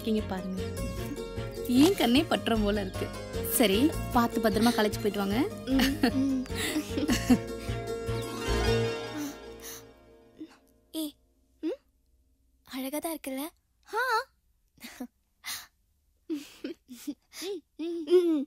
இருக்கீங்க பாருங்க ஏன் கண்ணே பற்றம் போல இருக்கு சரி பார்த்து பத்திரமா களைச்சு போயிட்டு வாங்க ஏ ம் அழகா தான் இருக்குல்ல ஆ ம்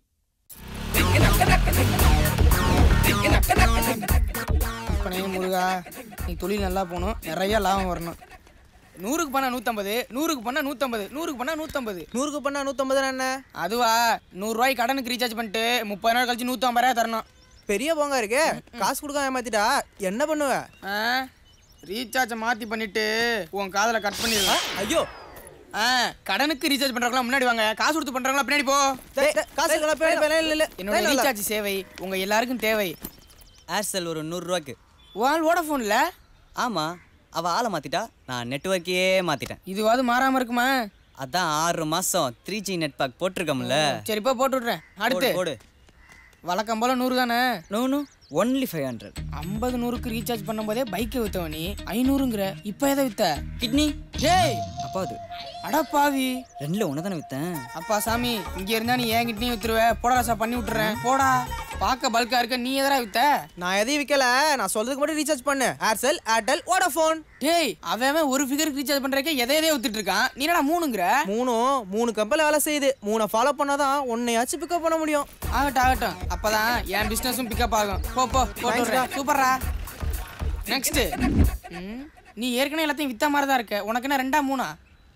பனைய முருகா நீ தொழில் நல்லா போகணும் நிறைய லாபம் வரணும் நூறுக்கு பண்ணா நூற்றம்பது நூறுக்கு பண்ணா நூற்றம்பது நூறுக்கு பண்ணா நூற்றம்பது நூறுக்கு பண்ணா நூற்றம்பது என்ன அதுவா நூறுரூவாய்க்கு கடனுக்கு ரீசார்ஜ் பண்ணிட்டு முப்பது நாள் கழிச்சு நூற்றம்பது ரூபாய் தரணும் பெரிய போங்க இருக்கே காசு கொடுக்காம ஏமாத்திட்டா என்ன பண்ணுவ ஆ ரீசார்ஜை மாற்றி பண்ணிட்டு உன் காதில் கட் பண்ணிடலாம் ஐயோ ஆ கடனுக்கு ரீசார்ஜ் பண்ணுறவங்களாம் முன்னாடி வாங்க காசு கொடுத்து பண்ணுறவங்களா பின்னாடி போ டேய், டேய், காசு இல்ல, பின்னாடி போ, இல்ல, இல்ல, இல்ல. என்னோட இல்ல, இல்ல. ரீசார்ஜ் சேவை உங்கள் எல்லாருக்கும் தேவை ஏர்செல் ஒரு நூறுரூவாக்கு வால் வோடஃபோனில் ஆமாம் அவள் ஆளை மாற்றிட்டா நான் நெட்ஒர்க்கையே மாற்றிட்டேன் இதுவாது மாறாமல் இருக்குமா அதான் ஆறு மாதம் த்ரீ ஜி நெட் பேக் போட்டிருக்கோம்ல சரிப்பா போட்டு விட்றேன் அடுத்து போடு, போடு வழக்கம் போல நூறு தானே no no only five hundred ஐம்பது நூறுக்கு ரீசார்ஜ் பண்ணும்போதே பைக்கை வித்தவ நீ ஐநூறுங்கிற இப்போ எதை வித்த கிட்னி ஏய் அப்பா அது அடப்பாவி ரெண்டில் ஒன்று தானே விற்றேன் அப்பா சாமி இங்க இருந்தா நீ என்கிட்டயும் வித்துருவ போடா ராசா பண்ணி விட்டுறேன் போடா பார்க்க பல்கா இருக்க நீ எதரா வித்த நான் எதையும் விற்கல நான் சொல்றதுக்கு மட்டும் ரீசார்ஜ் பண்ணு ஏர்செல் ஏர்டெல் வோடாஃபோன் டேய் அவன் அவன் ஒரு ஃபிகருக்கு ரீசார்ஜ் பண்றதுக்கு எதை எதையோ வித்துட்டு இருக்கான் நீ என்னடா மூணுங்கிற மூணும் மூணு கம்பெனியில் வேலை செய்யுது மூணை ஃபாலோ பண்ணாதான் உன்னையாச்சும் பிக்கப் பண்ண முடியும் ஆகட்டும் ஆகட்டும் அப்பதான் என் பிசினஸும் பிக்கப் ஆகும் போ போ போட்டு விடுறேன். சூப்பர்ரா நெக்ஸ்ட் நீ ஏற்கனவே எல்லாத்தையும் வித்த மாதிரி தான் இருக்க உனக்கு என்ன ரெண்டா மூணா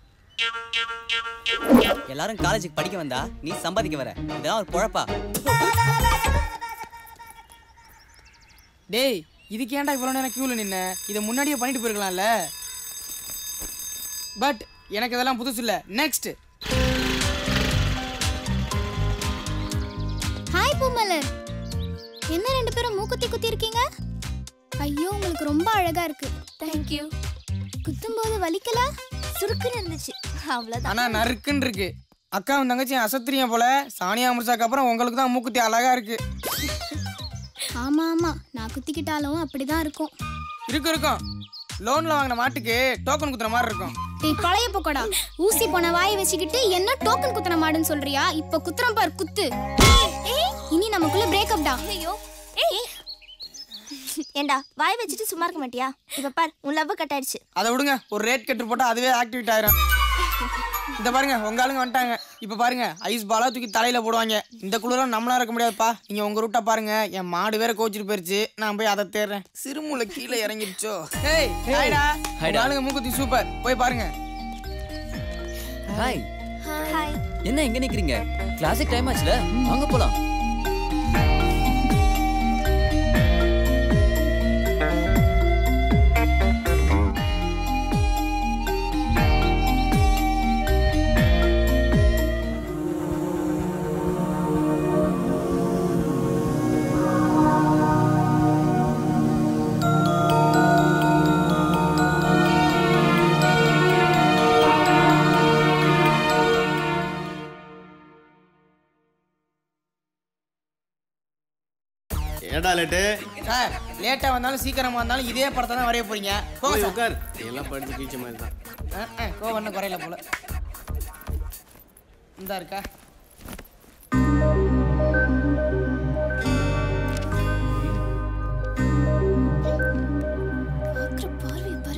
எல்லாரும் காலேஜுக்கு படிக்க வந்தா நீ சம்பாதிக்க வர இதெல்லாம் ஒரு குழப்பா டேய் இதுக்கு ஏன்டா இவ்வளோ நேரம் க்யூவில் நின்ன இதை முன்னாடியே பண்ணிட்டு போயிருக்கலாம்ல பட் எனக்கு இதெல்லாம் புதுசு இல்லை நெக்ஸ்ட் ஹாய் பூமலர் என்ன ரெண்டு பேரும் மூக்குத்தி குத்தி இருக்கீங்க ஐயோ உங்களுக்கு ரொம்ப அழகா இருக்கு தேங்க் யூ குத்தும்போது வலிக்கல சுருக்குன்னு இருந்துச்சு அவ்வளவுதான் ஆனால் நறுக்குன்னு இருக்கு அக்காவும் தங்கச்சி அசத்துறீங்க போல சானியா அமிர்சாக்கு அப்புறம் உங்களுக்கு தான் மூக்குத்தி அழகா இருக்கு ஆமா ஆமா நான் குத்திக்கிட்டாலும் அப்படிதான் இருக்கும் இருக்கு இருக்கும் லோன்ல வாங்கின மாட்டுக்கு டோக்கன் குத்துற மாதிரி இருக்கும் டேய் பழைய போக்கடா ஊசி போன வாயை வச்சுக்கிட்டு என்ன டோக்கன் குத்துன மாடுன்னு சொல்றியா இப்ப குத்துறோம் பார் குத்து இனி நமக்குள்ள பிரேக்கப் டா ஐயோ ஏய் ஏண்டா வாய் வச்சுட்டு சும்மா இருக்க மாட்டியா இப்ப பார் உன் லவ் கட் ஆயிடுச்சு அதை விடுங்க ஒரு ரேட் கட்டு போட்டால் அதுவே ஆக்டிவேட் ஆயிரும் இந்த பாருங்க உங்க ஆளுங்க வந்துட்டாங்க இப்போ பாருங்க ஐஸ் பாலா தூக்கி தலையில போடுவாங்க இந்த குளிரம் நம்மளா இருக்க முடியாதுப்பா நீங்க உங்க ரூட்டை பாருங்க என் மாடு வேற கோச்சிட்டு போயிருச்சு நான் போய் அதை தேடுறேன் சிறுமுல கீழே இறங்கிடுச்சோ ஹேய் ஹாய்டா உங்க ஆளுங்க மூக்குத்தி சூப்பர் போய் பாருங்க ஹாய் ஹாய் என்ன எங்க நிக்கிறீங்க கிளாஸுக்கு டைம் ஆச்சுல வாங்க போலாம் ஏடா லேட்டு சார் லேட்டா வந்தாலும் சீக்கிரமா வந்தாலும் இதே படத்தை தான் வரைய போறீங்க போங்க போய் சார் உட்கார் எல்லாம் படிச்சு கீச்ச மாதிரி தான் அஹ், அஹ், கோவம் ஒன்றும் குறையல போல இந்தா இருக்கா பாக்குற பார்வை பாரு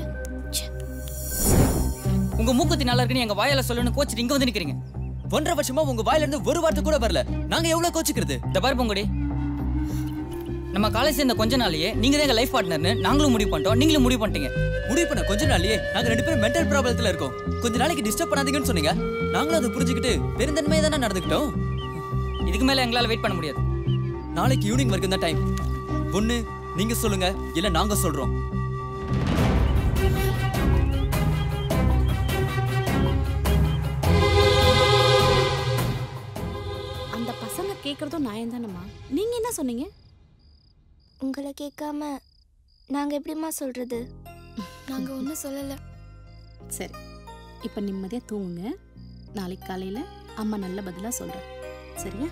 உங்க மூக்குத்தி நல்லா இருக்குன்னு எங்க வாயால சொல்லணும்னு கோச்சிட்டு இங்க வந்து நிக்கிறீங்க ஒன்றரை வருஷமா உங்க வாயில இருந்து ஒரு வார்த்தை கூட வரல நாங்க எவ்வளவு கோச்சுக்கிறது இந்த பாரு பொங்குடி நம்ம காலேஜ் சேர்ந்த கொஞ்ச நாளையே நீங்க தான் எங்க லைஃப் பார்ட்னர்னு நாங்களும் முடிவு பண்ணிட்டோம் நீங்களும் முடிவு பண்ணிட்டீங்க முடிவு பண்ண கொஞ்ச நாள்லயே நாங்க ரெண்டு பேரும் மென்டல் ப்ராப்ளத்துல இருக்கோம் கொஞ்ச நாளைக்கு டிஸ்டர்ப் பண்ணாதீங்கன்னு சொன்னீங்க நாங்களும் அதை புரிஞ்சுக்கிட்டு பெருந்தன்மையை தானே நடந்துக்கிட்டோம் இதுக்கு மேல எங்களால வெயிட் பண்ண முடியாது நாளைக்கு ஈவினிங் வரைக்கும் தான் டைம் ஒண்ணு நீங்க சொல்லுங்க இல்ல நாங்க சொல்றோம் அந்த பசங்க கேட்கறதும் நியாயம் தானம்மா நீங்க என்ன சொன்னீங்க உங்களை கேட்காம நாங்க எப்படிம்மா சொல்றது நாங்க ஒண்ணும் சொல்லல சரி இப்போ நிம்மதியா தூங்குங்க நாளைக்கு காலையில அம்மா நல்ல பதிலா சொல்றேன் சரியா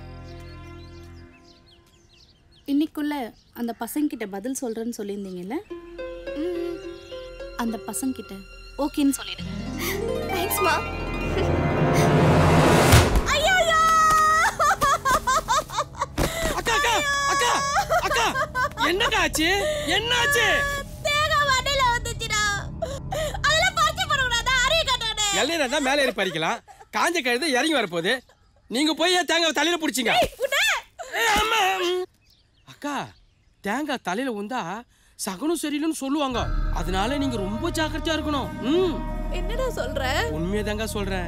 இன்னைக்குள்ள அந்த பசங்கிட்ட பதில் சொல்றேன்னு சொல்லியிருந்தீங்கல்ல அந்த பசங்கிட்ட ஓகேன்னு சொல்லிடுங்க தேங்க்ஸ்மா அக்கா அக்கா அக்கா அக்கா என்னக்கா ஆச்சு என்னாச்சு தேங்காய் வண்டியில வந்துச்சுடா அதெல்லாம் பறிச்சு போடக்கூடாதா அரிய கட்டானே இளைஞர் தான் மேலே ஏறி பறிக்கலாம் காஞ்ச கழுத இறங்கி வரப்போகுது நீங்க போய் ஏன் தேங்காய் தலையில பிடிச்சிங்க ஆமா. அக்கா தேங்காய் தலையில உந்தா சகனம் சரியில்லைன்னு சொல்லுவாங்க அதனால நீங்க ரொம்ப ஜாக்கிரதையா இருக்கணும் ம் என்னடா சொல்ற உண்மையை தாங்க சொல்றேன்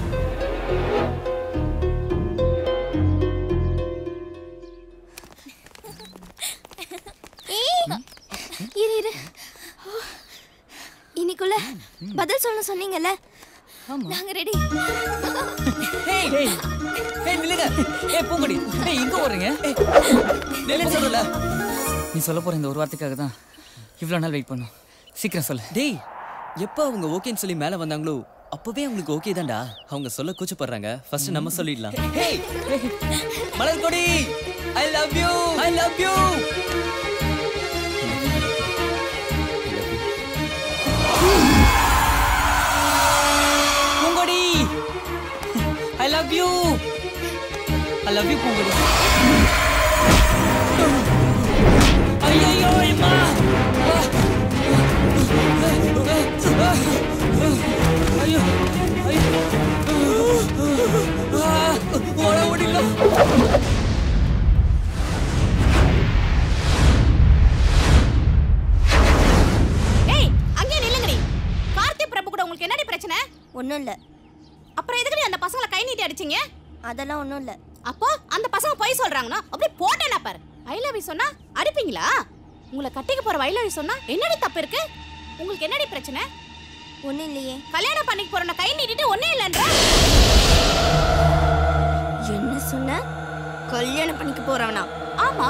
ஏய் இரு இரு இன்னைக்குள்ள பதில் சொல்ல சொன்னீங்கல்ல நாங்க ரெடி ஏய் ஏய் ஏய் நில்லுங்க ஏய் பூங்கொடி ஏய் எங்க ஓடுறீங்க ஏய், நில்லுன்னு சொல்லல நீ சொல்ல போற இந்த ஒரு வார்த்தைக்காக தான் இவ்வளோ நாள் வெயிட் பண்ணோம் சீக்கிரம் சொல்லு டேய் எப்போ அவங்க ஓகேன்னு சொல்லி மேலே வந்தாங்களோ அப்பவே அவங்களுக்கு ஓகே தான்டா அவங்க சொல்ல கூச்சப்படுறாங்க ஃபர்ஸ்ட் நம்ம சொல்லிடலாம் ஏய் Malar Kodi I love you I love you Poongodi I love you I love you Poongodi ஐயோ அம்மா ஐயோ ஐயோ ஓட முடியல ஏய் அங்கே நில்லுங்கடி கார்த்தி பிரபு கூட உங்களுக்கு என்னடி பிரச்சனை ஒன்றும் இல்லை அப்புறம் எதுக்குடி அந்த பசங்களை கை நீட்டி அடிச்சீங்க அதெல்லாம் ஒன்றும் இல்லை அப்போ அந்த பசங்க பொய் சொல்றாங்கன்னா அப்படியே போட்டேனா பாரு ஐ லவ் யூ சொன்னா அடிப்பீங்களா உங்களை கட்டிக்க போற ஐ லவ் யூ சொன்னா என்னடி தப்பு இருக்கு உங்களுக்கு என்னடி பிரச்சனை ஒன்றும் இல்லையே கல்யாணம் பண்ணிக்க போறன கை நீட்டிட்டு ஒண்ணே இல்லன்ற என்ன சொன்ன கல்யாணம் பண்ணிக்க போறவனா ஆமா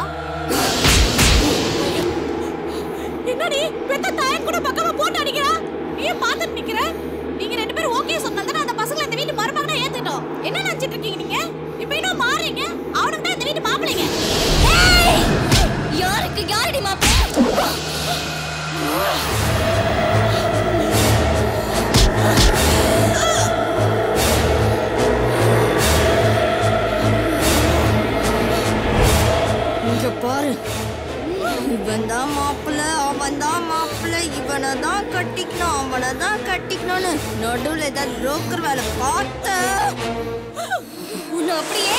என்னடி பெத்த தாயன் கூட பக்கமா போட்டு அடிக்கிறா நீ பார்த்துட்டு நிக்கிற நீங்க ரெண்டு பேரும் ஓகே சொன்னா அந்த பசங்களை இந்த வீட்டு மருமகனா ஏத்துட்டோம் என்ன நினைச்சிட்டு இருக்கீங்க நீங்க இப்போ இன்னும் மாறுறீங்க அவனுக்கு தான் இந்த வீட்டு மாப்பிள்ளைங்க யாருக்கு யாரடி மாப்பிள்ள இங்க பாரு இவன் தான் மாப்பிள்ள அவன் தான் மாப்பிள்ள இவனை தான் கட்டிக்கணும் அவனை தான் கட்டிக்கணும்னு நடுவில் ஏதாவது புரோக்கர் வேலை பார்த்த உன்னை அப்படியே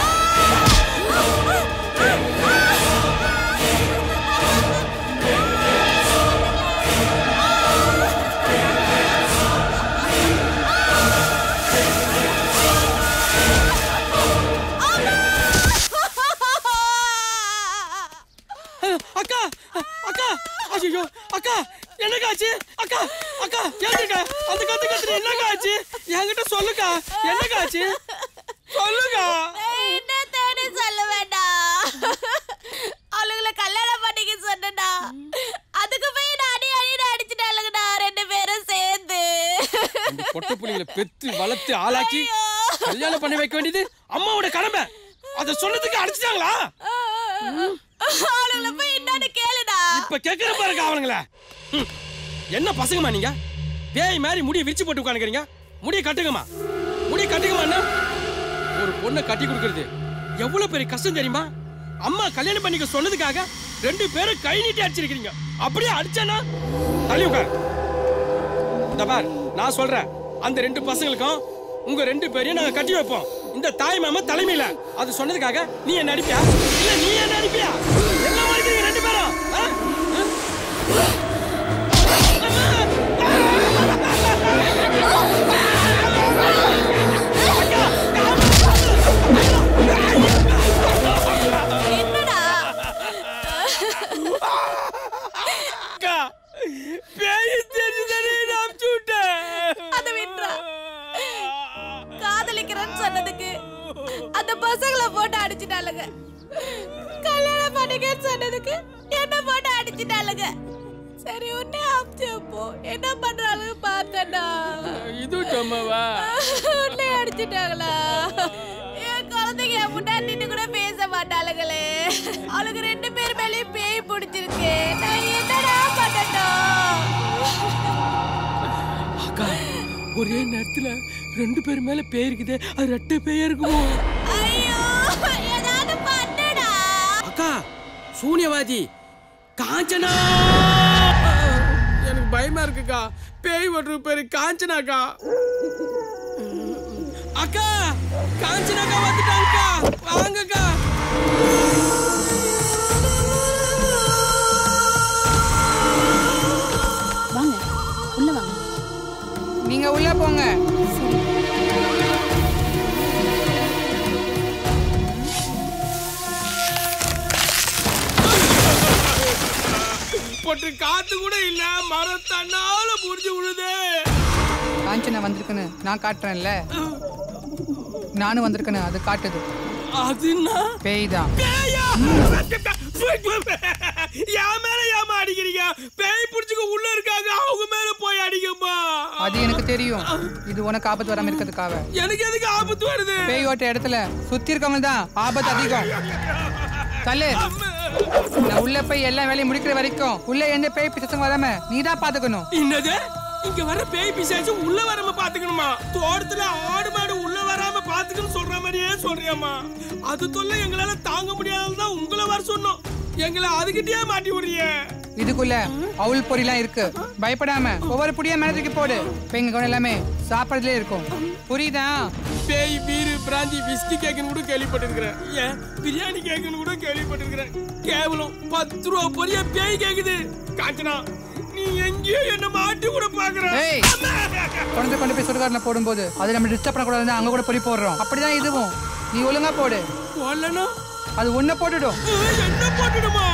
அக்கா அக்கா ஐயோ அக்கா என்னக்கா ஆச்சு அக்கா அக்கா ஏங்க அந்த கத்து கத்துற என்னக்கா ஆச்சு என்கிட்ட சொல்லுக்கா என்னக்கா ஆச்சு சொல்லுக்கா என்ன தேடி சொல்ல வேண்டாம் அவளுங்களை கல்யாணம் பண்ணிக்க சொன்னடா அதுக்கு போய் நான் அடி அடி அடிச்சுட்டாளுங்கடா ரெண்டு பேரும் சேர்ந்து இந்த பொட்ட புள்ளைங்களை பெத்து வளர்த்து ஆளாக்கி கல்யாணம் பண்ணி வைக்க வேண்டியது அம்மாவோட கடமை அத சொன்னதுக்கு அடிச்சிட்டாங்களா அவளுங்களை போய் என்னன்னு கேளுடா இப்ப கேக்குற பாருங்க அவனுங்கள ம். என்ன பசங்கம்மா நீங்க பேய் மாதிரி முடிய விரிச்சு போட்டு உட்காந்துக்கிறீங்க முடிய கட்டுங்கம்மா முடிய கட்டுங்கம்மா என்ன ஒரு பொண்ணை கட்டி கொடுக்கறது எவ்வளவு பெரிய கஷ்டம் தெரியுமா அம்மா கல்யாணம் பண்ணிக்க சொன்னதுக்காக ரெண்டு பேரும் கை நீட்டி அடிச்சிருக்கீங்க அப்படியே அடிச்சானா தள்ளி உட்கார் இந்த பார் நான் சொல்றேன் அந்த ரெண்டு பசங்களுக்கும் உங்க ரெண்டு பேரையும் நாங்க கட்டி வைப்போம் இந்த தாய் மாமா தலைமையில அது சொன்னதுக்காக நீ என்ன அடிப்பியா இல்ல நீ என்ன அடிப்பியா என்ன வாழ்க்கை ரெண்டு பேரும் ஆ? ஆ? அக்கா, பேய் தெரிஞ்சுதானே நான் அமுச்சு விட்டேன். அதை விட்றா காதலிக்கிறேன்னு சொன்னதுக்கு அந்த பசங்களை போட்டு அடிச்சிட்டாளுங்க கல்யாணம் பண்ணிக்கன்னு சொன்னதுக்கு என்ன போட்டு அடிச்சிட்டாளுங்க சரி உன்னை அமுச்சு போ என்ன பண்றாளுங்க பார்த்தேன்டா இது சும்மாவா உன்னை அடிச்சிட்டாங்களா என் குழந்தைங்க என் முன்னாடி நின்னு கூட பேச மாட்டாளுங்களே அவளுக்கு ரெண்டு பேர் மேலயும் பேய் பிடிச்சிருக்கு நான் என்னடா பண்ணட்டும் அக்கா ஒரே நேரத்துல பயத்துல ரெண்டு பேர் மேல பேய் இருக்குது அது ரெட்டை பேயா இருக்குமோ ஐயோ ஏதாவது பண்ணுடா அக்கா சூனியவாதி காஞ்சனா எனக்கு பயமா இருக்குக்கா பேய் ஓட்டுற பேரு காஞ்சனாக்கா அக்கா காஞ்சனாக்கா வந்துட்டாங்கக்கா வாங்கக்கா வாங்க உள்ள வாங்க நீங்க உள்ள போங்க போட்டு காத்து கூட இல்ல மரம் தன்னால முடிஞ்சு விழுதே காஞ்சனா வந்திருக்குன்னு நான் காட்டுறேன்ல நானும் வந்திருக்கேன்னு அது காட்டுது அதுன்னா பேய் தான் பேயா என் மேல ஏமா அடிக்கிறீங்க பேய் புடிச்சுக்க உள்ள இருக்காங்க அவங்க மேல போய் அடிக்குமா அது எனக்கு தெரியும் இது உனக்கு ஆபத்து வராம இருக்கிறதுக்காக எனக்கு எதுக்கு ஆபத்து வருது பேய் ஓட்ட இடத்துல சுத்தி இருக்கவங்க தான் ஆபத்து அதிகம் தள்ளு நான் உள்ள போய் எல்லா வேலையும் முடிக்கிற வரைக்கும் உள்ள எந்த பேய் பிசங்க வராம நீ தான் பாத்துக்கணும் என்னது இங்க வர பேய் பிசாசு உள்ள வராம பாத்துக்கணுமா தோட்டத்துல ஆடு மாடு உள்ள வராம பாத்துக்கணும் சொல்ற மாதிரியே சொல்றியாமா அது தொல்லை எங்களால தாங்க முடியாததான் உங்களை வர சொன்னோம் எங்களை அதுகிட்டயே மாட்டி விடுறீங்க இதுக்குள்ள அவுள் பொரியெல்லாம் இருக்கு பயப்படாம ஒவ்வொரு புடியா மேல தூக்கி போடு பேய்ங்க கவனம் எல்லாமே சாப்பிடறதுலே இருக்கும் புரியுதா பேய் பீரு பிராந்தி விஸ்கி கேக்குன்னு கூட கேள்விப்பட்டிருக்கிறேன் ஏன் பிரியாணி கேக்குன்னு கூட கேள்விப்பட்டிருக்கிறேன் கேவலம் பத்து ரூபா பொரிய பேய் கேக்குது காஞ்சனா நீ எங்கேயோ என்ன மாட்டி கூட பாக்குற ஏய் குழந்தை கொண்டு போய் சுடுகாட்டில் போடும்போது அதை நம்ம டிஸ்டர்ப் பண்ணக்கூடாது அங்க கூட பொறி போடுறோம் அப்படிதான் இதுவும் நீ ஒழுங்கா போடு போடலன்னா அது ஒன்ன போட்டுடும் என்ன போட்டுடுமா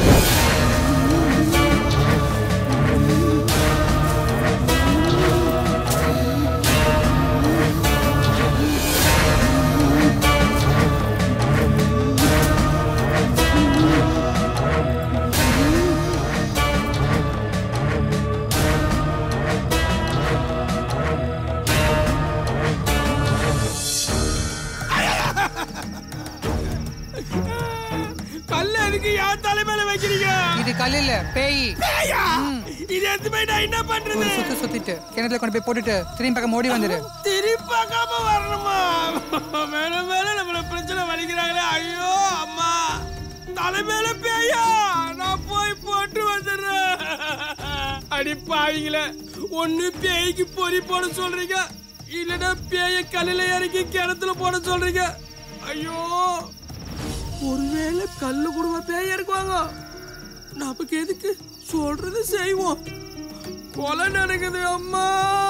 கல்ல எதுக்கு என் தலைமையில வைக்கிறீங்க இது கல் இல்ல பேய் பேயா இது எடுத்து போய் நான் என்ன பண்றது ஒரு சுத்து சுத்திட்டு கிணத்துல கொண்டு போய் போட்டுட்டு திரும்பி பக்கம் ஓடி வந்துரு திருப்பி பார்க்காம வரணுமா மேல மேல நம்மள பிரச்சனை வலிக்கிறாங்களே ஐயோ அம்மா தலை மேல பேயா நான் போய் போட்டு வந்துடுறேன் அடி பாவிங்களே ஒண்ணு பேய்க்கு பொறி போட சொல்றீங்க இல்லனா பேய கல்லுல இறக்கி கிணத்துல போட சொல்றீங்க ஐயோ ஒருவேளை கல்லு குடும்ப பேய இருக்குவாங்க நமக்கு எதுக்கு சொல்றது செய்வோம் கொலை நடக்குது அம்மா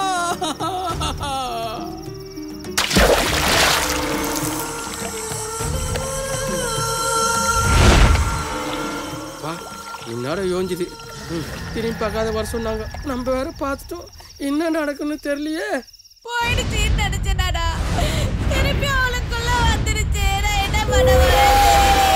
வா இந்நேரம் யோஞ்சுது ம், திரும்பி பார்க்காத வர சொன்னாங்க நம்ம வேற பார்த்துட்டோம் என்ன நடக்குன்னு தெரியலையே போயிடுச்சுன்னு நினைச்சேனாடா திருப்பி அவளுக்குள்ள வந்துருச்சு நான் என்ன பண்ண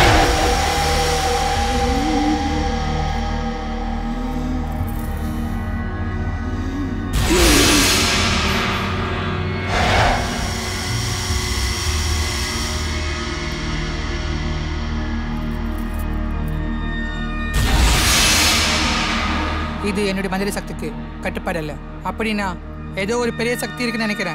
இது என்னுடைய மந்திர சக்திக்கு கட்டுப்பாடு இல்ல அப்படின்னா ஏதோ ஒரு பெரிய சக்தி இருக்குன்னு நினைக்கிறேன்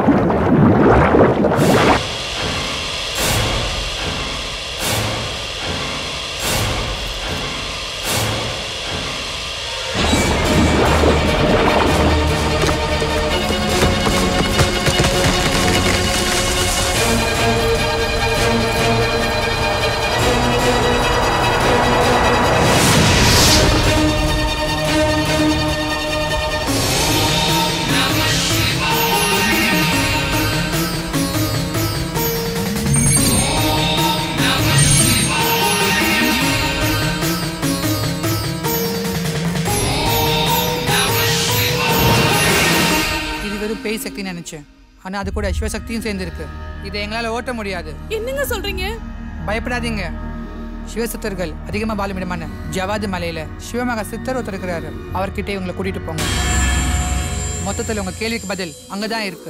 இது வெறும் பேய் சக்தின்னு நினைச்சேன் ஆனா அது கூட சிவசக்தியும் சேர்ந்துருக்கு இதை எங்களால ஓட்ட முடியாது என்னங்க சொல்றீங்க பயப்படாதீங்க சிவசித்தர்கள் அதிகமா பாலுமிடமான ஜவாது மலையில சிவமகா சித்தர் ஒருத்தர் இருக்கிறாரு அவர்கிட்ட உங்களை கூட்டிட்டு போங்க மொத்தத்துல உங்க கேள்விக்கு பதில் அங்கதான் இருக்கு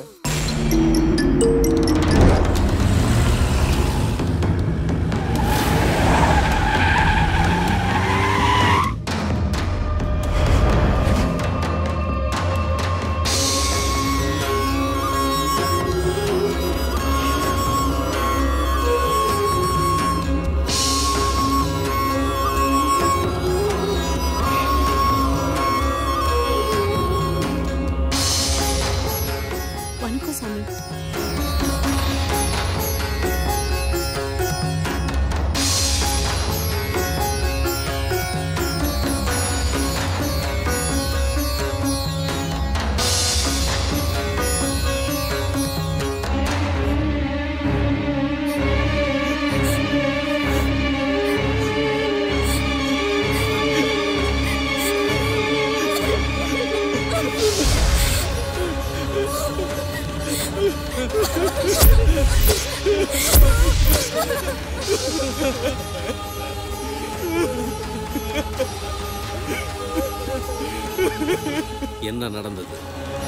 என்ன நடந்தது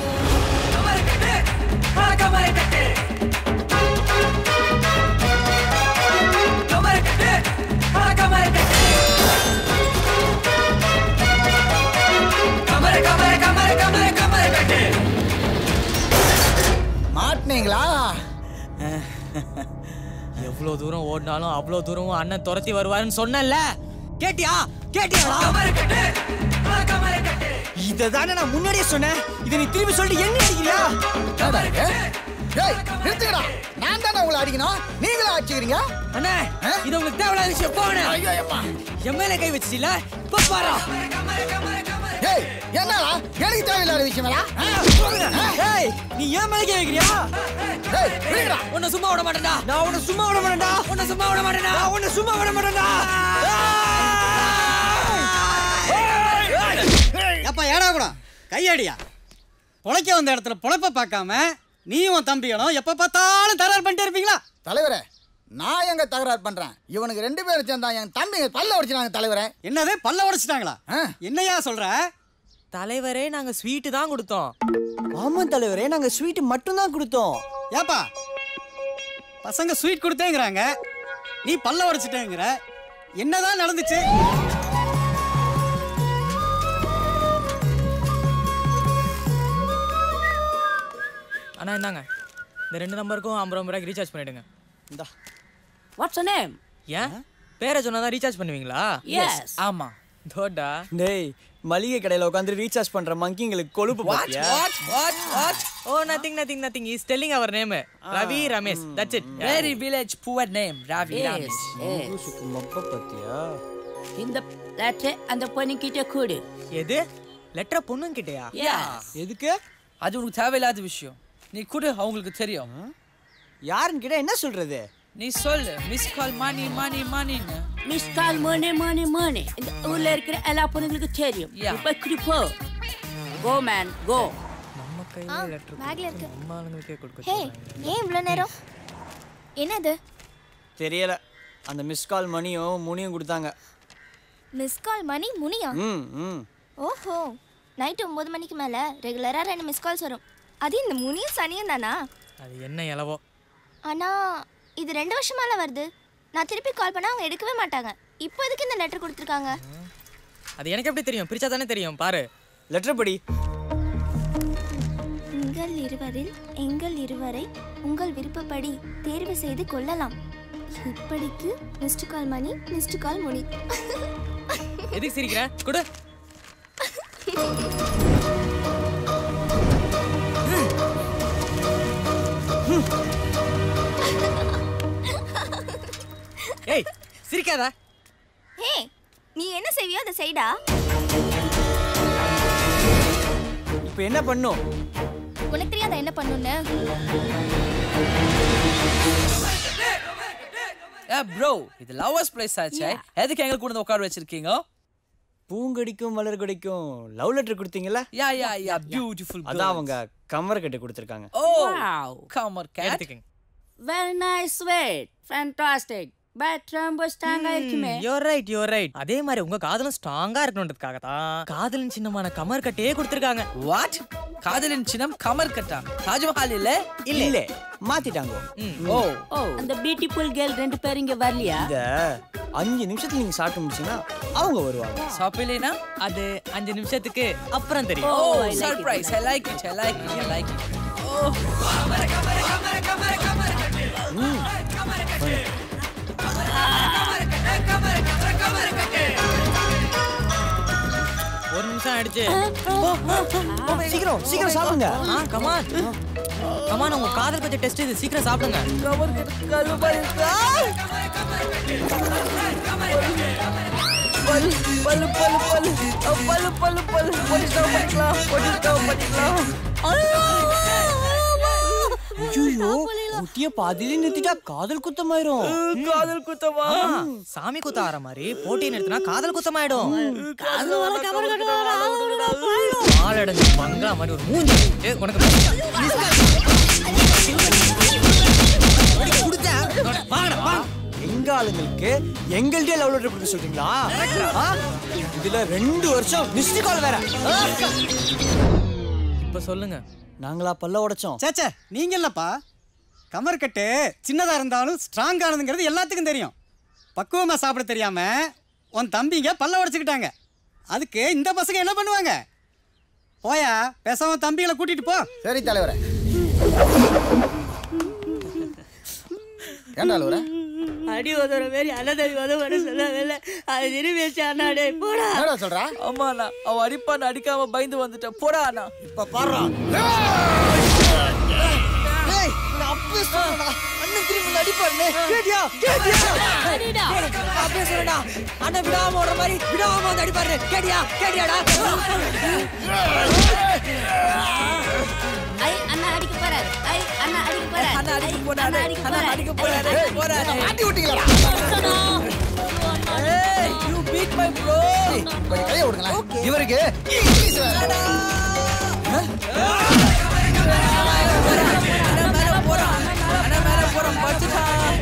மாட்டினீங்களா எவ்வளோ தூரம் ஓடினாலும் அவ்வளோ தூரம் அண்ணன் துரத்தி வருவாருன்னு சொன்னேன்ல கேட்டியா கேட்டியா இதை தானே நான் முன்னாடியே சொன்னேன் இதை நீ திரும்பி சொல்லிட்டு என்ன அடிக்கிறியா டேய் நிறுத்துங்கடா நான் தானே உங்களை அடிக்கணும் நீங்களா அடிச்சுக்கிறீங்க அண்ணே இது உங்களுக்கு தேவையில்லாத விஷயம் போகணே ஐயோ அம்மா என் மேல கை வச்சிட்டீல இப்போ பாரா டேய் என்னடா எனக்கு தேவையில்லாத விஷயங்களா ஏய் நீ ஏன் மேல கை வைக்கிறியா டேய் விடுடா உன்னை சும்மா விட மாட்டேன்டா நான் உன்னை சும்மா விட மாட்டேன்டா உன்னை சும்மா விட மாட்டேன்டா நான் உன்னை சும்மா விட மாட்டேன்டா ஏப்பா ஏடா கூட கையடியா பொழைக்க வந்த இடத்துல பொழைப்ப பார்க்காம நீயும் உன் தம்பிகளும் எப்ப பார்த்தாலும் தகராறு பண்ணிட்டே இருப்பீங்களா தலைவரே நான் எங்க தகராறு பண்றேன் இவனுக்கு ரெண்டு பேரும் சேர்ந்தா என் தம்பிங்க பல்ல உடைச்சினாங்க தலைவரே என்னது பல்ல உடைச்சிட்டாங்களா என்னையா சொல்ற தலைவரே நாங்க ஸ்வீட்டு தான் கொடுத்தோம் ஆமா தலைவரே நாங்க ஸ்வீட் மட்டும் தான் கொடுத்தோம் ஏப்பா பசங்க ஸ்வீட் கொடுத்தேங்கிறாங்க நீ பல்ல உடைச்சிட்டேங்கிற என்னதான் நடந்துச்சு அண்ணா இந்தாங்க இந்த ரெண்டு நம்பருக்கும் ஐம்பது ரூபாய் ரீசார்ஜ் பண்ணிடுங்க இந்தா வாட்ஸ் நேம் ஏன் பேரை சொன்னா தான் ரீசார்ஜ் பண்ணுவீங்களா Yes. ஆமா தோடா டேய் மளிகை கடையில உட்காந்து ரீசார்ஜ் பண்ற மங்கிங்களுக்கு கொழுப்பு பாத்தியா oh nothing nothing nothing is telling அவர் name Ravi Ramesh that's it Very village poor name, Ravi Yes, Ramesh. yes. மொப்ப பாத்தியா இந்த லெட்டர் அந்த பொண்ணுக்கிட்ட கொடு எது லெட்டர் பொண்ணுங்கிட்டயா Yes. எதுக்கு அது உனக்கு தேவையில்லாத விஷயம் நீ கொடு அவங்களுக்கு தெரியும் யாருன்னு கேட்டா என்ன சொல்றது நீ சொல்லு மிஸ் கால் மணி மணி மணின்னு மிஸ் கால் மோனே மோனே மோனே இந்த ஊர்ல இருக்கிற எல்லா பொண்ணுங்களுக்கு தெரியும் இப்ப குடிப்போ கோ மேன் கோ நம்ம கையில லெட்டர் பேக்ல இருக்கு நம்ம ஆளுங்களுக்கே கொடுக்க ஹே ஏன் இவ்வளோ நேரம் என்னது தெரியல அந்த மிஸ் கால் மணியும் முனியும் கொடுத்தாங்க மிஸ் கால் மணி முனியா ம் ம் ஓஹோ நைட் ஒம்பது மணிக்கு மேலே ரெகுலராக ரெண்டு மிஸ் கால்ஸ் வரும் அது இந்த முனியும் சனியும் தானா அது என்ன இலவோ ஆனால் இது ரெண்டு வருஷமால வருது நான் திருப்பி கால் பண்ணால் அவங்க எடுக்கவே மாட்டாங்க இப்போ எதுக்கு இந்த லெட்டர் கொடுத்துருக்காங்க அது எனக்கு எப்படி தெரியும் பிரிச்சா தானே தெரியும் பாரு லெட்டர் படி உங்கள் இருவரில் எங்கள் இருவரை உங்கள் விருப்பப்படி தேர்வு செய்து கொள்ளலாம் இப்படிக்கு மிஸ்டு கால் மணி மிஸ்டு கால் முனி எதுக்கு சிரிக்கிற கொடு ஏய் சிரிக்காத ஹே நீ என்ன செய்வியோ அதை செய்டா இப்போ என்ன பண்ணும் உனக்கு தெரியாத என்ன பண்ணுன்னு ஏ ப்ரோ இது லவர்ஸ் பிளேஸ் ஆச்சே எதுக்கு எங்க கூட வந்து உட்கார வச்சிருக்கீங்க பூங்கடிக்கும் மலர் கடிக்கும் லவ் லெட்டர் கொடுத்தீங்களா யா யா யா பியூட்டிஃபுல் அதான் அவங்க கமர் கட்டு கொடுத்துருக்காங்க ஓ கமர் கேட் எடுத்துக்கங்க very nice sweet fantastic but ரொம்ப ஸ்ட்ராங்கா இருக்குமே யோர் ரைட் யோர் ரைட் அதே மாதிரி உங்க காதலும் ஸ்ட்ராங்கா இருக்கணுன்றதுக்காக தான் காதலின் சின்னமான கமர் கட்டையே கொடுத்துருக்காங்க வாட் காதலின் சின்னம் கமர் கட்டா தாஜ்மஹால் இல்ல இல்ல இல்ல மாத்திட்டாங்க ஓ ஓ அந்த பியூட்டிஃபுல் கேர்ள் ரெண்டு பேரும் இங்க வரலையா இத அஞ்சு நிமிஷத்துல நீங்க சாப்பிட்டு முடிச்சீங்கன்னா அவங்க வருவாங்க சாப்பிடலைனா அது அஞ்சு நிமிஷத்துக்கு அப்புறம் தெரியும் oh I like it, surprise I like it I like it I like it ஒரு நிமிஷம் ஆயிடுச்சு சீக்கிரம் சீக்கிரம் சாப்பிடுங்க ஆ கமான் கமான் உங்க காதல் பத்தி டெஸ்ட் இது சீக்கிரம் சாப்பிடுங்க பல்லு பல்லு பல்லு பல்லு பல்லு பல்லு பல்லு போலீஸ்காக பண்ணிக்கலாம் போலீஸ்காக பண்ணிக்கலாம் ஐயோ குட்டிய பாதியிலே நிறுத்திட்டா காதல் குத்தமாயிரும் காதல் குத்தமா ஆ, சாமி குத்த ஆற மாதிரி போட்டி நிறுத்தினா காதல் குத்தமாயிடும் ஆளடைஞ்ச பங்களா மாதிரி ஒரு மூஞ்சி ஏ, உனக்கு வாங்கடா, வாங்க. எங்க எங்க ஆளுங்களுக்கு எங்கள்டே லவ் லெட்டர் கொடுக்க சொல்றீங்களா ஆ? இதுல ரெண்டு வருஷம் மிஸ்டு கால் வேற இப்ப சொல்லுங்க நாங்களா பல்ல உடைச்சோம் சேச்சே நீங்க இல்லப்பா கமர்கட்டு சின்னதா இருந்தாலும் ஸ்ட்ராங் ஆனதுங்கிறது எல்லாத்துக்கும் தெரியும் பக்குவமா சாப்பிட தெரியாம உன் தம்பிங்க பல்ல உடைச்சுக்கிட்டாங்க அதுக்கு இந்த பசங்க என்ன பண்ணுவாங்க போயா பேசாம தம்பிகளை கூட்டிட்டு போ சரி தலைவரே ஏன்டா அழுவுற அடி உதற மாரி அண்ணதவி உதவ சொல்லாங்கல்ல அது திரும்பி வச்சு அண்ணாடே போடா என்னடா சொல்றா அம்மா அண்ணா அவன் அடிப்பான்னு அடிக்காம பயந்து வந்துட்டேன் போடா அண்ணா இப்ப பாடுறா ஏய் நான் அப்பவே சொன்னேன்டா அண்ணன் திரும்பி அடிப்பாருன்னு கேட்டியா கேட்டியா அப்படியே சொல்லுடா அண்ணன் விடாம ஓடுற மாதிரி விடாம வந்து அடிப்பாரு கேட்டியா கேட்டியாடா ஐ அண்ணா அடிக்க போறாரு ஐ அண்ணா அடிக்க போறாரு அண்ணா அடிக்க போறாரு அண்ணா அடிக்க போறாரு போறாரு மாட்டி விட்டீங்களா ஏய் யூ பீட் மை ப்ரோ கொஞ்சம் கையை விடுங்களேன் இவருக்கு இங்கிலீஷ் வேற. அண்ணா மேல போறான் அண்ணா மேல போறான் பச்சுடா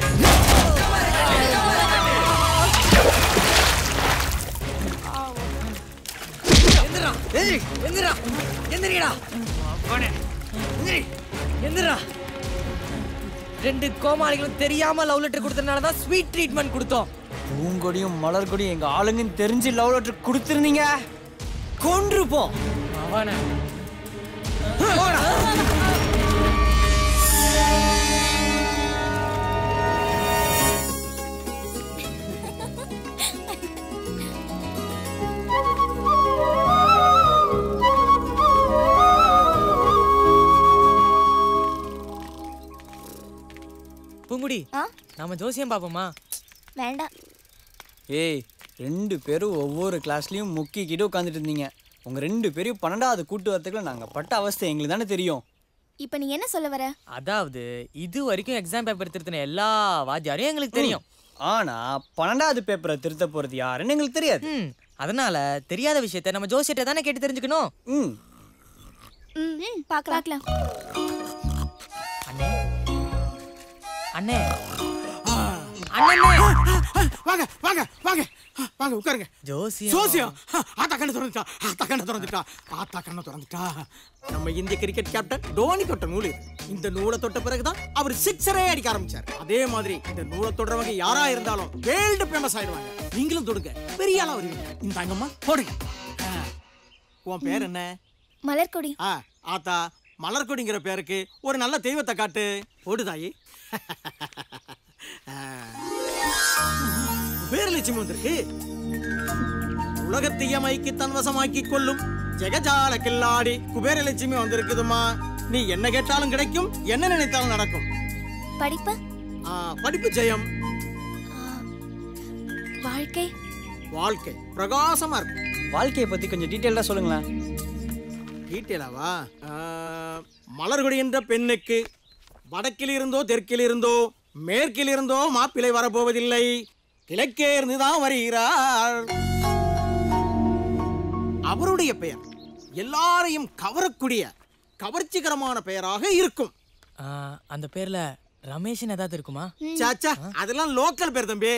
எந்திரா எந்திரி எந்திரா எந்திரிடா அவனே எந்திரி எந்திரா ரெண்டு கோமாளிகளும் தெரியாம லவ் லெட்டர் கொடுத்ததுனால தான் ஸ்வீட் ட்ரீட்மெண்ட் கொடுத்தோம் பூங்கொடியும் மலர்கொடியும் எங்க ஆளுங்கன்னு தெரிஞ்சு லவ் லெட்டர் கொடுத்துருந்தீங்க கொன்றுப்போம் அவனை பூங்குடி ஆ நாம ஜோசியம் பாப்போமா வேண்டாம் ஏய் ரெண்டு பேரும் ஒவ்வொரு கிளாஸ்லயும் முக்கிக்கிட்டு உட்காந்துட்டு இருந்தீங்க உங்க ரெண்டு பேரையும் பன்னெண்டாவது கூட்டு வரத்துக்குள்ள நாங்க பட்ட அவஸ்தை எங்களுக்கு தானே தெரியும் இப்போ நீ என்ன சொல்ல வர அதாவது இது வரைக்கும் எக்ஸாம் பேப்பர் திருத்தின எல்லா வாத்தியாரையும் எங்களுக்கு தெரியும் ஆனா பன்னெண்டாவது பேப்பரை திருத்த போறது யாருன்னு எங்களுக்கு தெரியாது ம் அதனால தெரியாத விஷயத்த நம்ம ஜோசியத்தை தானே கேட்டு தெரிஞ்சுக்கணும் ம் ம் ம் பார்க்கலாம் பார்க்கலாம் அண்ணே அண்ணே அண்ணே வாங்க வாங்க வாங்க வாங்க உட்காருங்க ஜோசியம் ஜோசியம் ஆத்தா கண்ணை திறந்துட்டா ஆத்தா கண்ணை திறந்துட்டா ஆத்தா கண்ணை திறந்துட்டா நம்ம இந்திய கிரிக்கெட் கேப்டன் டோனி தொட்ட நூல் இது இந்த நூலை தொட்ட பிறகுதான் அவர் சிக்ஸரே அடிக்க ஆரம்பிச்சார் அதே மாதிரி இந்த நூலை தொடுறவங்க யாரா இருந்தாலும் வேர்ல்டு ஃபேமஸ் ஆயிடுவாங்க நீங்களும் தொடுங்க பெரிய ஆளா வருவீங்க இந்த அங்கம்மா போடுங்க ஆ. உன் பேர் என்ன மலர்கொடி ஆ ஆத்தா மலர்கொடிங்கிற பேருக்கு ஒரு நல்ல தெய்வத்தை காட்டு ஓடுதாயி பேரலட்சுமி வந்திருக்கு உலகத்தீயமைக்கு தன்வசமாக்கி கொள்ளும் ஜெகஜால கில்லாடி குபேரலட்சுமி வந்திருக்குதுமா நீ என்ன கேட்டாலும் கிடைக்கும் என்ன நினைத்தாலும் நடக்கும் படிப்பு ஆ, படிப்பு ஜெயம் வாழ்க்கை வாழ்க்கை பிரகாசமா இருக்கும் வாழ்க்கையை பத்தி கொஞ்சம் டீட்டெயிலா சொல்லுங்களேன் டீட்டெயிலாவா மலர்கொடி என்ற பெண்ணுக்கு வடக்கில் இருந்தோ தெற்கில் இருந்தோ மேற்கில் இருந்தோ மாப்பிள்ளை வரப்போவதில்லை கிழக்கே இருந்துதான் வருகிறார் அவருடைய பெயர் எல்லாரையும் கவரக்கூடிய கவர்ச்சிகரமான பெயராக இருக்கும் ஆ, அந்த பேர்ல ரமேஷன் ஏதாவது இருக்குமா சாச்சா அதெல்லாம் லோக்கல் பேர் தம்பி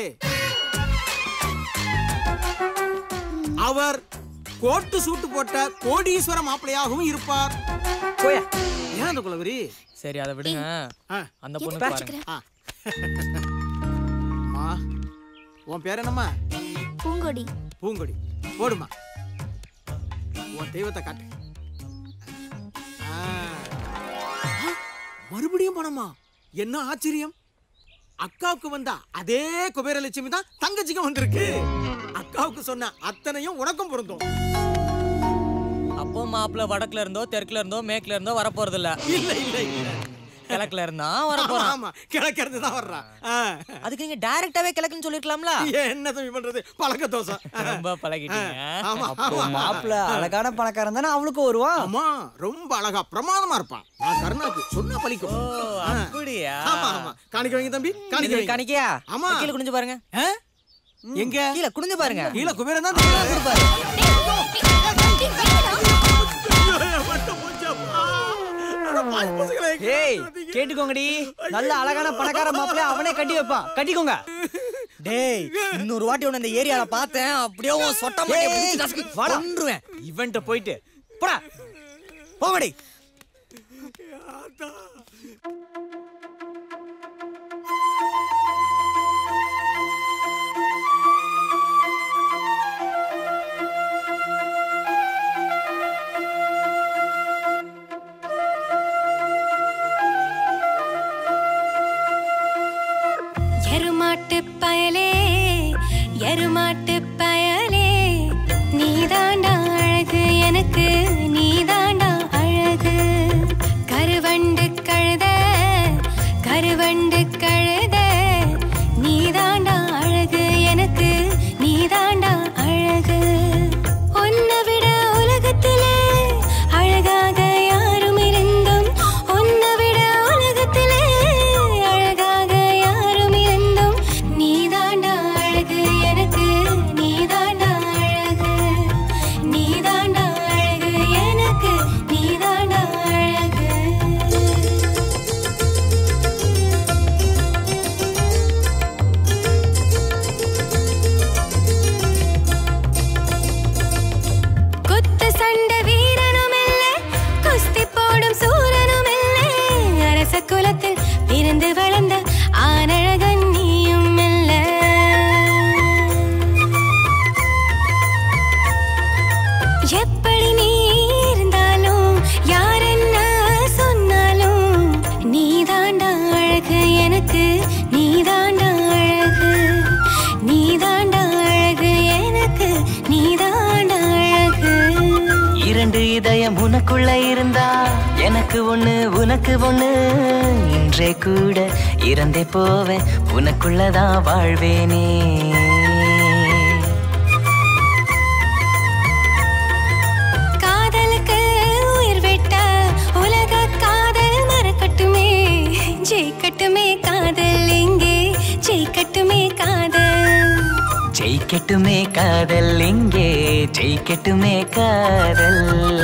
அவர் கோட்டு சூட்டு போட்ட கோடீஸ்வர மாப்பிள்ளையாகவும் இருப்பார் ஏன் அந்த குலவரி சரி அதை விடுங்க ஆ. அந்த பொண்ணு எதுக்கு பாருங்க வச்சுக்கிற? ஆ. அம்மா உன் பேர் என்னம்மா பூங்கொடி பூங்கொடி போடுமா உன் தெய்வத்தை காட்டு ஆ. ஆ, மறுபடியும் பணமா என்ன ஆச்சரியம் அக்காவுக்கு வந்தா அதே குபேரலட்சுமி தான் தங்கச்சிக்கும் வந்திருக்கு அக்காவுக்கு சொன்ன அத்தனையும் உனக்கும் பொருந்தும் அப்போ மாப்பிள்ள வடக்குல இருந்தோ தெற்குல இருந்தோ மேற்குல இருந்தோ வர போறது இல்ல இல்ல இல்ல இல்ல கிழக்குல இருந்தா வர ஆமா, போறான் ஆமா கிழக்கு இருந்து தான் வர்றா ஆ. அதுக்கு நீங்க டைரக்டாவே கிழக்குன்னு சொல்லிருக்கலாம்ல என்ன தம்பி பண்றது பழக்க தோசை ரொம்ப பழகிட்டீங்க ஆமா அப்போ ஆமா மாப்பிள்ள அழகான பணக்காரன் தானே அவளுக்கு வருவான் ஆமா ரொம்ப அழகா பிரமாதமா இருப்பான் நான் கருணாக்கு சொன்னா பலிக்கும் ஆ. அப்படியா ஆமா ஆமா காணிக்க வைங்க தம்பி காணிக்க இது வைங்க காணிக்கையா ஆமா. கீழே குனிஞ்சு பாருங்க ஆ? எங்க கீழே குனிஞ்சு பாருங்க கீழே குபேரன் தான் கொடுப்பாரு ஏய் கேட்டுக்கோங்கடி நல்ல அழகான பணக்கார மாப்பிள்ளை அவனே கட்டி வைப்பான் கட்டிக்கோங்க டேய் இன்னொரு வாட்டி உன்னை இந்த ஏரியால பார்த்தேன் அப்படியே உன் சொட்ட மாட்டே பிடிச்சு நசுக்கி கொன்றுவேன் இவன்ட்ட போயிட்டு போடா போங்கடி எருமாட்டு பயலே எருமாட்டு பயலே நீதாண்டா அழகு எனக்கு நீதாண்டா அழகு கருவண்டு கழுத கருவண்டு கழுத நீதாண்டா அழகு எனக்கு நீதாண்டா அழகு உன்னை விட உலகத்திலே அழகாக யாரும் இருந்தும் உன்னை விட உலகத்திலே அழகாக யாரும் இருந்தும் நீதாண்டா அழகு எனக்கு நீதாண்டா அழகு நீதாண்டா அழகு எனக்கு நீதாண்டா அழகு குத்து சண்டை வீரனும் இல்ல குஸ்தி போடும் சூரனும் இல்ல அரச குலத்தில் பிறந்து வளர்ந்த ஆனழகன் நீயும் இல்ல எப்படி நீ இருந்தாலும் யார் என்ன சொன்னாலும் நீதாண்டா அழகு எனக்கு நீதாண்டா அழகு நீதாண்டா அழகு எனக்கு நீதாண்டா அழகு இரண்டு இதயம் உனக்குள்ள இருந்தா எனக்கு ஒண்ணு உனக்கு ஒண்ணு இன்றே கூட இறந்தே போவேன் உனக்குள்ளதான் வாழ்வேனே காதலுக்கு உயிர் விட்ட உலக காதல் மறக்கட்டுமே ஜெயிக்கட்டுமே காதல் இங்கே ஜெயிக்கட்டுமே காதல் ஜெயிக்கட்டுமே காதல் இங்கே ஜெயிக்கட்டுமே காதல்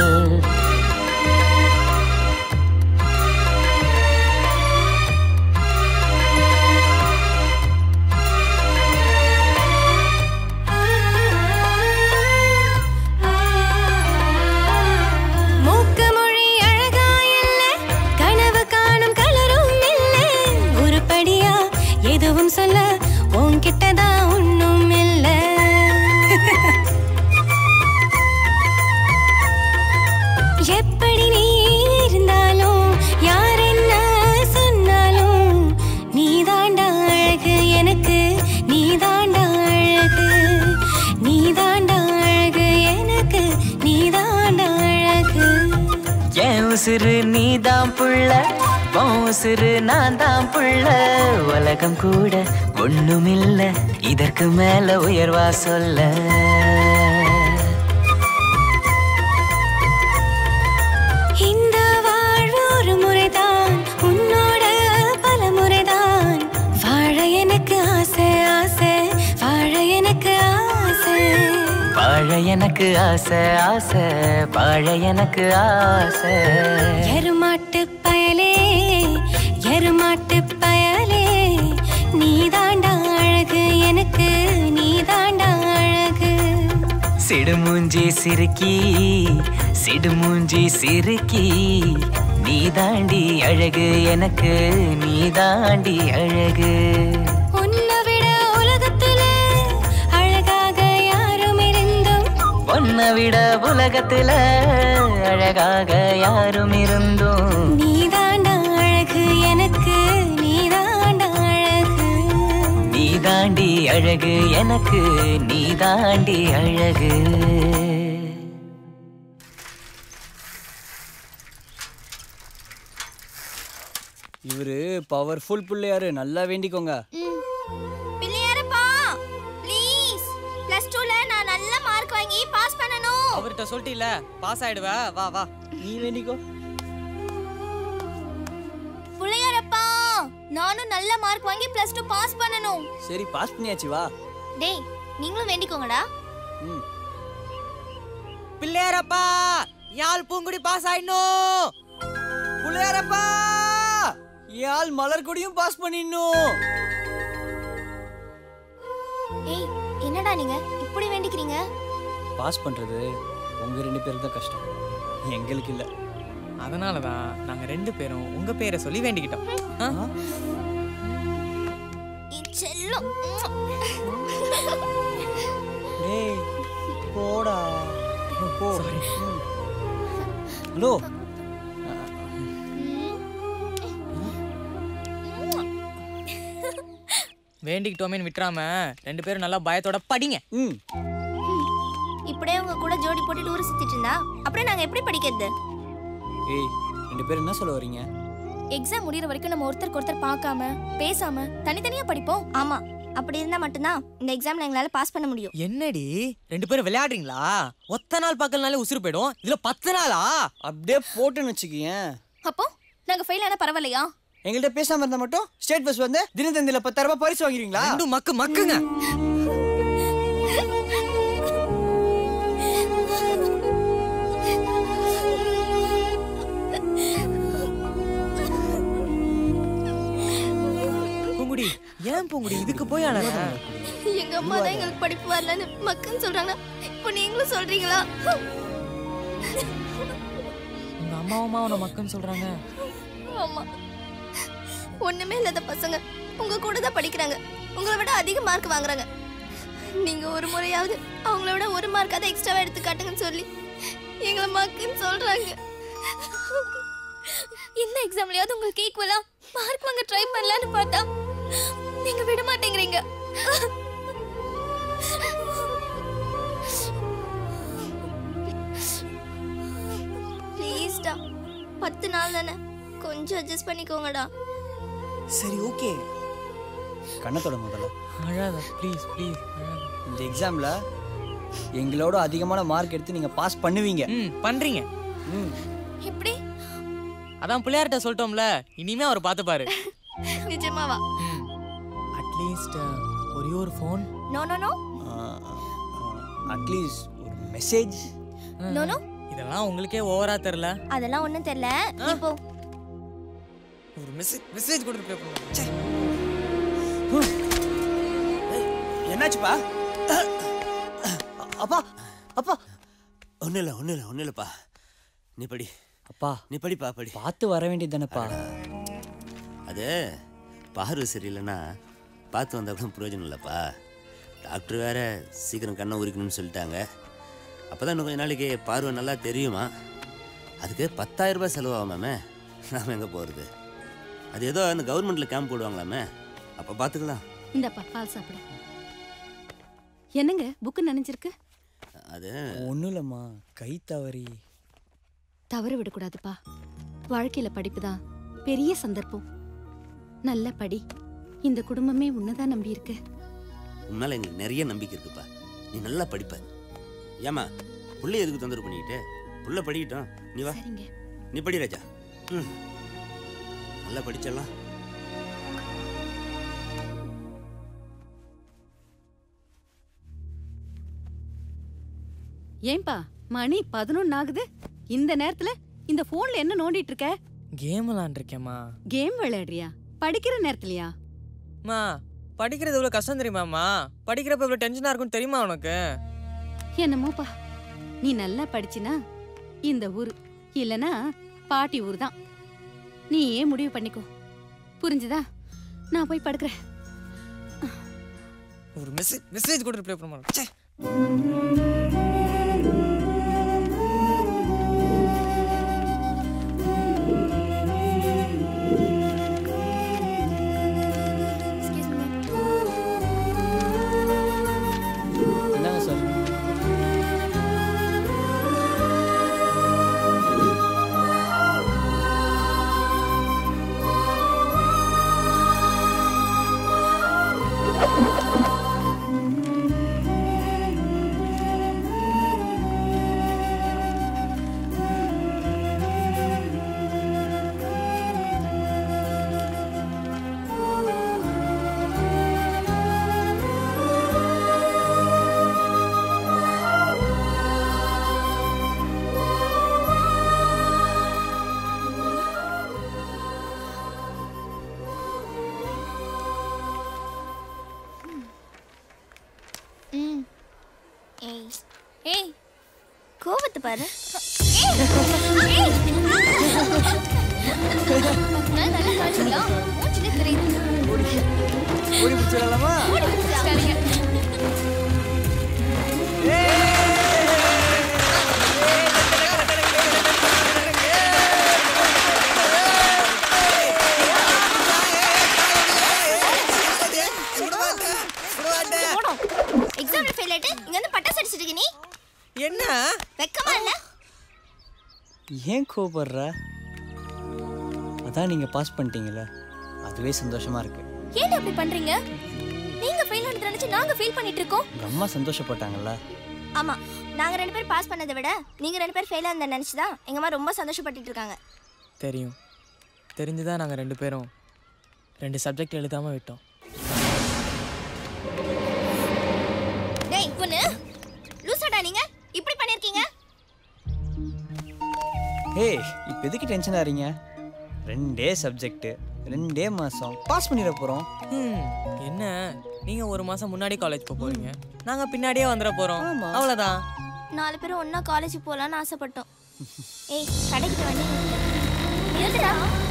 மூக்கு மொழி அழகா இல்ல கனவு காணும் கலரும் இல்ல உருப்படியா எதுவும் சொல்ல உன்கிட்டதான் ஒண்ணும் இல்ல எப்படி நீ இருந்தாலும் யார் என்ன சொன்னாலும் நீதாண்டா அழகு எனக்கு நீதாண்டா அழகு நீதாண்டா அழகு எனக்கு நீதாண்டா அழகு என் உசுறு நீதான் புள்ள உன் உசுறு நான் தான் புள்ள உலகம் கூட ஒண்ணுமில்ல இதற்கு மேல உயர்வா சொல்ல இந்த வாழ்வு ஒரு முறைதான் உன்னோட பல முறைதான் வாழ எனக்கு ஆசை ஆசை வாழ எனக்கு ஆசை வாழ எனக்கு ஆசை ஆசை வாழ எனக்கு ஆசை எருமாட்டு பயலே எருமாட்டு பயலே நீதாண்டா அழகு எனக்கு நீதாண்டா அழகு சிடுமூஞ்சி சிறுக்கி சிடுமூஞ்சி சிறுக்கி நீ தாண்டி அழகு எனக்கு நீ தாண்டி அழகு உன்னை விட உலகத்துல அழகாக யாரும் இருந்தும் உன்னை விட உலகத்துல அழகாக யாரும் இருந்தோம் நீதாண்டா அழகு எனக்கு நீதாண்டா அழகு நீ தாண்டி அழகு எனக்கு நீ தாண்டி அழகு இவரு பவர்ஃபுல் பிள்ளையாரு நல்லா வேண்டிக்கோங்க பிள்ளையாரப்பா ப்ளீஸ் பிளஸ் டூல நான் நல்ல மார்க் வாங்கி பாஸ் பண்ணணும் அவர்கிட்ட சொல்லிட்டீல பாஸ் ஆயிடுவ வா வா நீ வேண்டிக்கோ பிள்ளையாரப்பா நானும் நல்ல மார்க் வாங்கி பிளஸ் டூ பாஸ் பண்ணணும் சரி பாஸ் பண்ணியாச்சு வா டேய் நீங்களும் வேண்டிக்கோங்கடா ம் பிள்ளையாரப்பா யாழ் பூங்குடி பாஸ் ஆயிடணும் பிள்ளையாரப்பா யாழ் மலர்கொடியும் பாஸ் பண்ணிடணும் ஏய் என்னடா நீங்க இப்படி வேண்டிக்கிறீங்க பாஸ் பண்ணுறது உங்கள் ரெண்டு பேருக்கு தான் கஷ்டம் எங்களுக்கு இல்லை அதனால தான் நாங்கள் ரெண்டு பேரும் உங்கள் பேரை சொல்லி வேண்டிக்கிட்டோம் ஆ? செல்லம் டேய் போடா போ ஹலோ வேண்டிக்கிட்டோமேன்னு விட்டுறாம ரெண்டு பேரும் நல்லா பயத்தோட படிங்க ம் இப்படியே உங்க கூட ஜோடி போட்டு டூர் சுத்திட்டு இருந்தா அப்புறம் நாங்க எப்படி படிக்கிறது ஏய் ரெண்டு பேரும் என்ன சொல்ல வரீங்க எக்ஸாம் முடியற வரைக்கும் நம்ம ஒருத்தருக்கு ஒருத்தர் பார்க்காம பேசாம தனித்தனியா படிப்போம் ஆமா அப்படி இருந்தா மட்டும்தான் இந்த எக்ஸாம்ல எங்களால பாஸ் பண்ண முடியும் என்னடி ரெண்டு பேரும் விளையாடுறீங்களா ஒத்த நாள் பார்க்கலனாலே உசுறு போயிடும் இதுல பத்து நாளா அப்படியே போட்டுன்னு வச்சுக்கியேன் அப்போ நாங்க ஃபெயில் ஆனா பரவாயில்லையா எங்கள்கிட்ட பேசாம இருந்தா மட்டும் ஸ்டேட் பஸ் வந்து தினத்தந்தில பத்தாயிரம் ரூபாய் பரிசு வாங்குறீங்களா ரெண்டும் மக்கு மக்குங்க பூங்குடி ஏன் பூங்குடி இதுக்கு போய் அழற எங்க அம்மா தான் எங்களுக்கு படிப்பு வரலன்னு மக்கன்னு சொல்றாங்க இப்போ நீங்களும் சொல்றீங்களா உங்க அம்மாவும் அவனை மக்குன்னு சொல்றாங்க ஆமா ஒண்ணுமே இல்லாத பசங்க உங்க கூட தான் படிக்கிறாங்க உங்களை விட அதிக மார்க் வாங்குறாங்க நீங்க ஒரு முறையாவது அவங்கள விட ஒரு மார்க்காவது எக்ஸ்ட்ராவா எடுத்து காட்டுங்கன்னு சொல்லி எங்களை மக்குன்னு சொல்றாங்க இந்த எக்ஸாம்லயாவது உங்களுக்கு ஈக்குவலா மார்க் வாங்க ட்ரை பண்ணலான்னு பார்த்தா நீங்க விட மாட்டேங்கிறீங்க ப்ளீஸ்டா பத்து நாள் தானே கொஞ்சம் அட்ஜஸ்ட் பண்ணிக்கோங்கடா சரி ஓகே கண்ணத்தோட முதல்ல அழாத ப்ளீஸ் ப்ளீஸ் இந்த எக்ஸாம்ல எங்களோட அதிகமான மார்க் எடுத்து நீங்க பாஸ் பண்ணுவீங்க ம் பண்றீங்க ம் எப்படி அதான் பிள்ளையார்ட்ட சொல்லிட்டோம்ல இனிமே அவர் பார்த்து பாரு நிஜமாவா அட்லீஸ்ட் ஒரே ஒரு phone no no no at least ஒரு மெசேஜ் நோ நோ இதெல்லாம் உங்களுக்கே ஓவரா தெரியல அதெல்லாம் ஒண்ணும் தெரியல இப்போ ஒரு மெசேஜ் மெசேஜ் கொடுத்து ப்ளே பண்ணுங்க என்னாச்சுப்பா அப்பா அப்பா ஒன்றும் இல்லை ஒன்றும் இல்லை ஒன்றும் இல்லைப்பா நீ படி அப்பா நீ படிப்பா படி பார்த்து வர வேண்டியது தானேப்பா அது பார்வை சரியில்லைன்னா பார்த்து வந்தால் கூட பிரயோஜனம் இல்லைப்பா டாக்டர் வேற சீக்கிரம் கண்ணை உரிக்கணும்னு சொல்லிட்டாங்க அப்போ தான் இன்னும் கொஞ்ச நாளைக்கு பார்வை நல்லா தெரியுமா அதுக்கு பத்தாயிரம் ரூபாய் செலவாகுமாமே நாம் எங்கே போகிறது அது ஏதோ அந்த கவர்மெண்ட்டில் கேம்ப் போடுவாங்களாமே அப்போ பார்த்துக்கலாம் இந்தப்பா பால் சாப்பிடு என்னங்க புக்கு நினைஞ்சிருக்கு அது ஒன்றும் இல்லைம்மா கை தவறி தவற விடக்கூடாதுப்பா வாழ்க்கையில படிப்பு தான் பெரிய சந்தர்ப்பம் நல்ல படி இந்த குடும்பமே உன்னதான் நம்பி இருக்கு உன்னால எங்களுக்கு நிறைய நம்பிக்கை இருக்குப்பா நீ நல்லா படிப்ப ஏமா புள்ளை எதுக்கு தொந்தரவு பண்ணிக்கிட்டு புள்ள படிக்கட்டும் நீ வா சரிங்க நீ படி ராஜா ம் நல்லா படிச்சிடலாம் ஏன்பா மணி பதினொன்னு ஆகுது இந்த நேரத்துல இந்த போன்ல என்ன நோண்டிட்டு இருக்க கேம் விளாண்டுருக்கேம்மா கேம் விளையாடுறியா படிக்கிற நேரத்துலயா மா படிக்கிறது எவ்வளோ கஷ்டம் தெரியுமாம்மா படிக்கிறப்ப எவ்வளோ டென்ஷனாக இருக்கும்னு தெரியுமா உனக்கு என்னமோப்பா நீ நல்லா படிச்சினா இந்த ஊர் இல்லனா பாட்டி ஊர் தான் நீ ஏன் முடிவு பண்ணிக்கோ புரிஞ்சுதா நான் போய் படுக்கிறேன் ஒரு மெசேஜ் மெசேஜ் கூட ரிப்ளை பண்ண மாட்டேன் ச்சே. என்னங்க சார் கோவத்தை பாரு ஏய், ஏய். நான் நல்லா காய்ச்சலாம் மூச்சிலே தெரியுது ஓடி பிடிச்சிடலாமா ஓடி பிடிச்சாங்க எக்ஸாம்ல ஃபெயில் ஆயிட்டு இங்க வந்து பட்டாசு அடிச்சிட்டு இருக்க நீ என்ன வெக்கமா இல்ல ஏன் கோபப்படுற அதான் நீங்க பாஸ் பண்ணிட்டீங்கல்ல அதுவே சந்தோஷமா இருக்கு ஏன் அப்படி பண்றீங்க நீங்க ஃபெயில் ஆனது நினைச்சு நாங்க ஃபீல் பண்ணிட்டு இருக்கோம் உங்க அம்மா சந்தோஷப்பட்டாங்கல்ல ஆமா நாங்க ரெண்டு பேரும் பாஸ் பண்ணதை விட நீங்க ரெண்டு பேரும் ஃபெயில் ஆனதை நினைச்சு தான் எங்க அம்மா ரொம்ப சந்தோஷப்பட்டுட்டு இருக்காங்க தெரியும் தெரிஞ்சுதான் நாங்கள் ரெண்டு பேரும் ரெண்டு சப்ஜெக்ட் எழுதாம விட்டோம் டேய் பொண்ணு லூசாடா நீங்க இப்படி பண்ணிருக்கீங்க ஏய் இப்போ எதுக்கு டென்ஷன் ஆறீங்க ரெண்டே சப்ஜெக்ட் ரெண்டே மாசம் பாஸ் பண்ணிட போறோம் ம், என்ன நீங்க ஒரு மாசம் முன்னாடி காலேஜ் போக போறீங்க நாங்க பின்னாடியே வந்துட போறோம் அவ்வளவுதான் நாலு பேரும் ஒண்ணா காலேஜ் போலாம்னு ஆசைப்பட்டோம் ஏய் கடைக்கு வண்டி நிறுத்துடா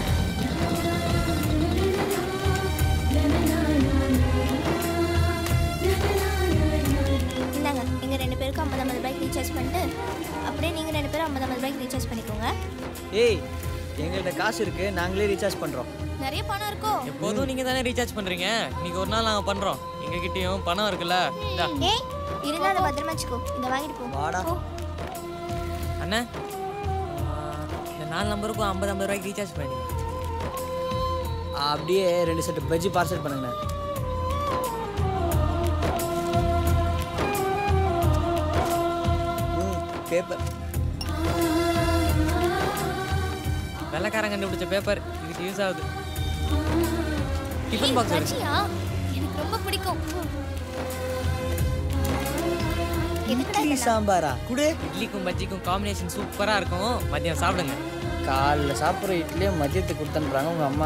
இந்தாங்க எங்க ரெண்டு பேருக்கும் ஐம்பது ஐம்பது ரூபாய்க்கு ரீசார்ஜ் பண்ணிட்டு அப்படியே நீங்க ரெண்டு பேரும் ஐம்பது ஐம்பது ரூபாய்க்கு ரீசார்ஜ் பண்ணிக்கோங்க ஏய் எங்கள்கிட்ட காசு இருக்கு நாங்களே ரீசார்ஜ் பண்றோம் நிறைய பணம் இருக்கோ எப்போதும் நீங்க தானே ரீசார்ஜ் பண்றீங்க இன்னைக்கு ஒரு நாள் நாங்க பண்றோம் எங்க கிட்டயும் பணம் இருக்குல்ல இந்தா. ஏய் இருந்தா அதை பத்திரமா வச்சுக்கோ இதை வாங்கிட்டு போ வாடா போ. அண்ணா இந்த நாலு நம்பருக்கும் ஐம்பது ஐம்பது ரூபாய்க்கு ரீசார்ஜ் பண்ணி அப்படியே ரெண்டு செட் பஜ்ஜி பார்சல் பண்ணுங்க பேப்பர் வெள்ளக்காரன் கண்டுபிடிச்ச பேப்பர் இதுக்கு யூஸ் ஆகுது டிஃபன் பாக்ஸ் இருக்கு பஜ்ஜியா எனக்கு ரொம்ப பிடிக்கும் இட்லி சாம்பாரா குடு இட்லிக்கும் பஜ்ஜிக்கும் காம்பினேஷன் சூப்பரா இருக்கும் மதியம் சாப்பிடுங்க காலைல சாப்பிட்ற இட்லியே மதியத்துக்கு கொடுத்தனுப்புறாங்க உங்க அம்மா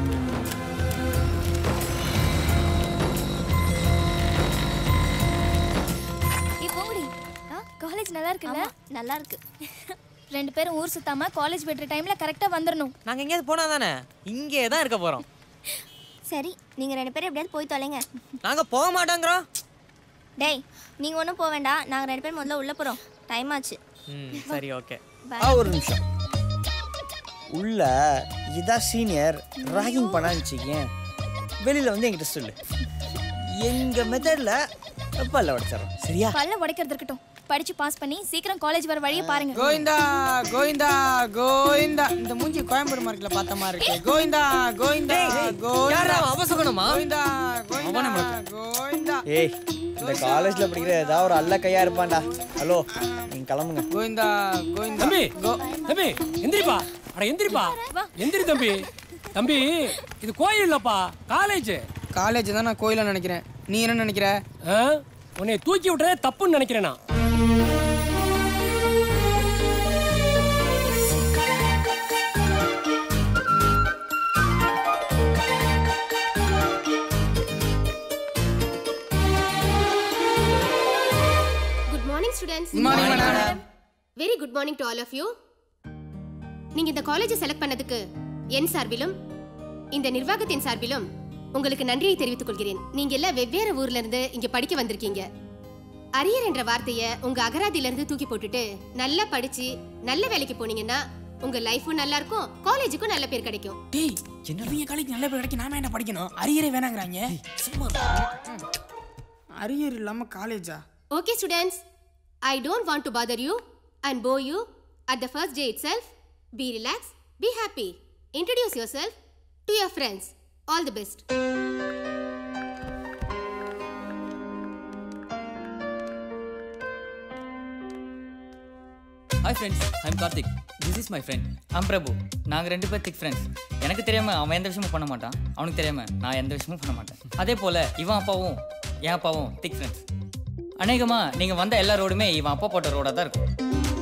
ஏய் போங்கடி காலேஜ் நல்லா இருக்குல்ல நல்லா இருக்கு ரெண்டு பேரும் ஊர் சுத்தாம காலேஜ் விடுற டைம்ல கரெக்டா வந்துடணும் நாங்க எங்கேயாவது போனா தானே இங்கே தான் இருக்க போறோம் சரி நீங்க ரெண்டு பேரும் எப்படியாவது போய் தொலைங்க நாங்க போக மாட்டோங்கிறோம் டேய் நீங்க ஒன்றும் போக வேண்டாம் நாங்க ரெண்டு பேரும் முதல்ல உள்ள போறோம் டைம் ஆச்சு ம் சரி ஓகே ஆ ஒரு நிமிஷம் உள்ள இதான் சீனியர் ராகிங் பண்ணான்னு வச்சுக்கேன் வெளியில வந்து என்கிட்ட சொல்லு எங்க மெத்தட்ல பல்ல உடைச்சிடறோம் சரியா பல்ல உடைக்கிறது இருக்கட்டும் படிச்சு பாஸ் பண்ணி சீக்கிரம் காலேஜ் வர வழியை பாருங்க கோவிந்தா கோவிந்தா கோவிந்தா இந்த மூஞ்சி கோயம்பேடு மார்க்கெட்ல பார்த்த மாதிரி இருக்கு கோவிந்தா கோவிந்தா யாரா கோவிந்தா அவன் அபசகுணமா? கோவிந்தா கோவிந்தா கோவிந்தா ஏய் இந்த காலேஜ்ல படிக்கிற ஏதாவது ஒரு அல்ல கையா இருப்பான்டா ஹலோ நீங்க கிளம்புங்க கோவிந்தா கோவிந்தா தம்பி தம்பி எந்திரிப்பா அட எந்திரிப்பா எந்திரி தம்பி தம்பி இது கோயில் இல்லப்பா காலேஜ் காலேஜ் தான் நான் கோயில நினைக்கிறேன் நீ என்ன நினைக்கிற உன்னை தூக்கி விட்டுறதே தப்புன்னு நினைக்கிறேன் நான் good morning students Good morning, madam. Very good morning to all of you நீங்க இந்த காலேஜை செலக்ட் பண்ணதுக்கு என் சார்பிலும் இந்த நிர்வாகத்தின் சார்பிலும் உங்களுக்கு நன்றியை தெரிவித்துக் கொள்கிறேன் நீங்க எல்லாம் வெவ்வேறு ஊர்ல இருந்து இங்க படிக்க வந்திருக்கீங்க அரியர் என்ற வார்த்தைய உங்க அகராதியில இருந்து தூக்கி போட்டுட்டு நல்லா படிச்சு நல்ல வேலைக்கு போனீங்கன்னா உங்க லைஃபும் நல்லா இருக்கும் காலேஜுக்கும் நல்ல பேர் கிடைக்கும் டேய் என்ன இவங்க காலேஜ் நல்ல பேர் கிடைக்க நாம என்ன படிக்கணும் அரியரே வேணாங்கிறாங்க சும்மா அரியர் இல்லாம காலேஜா Okay, students, I don't want to bother you and bore you at the first day itself. Be relaxed, be happy. Introduce yourself to your friends. All the best. Hi friends I'm Karthik this is my friend I'm Prabhu நாங்கள் ரெண்டு பேர் திக் friends எனக்கு தெரியாமல் அவன் எந்த விஷயமும் பண்ண மாட்டான் அவனுக்கு தெரியாமல் நான் எந்த விஷயமும் பண்ண மாட்டேன் அதே போல் இவன் அப்பாவும் என் அப்பாவும் திக் ஃப்ரெண்ட்ஸ் அநேகமாக நீங்கள் வந்த எல்லா ரோடுமே இவன் அப்பா போட்ட ரோடாக தான் இருக்கும்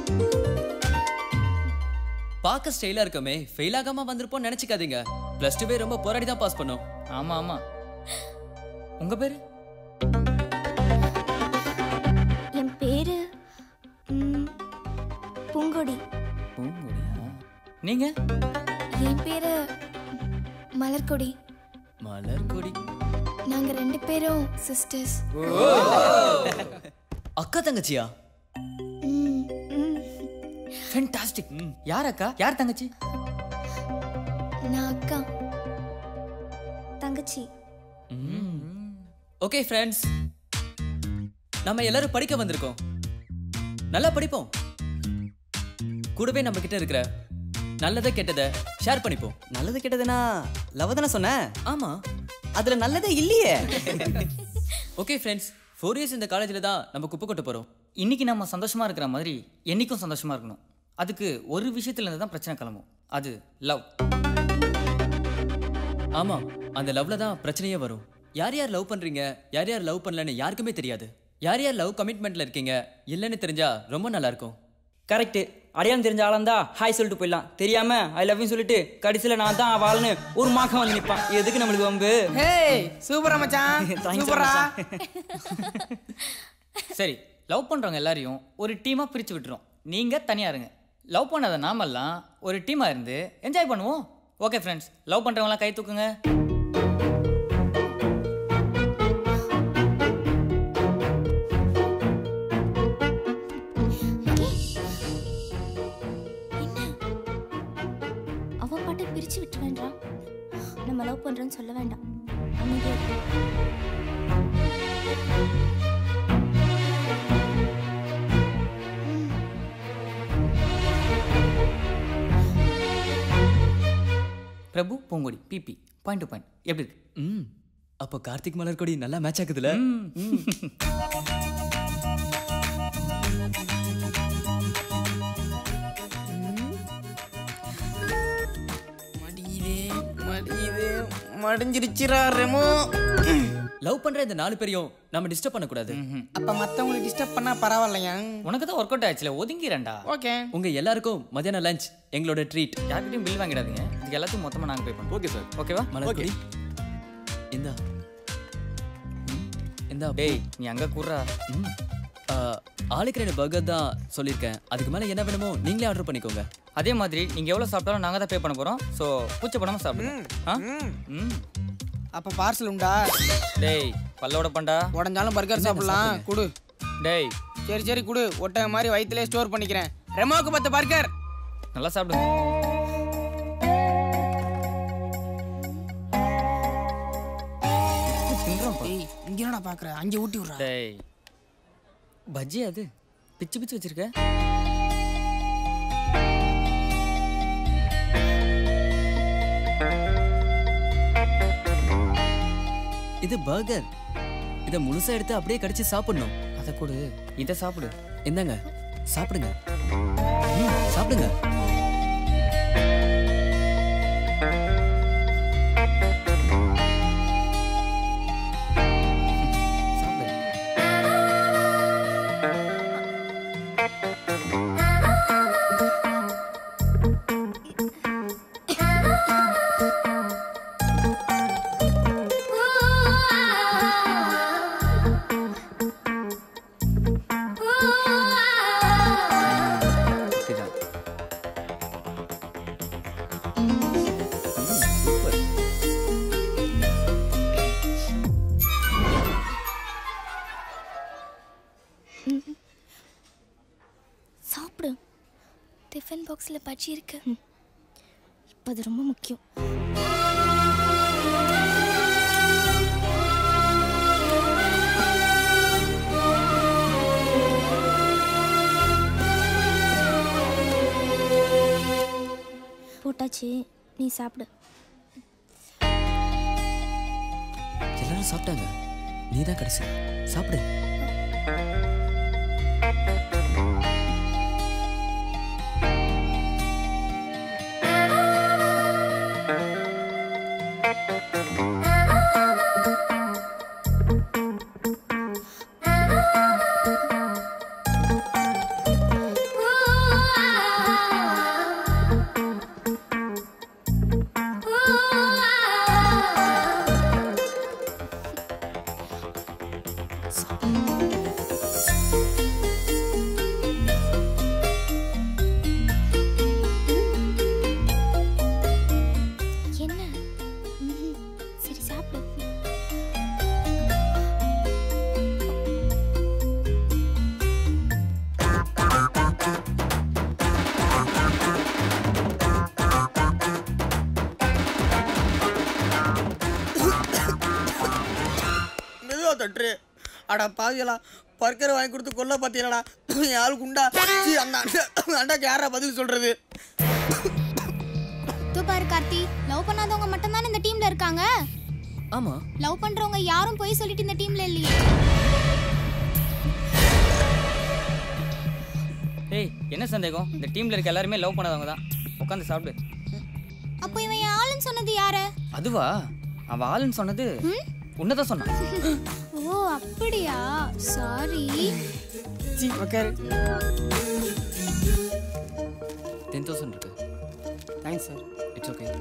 பார்க்க ஸ்டைலா இருக்கமே ஃபெயில் ஆகாம வந்திருப்போம் நினைச்சுக்காதீங்க பிளஸ் டூவே ரொம்ப போராடி தான் பாஸ் பண்ணோம் ஆமாம் ஆமாம் உங்கள் பேர் என் பேரு ம், பூங்கொடி பூங்கொடியா நீங்க என் பேரு மலர்கொடி மலர்கொடி நாங்க ரெண்டு பேரும் சிஸ்டர்ஸ் அக்கா தங்கச்சியா ஃபென்டாஸ்டிக் யார் அக்கா யார் தங்கச்சி நான் அக்கா தங்கச்சி ஓகே ஃப்ரெண்ட்ஸ் நம்ம எல்லாரும் படிக்க வந்திருக்கோம் நல்லா படிப்போம் கூடவே நம்ம கிட்ட இருக்கிற நல்லதை கெட்டதை ஷேர் பண்ணிப்போம் நல்லது கெட்டதுன்னா லவ் தானே சொன்னேன் ஆமா அதுல நல்லதே இல்லையே ஓகே ஃப்ரெண்ட்ஸ் ஃபோர் இயர்ஸ் இந்த காலேஜில் தான் நம்ம குப்பை கொட்ட போகிறோம் இன்னைக்கு நம்ம சந்தோஷமா இருக்கிற மாதிரி என்னைக்கும் சந்தோஷமா இருக்கணும் அதுக்கு ஒரு விஷயத்துல இருந்து தான் பிரச்சனை கிளம்பும் அது லவ் ஆமா அந்த லவ்ல தான் பிரச்சனையே வரும் யார் யார் லவ் பண்றீங்க யார் யார் லவ் பண்ணலன்னு யாருக்குமே தெரியாது யார் யார் லவ் கமிட்மெண்ட்ல இருக்கீங்க இல்லைன்னு தெரிஞ்சா ரொம்ப நல்லா இருக்கும் கரெக்ட் அடையாளம் தெரிஞ்ச ஆளந்தா ஹாய் சொல்லிட்டு போயிடலாம் தெரியாம ஐ லவ் சொல்லிட்டு கடைசியில நான் தான் அவள்னு ஒரு மாக்கம் வந்து நிப்பான் எதுக்கு நம்மளுக்கு வம்பு ஹேய் சூப்பரா மச்சான் Thanks, சூப்பரா சரி லவ் பண்றவங்க எல்லாரையும் ஒரு டீமா பிரிச்சு விட்டுரும் நீங்க தனியா இருங்க லவ் பண்ணாத நாமெல்லாம் ஒரு டீமா இருந்து என்ஜாய் பண்ணுவோம் ஓகே ஃப்ரெண்ட்ஸ் லவ் பண்றவங்களாம் கை தூக்குங்க அவன் பாட்டை பிரிச்சு விட்டு வேண்டாம் நம்ம லவ் பண்றோம்னு சொல்ல வேண்டாம் அமைதியா இரு. Prabhu Poongodi BP point to point எப்படி இருக்கு ம் அப்போ கார்த்திக் மலர் கொடி நல்லா மேட்ச் ஆகுதுல மடியுதே மடியுதே மடிஞ்சிருச்சுரா ரெமோ லவ் பண்ற இந்த நாலு பேரையும் நம்ம டிஸ்டர்ப் பண்ணக்கூடாது அப்ப மத்தவங்களுக்கு டிஸ்டர்ப் பண்ணா பரவாயில்லையா உனக்கு தான் ஒர்க் அவுட் ஆச்சுல ஒதுங்கிறேன்டா ஓகே உங்க எல்லாருக்கும் மத்தியான லஞ்ச் எங்களோட ட்ரீட் யார்கிட்டயும் பில் வாங்கிடாதீங்க இதுக்கு எல்லாத்தையும் மொத்தமா நாங்க பே பண்ணுவோம் ஓகே சார் ஓகேவா மலர் கொடி இந்தா ம், இந்தா டேய் நீ அங்க கூடுறா ம் ஆ, ஆளுக்கு ரெண்டு பர்கர் தான் சொல்லியிருக்கேன் அதுக்கு மேலே என்ன வேணுமோ நீங்களே ஆர்டர் பண்ணிக்கோங்க அதே மாதிரி நீங்க எவ்வளவு சாப்பிட்டாலும் நாங்க தான் பே பண்ண போறோம் சோ பூச்சப்படாம சாப்பிடுங்க ஆ? ம் அப்ப பார்சல் உண்டா டேய் பல்லோட பண்டா உடஞ்சாலும் பர்கர் சாப்பிடலாம் குடு டேய் சரி சரி குடு ஒட்டக மாதிரி வயிற்றுலேயே ஸ்டோர் பண்ணிக்கிறேன் ரெமோக்கு பத்து பர்கர் நல்லா சாப்பிடுங்க ஏய் இங்க என்னடா பாக்குற அங்க ஊட்டி விடுறா டேய் பஜ்ஜி அது பிச்சு பிச்சு வச்சிருக்க இது பர்கர் இதை முழுசா எடுத்து அப்படியே கடிச்சு சாப்பிடணும் அதை கொடு இதை சாப்பிடு இந்தாங்க சாப்பிடுங்க ம், சாப்பிடுங்க இதுதான் சாப்பிடு டிஃபன் பாக்ஸில் பஜ்ஜி இருக்கு இப்போ அது ரொம்ப முக்கியம் போட்டாச்சு நீ சாப்பிடு எல்லாரும் சாப்பிட்டாங்க நீ தான் கடைசி சாப்பிடு தட்டுரு அட பாவியலா பர்க்கர் வாங்கி கொடுத்து கொல்ல பார்த்தீங்களா என் ஆள் குண்டா சீ, அந்த அண்டா அண்டாக்கு யாரா பதில் சொல்றது தூ பாரு கார்த்தி லவ் பண்ணாதவங்க மட்டும் தானே இந்த டீம்ல இருக்காங்க ஆமா லவ் பண்றவங்க யாரும் போய் சொல்லிட்டு இந்த டீம்ல இல்லையே ஏய் என்ன சந்தேகம் இந்த டீம்ல இருக்க எல்லாருமே லவ் பண்ணாதவங்க தான் உட்காந்து சாப்பிடு அப்போ இவன் என் ஆளுன்னு சொன்னது யாரு அதுவா அவ ஆளுன்னு சொன்னது உன்னதான் சொன்னான் ஓ அப்படியா சாரி சி உக்காரு டென் தௌசண்ட் இருக்கு தேங்க்ஸ் சார் இட்ஸ் ஓகே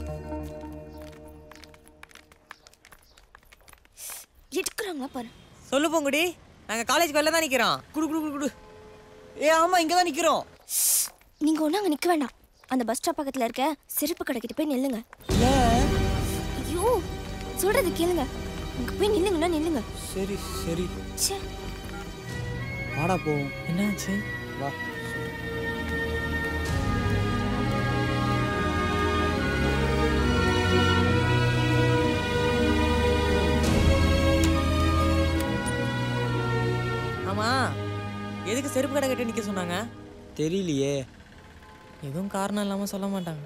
எடுக்கிறாங்களா பாரு சொல்லு பொங்குடி நாங்க காலேஜ் வெளில தான் நிக்கிறோம் குடு குடு குடு குடு ஏ ஆமா இங்க தான் நிக்கிறோம் நீங்க ஒன்றும் அங்கே நிற்க வேண்டாம் அந்த பஸ் ஸ்டாப் பக்கத்தில் இருக்க செருப்பு கடைக்கிட்ட போய் நில்லுங்க ஐயோ சொல்றது கேளுங்க அங்கே போய் நில்லுங்கன்னா நில்லுங்க சரி சரி ச்சே வாடா போவோம் என்னாச்சு வா ஆமா எதுக்கு செருப்பு கடை கட்டி நிக்க சொன்னாங்க தெரியலையே எதுவும் காரணம் இல்லாம சொல்ல மாட்டாங்க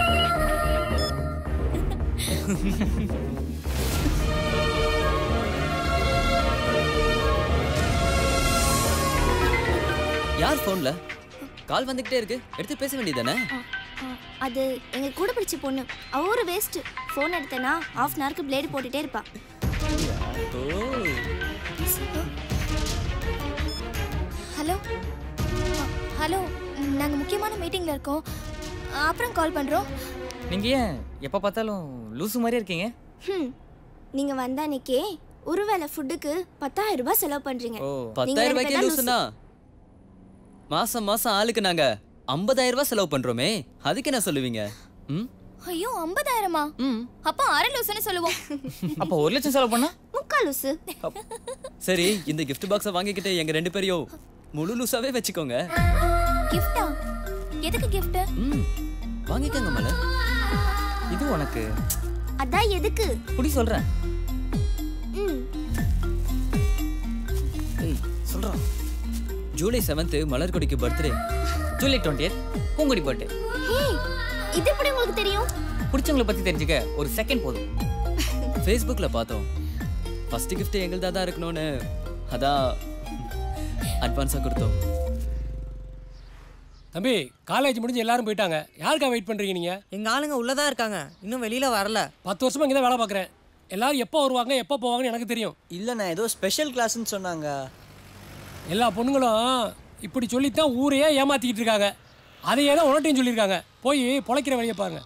யார் ஃபோன்ல கால் வந்துகிட்டே இருக்கு எடுத்து பேச வேண்டியதானே ஆ, அது எங்க கூட படிச்ச பொண்ணு அவ ஒரு வேஸ்ட் ஃபோன் எடுத்தேன்னா ஆஃப் அன் ஹவருக்கு பிளேடு போட்டுட்டே இருப்பா ஹலோ ஹலோ நாங்க முக்கியமான மீட்டிங்ல இருக்கோம் அப்புறம் கால் பண்றோம் நீங்க ஏன் எப்ப பார்த்தாலும் லூசு மாதிரியே இருக்கீங்க ஹம். நீங்க வந்த அன்னைக்கே ஒருவேளை ஃபுட்டுக்கு பத்தாயிரம் ரூபாய் செலவு பண்றீங்க ஓ நீங்க பத்தாயிரம் ரெண்டு ரூபாய்க்கே பேரும் லூசுனா மாசம் மாசம் ஆளுக்கு நாங்க ஐம்பதாயிரம் ரூபாய் செலவு பண்றோமே அதுக்கு என்ன சொல்லுவீங்க ம் ஐயோ ஐம்பதாயிரமா அப்ப அரை லூசுன்னு சொல்லுவோம் அப்போ ஒரு லட்சம் செலவு பண்ணா முக்கால் லூசு சரி இந்த gift பாக்ஸை வாங்கிக்கிட்டு எங்க ரெண்டு பேரையும் முழு லூசாவே வச்சுக்கோங்க கிஃப்டா எதுக்கு கிஃப்ட் ம் வாங்கிக்கோங்க மலர் இது உனக்கு அதான் எதுக்கு குடி சொல்றேன் ம் ஏய் சொல்றான் ஜூலை செவன்த் மலர்கொடிக்கு birthday July twenty Poongodi birthday ஏய் இது எப்படி உங்களுக்கு தெரியும் பிடிச்சவங்களை பத்தி தெரிஞ்சுக்க ஒரு செகண்ட் போதும் ஃபேஸ்புக்கில் பார்த்தோம் ஃபர்ஸ்ட் gift எங்களுதா தான் இருக்கணும்னு அதான் அட்வான்ஸாக கொடுத்தோம் தம்பி காலேஜ் முடிஞ்சு எல்லாரும் போயிட்டாங்க யாருக்கா வெயிட் பண்றீங்க நீங்க எங்க ஆளுங்க உள்ளதான் இருக்காங்க இன்னும் வெளியில வரல பத்து வருஷமா இங்கே தான் வேலை பார்க்குறேன் எல்லாரும் எப்போ வருவாங்க எப்போ போவாங்கன்னு எனக்கு தெரியும் இல்லைண்ணா ஏதோ ஸ்பெஷல் கிளாஸ்ன்னு சொன்னாங்க எல்லா பொண்ணுங்களும் இப்படி சொல்லித்தான் ஊரையே ஏமாத்திக்கிட்டு இருக்காங்க அதையே தான் உனட்டையும் சொல்லியிருக்காங்க போய் பொழைக்கிற வழியை பாருங்க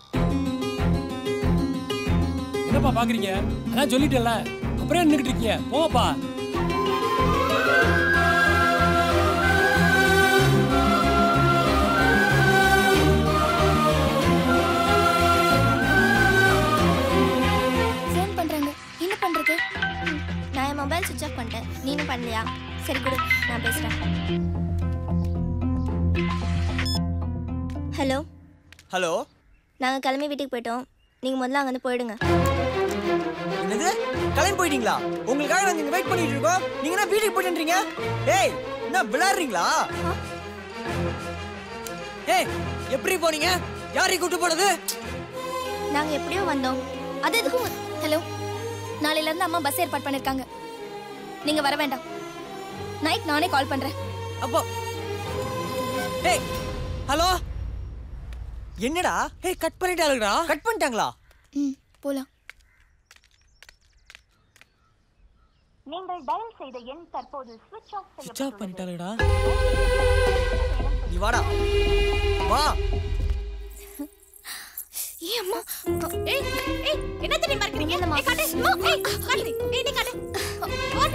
என்னப்பா பார்க்குறீங்க அதான் சொல்லிட்டேன்ல அப்புறம் நின்றுட்டு இருக்கீங்க போங்கப்பா ஃபோன் பண்றாங்க என்ன பண்றது ம், நான் என் மொபைல் சுவிட்ச் ஆஃப் பண்ணிட்டேன் நீனும் பண்ணலையா சரி கொடு நான் பேசுறேன் ஹலோ ஹலோ நாங்க கிளம்பி வீட்டுக்கு போயிட்டோம் நீங்க முதல்ல அங்கேருந்து போயிடுங்க என்னது கிளம்பி போயிட்டீங்களா உங்களுக்காக நாங்க இங்க வெயிட் பண்ணிட்டு இருக்கோம் நீங்க என்ன வீட்டுக்கு போயிட்டுன்றீங்க ஏய் என்ன விளையாடுறீங்களா ஏய் எப்படி போனீங்க யாரை கூட்டு போனது நாங்க எப்படியோ வந்தோம் அது எதுக்கும் ஹலோ நாளையில இருந்து அம்மா பஸ் ஏற்பாடு பண்ணிருக்காங்க நீங்க வர வேண்டாம் நைட் நானே கால் பண்றேன் அப்போ ஏய் ஹலோ என்னடா ஏய் கட் பண்ணிட்டாளுடா கட் பண்ணிட்டாங்களா ம் போலாம் நீங்கள் டயல் செய்த எண் தற்போது சுவிட்ச் ஆஃப் சுவிட்ச் ஆஃப் பண்ணிட்டாளுடா நீ வாடா வா ஏ அம்மா ஏய் ஏய் என்ன தெரியுமா இருக்கீங்க ஏய் காட்டு அம்மா, ஏய் காட்டு ஏய் நீ காட்டு ஓடி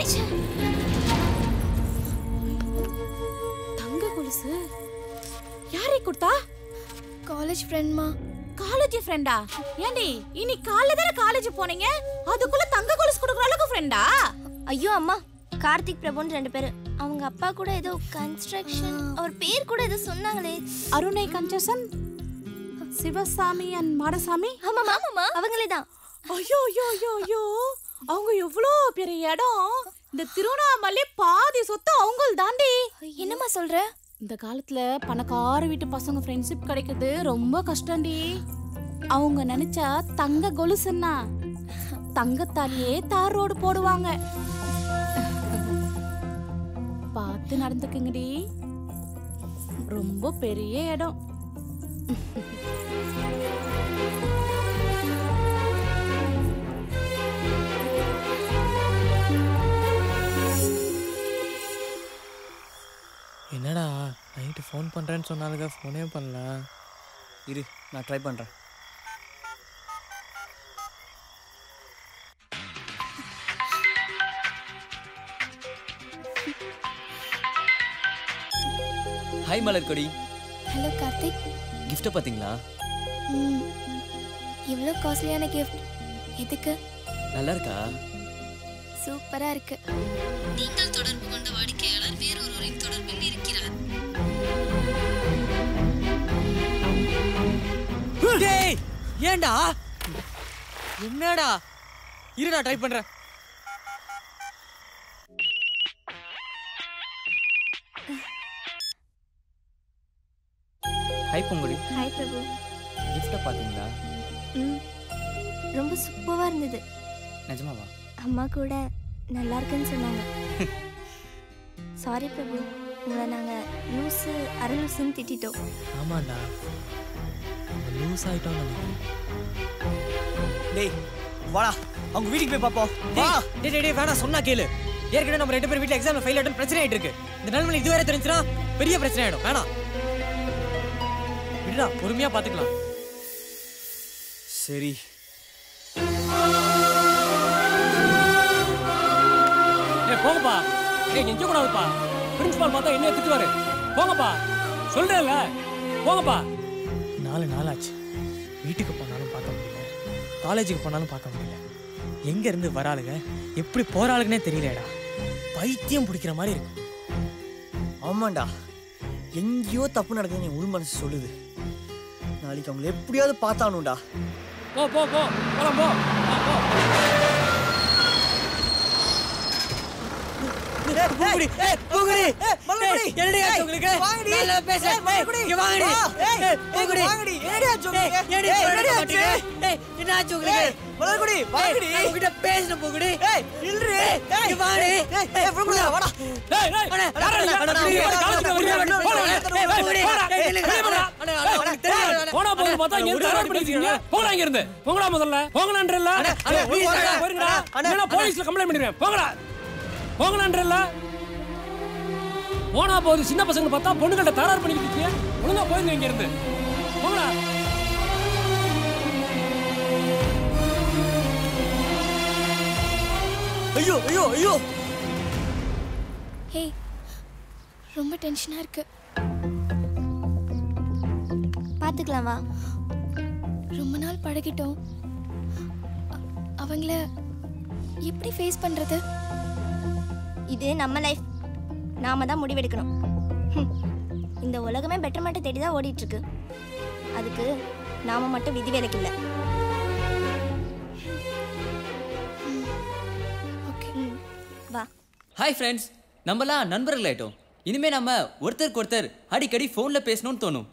தங்க கொலுசு யாரை கொடுத்தா காலேஜ் ஃப்ரெண்ட்மா காலேஜ் ஃப்ரெண்டா ஏண்டி இனி காலைல தானே காலேஜ் போனீங்க அதுக்குள்ள தங்க கொலுசு கொடுக்குற அளவுக்கு ஃப்ரெண்டா ஐயோ அம்மா கார்த்திக் பிரபுன்னு ரெண்டு பேர் அவங்க அப்பா கூட ஏதோ கன்ஸ்ட்ரக்ஷன் அவர் பேர் கூட ஏதோ சொன்னாங்களே அருணை கஞ்சசன் சிவசாமி அண்ட் மாடசாமி ஆமாமா ஆமாமா அவங்களே தான் ஐயோ ஐயோ ஐயோ ஐயோ அவங்க எவ்வளோ பெரிய இடம் இந்த திருவண்ணாமலை பாதி சொத்து அவங்கள் தாண்டி என்னம்மா சொல்ற இந்த காலத்துல பணக்கார வீட்டு பசங்க ஃப்ரெண்ட்ஷிப் கிடைக்கிறது ரொம்ப கஷ்டம்டி அவங்க நினைச்சா தங்க கொலுசுன்னா தங்கத்தாலேயே தார் ரோடு போடுவாங்க பார்த்து நடந்துக்குங்கடி ரொம்ப பெரிய இடம் என்னடா நைட்டு ஃபோன் பண்ணுறேன்னு சொன்னாலுங்க ஃபோனே பண்ணல இரு நான் ட்ரை பண்ணுறேன் ஹாய் மலர்கொடி ஹலோ கார்த்திக் கிஃப்ட்டை பார்த்தீங்களா ம், இவ்வளோ காஸ்ட்லியான கிஃப்ட் எதுக்கு நல்லா இருக்கா சூப்பரா இருக்கு நீங்கள் தொடர்பு கொண்ட வாடிக்கையாளர் வேறொருவரின் தொடர்பில் இருக்கிறார் டேய் ஏன்டா என்னடா இரு நான் ட்ரை பண்றேன் ஹாய் பொங்குடி ஹாய் பிரபு கிஃப்ட்டை பார்த்தீங்களா ம் ரொம்ப சூப்பராக இருந்தது நிஜமாவா அம்மா கூட நல்லா இருக்குன்னு சொன்னாங்க சாரி பிரபு உங்களை நாங்கள் லூஸு அரலூசுன்னு திட்டிட்டோம் ஆமாண்டா லூஸ் ஆயிட்டோம் டேய் வாடா அவங்க வீட்டுக்கு போய் பார்ப்போம் வா டேய் டேய் டேய் வேணாம் சொன்னா கேளு ஏற்கனவே நம்ம ரெண்டு பேரும் வீட்ல எக்ஸாம்ல ஃபெயில் ஆயிட்டோம் பிரச்சனை ஆயிட்டு இருக்கு இந்த நிலைமையில இதுவரை தெரிஞ்சுனா பெரிய பிரச்சனை ஆயிடும் வேணாம் விடுடா பொறுமையா பாத்துக்கலாம் சரி ஏய் போங்கப்பா ஏய் எங்க கூடாதுப்பா பிரின்சிபால் பார்த்தா என்ன திட்டுவாரு போங்கப்பா சொல்றேன்ல போங்கப்பா நாலு நாள் ஆச்சு வீட்டுக்கு போனாலும் பார்க்க முடியல காலேஜுக்கு போனாலும் பார்க்க முடியல எங்க இருந்து வராளுங்க எப்படி போறாளுங்கன்னே தெரியலடா பைத்தியம் பிடிக்கிற மாதிரி இருக்கு ஆமாண்டா எங்கேயோ தப்பு நடக்குதுன்னு என் உள் மனசு சொல்லுது நாளைக்கு அவங்களை எப்படியாவது பார்த்தானும்டா போ போ போ போலாம் போ ஆ, போ பூங்குடி, ஏய், பூங்குடி, ஏய், என்னடியா ஆச்சு உங்களுக்கு? நல்லா பேசு. ஏய், இங்க வாங்கடி. ஏய், பூங்குடி. ஏய், ஏன்டி சொல்ல மாட்டீங்க? ஏய், என்ன ஆச்சு உங்களுக்கு? ஏய், நான் உன்கிட்ட பேசினேன் பூங்குடி. ஏய், இங்க வாங்கடி. ஏய், பூங்குடி, வாடா. அண்ணே, யாரா நீங்க? அண்ணே, நீங்க அண்ணே, காலேஜுக்கு அண்ணே, வரீங்க? அண்ணே, போடா, அண்ணே, ஏய், பூங்குடி. போடா, ஏய், ஏய், நில்லுங்க. வெளிய போடா. அண்ணே, அண்ணே, உனக்கு தெரியாது, அண்ணே. போனா போகுது பார்த்தா இங்க இருந்து தகராறு பண்ணிருக்கீங்க போங்கடா இங்க இருந்து போங்கடா முதல்ல போங்கடான்றல்ல அண்ணே, அண்ணே, please, அண்ணே. போயிருங்கடா அண்ணே, இல்லைன்னா போலீஸ்ல கம்ப்ளைண்ட் பண்ணிடுவேன் போங்கடா போங்கடான்றல்ல போனா போகுது சின்ன பசங்க பார்த்தா பொண்ணுகிட்ட தகராறு பண்ணிக்கிட்டு இருக்கீங்க ஒழுங்கா போயிருங்க இங்க இருந்து போங்கடா ஐயோ ஐயோ ஐயோ ஹே ரொம்ப டென்ஷனாக இருக்கு பார்த்துக்கலாம் வா ரொம்ப நாள் பழகிட்டோம் அ- அவங்கள எப்படி ஃபேஸ் பண்ணுறது இது நம்ம லைஃப் நாம தான் முடிவெடுக்கணும் ஹம். இந்த உலகமே பெட்டர்மெண்ட்டை தேடி தான் ஓடிட்டு இருக்கு அதுக்கு நாம மட்டும் விதி விலக்கு இல்லை ஓகே வா ஹாய் ஃப்ரெண்ட்ஸ் நம்மலாம் நண்பர்கள் ஆயிட்டோம் இனிமே நம்ம ஒருத்தருக்கு ஒருத்தர் அடிக்கடி ஃபோன்ல பேசணும்னு தோணும்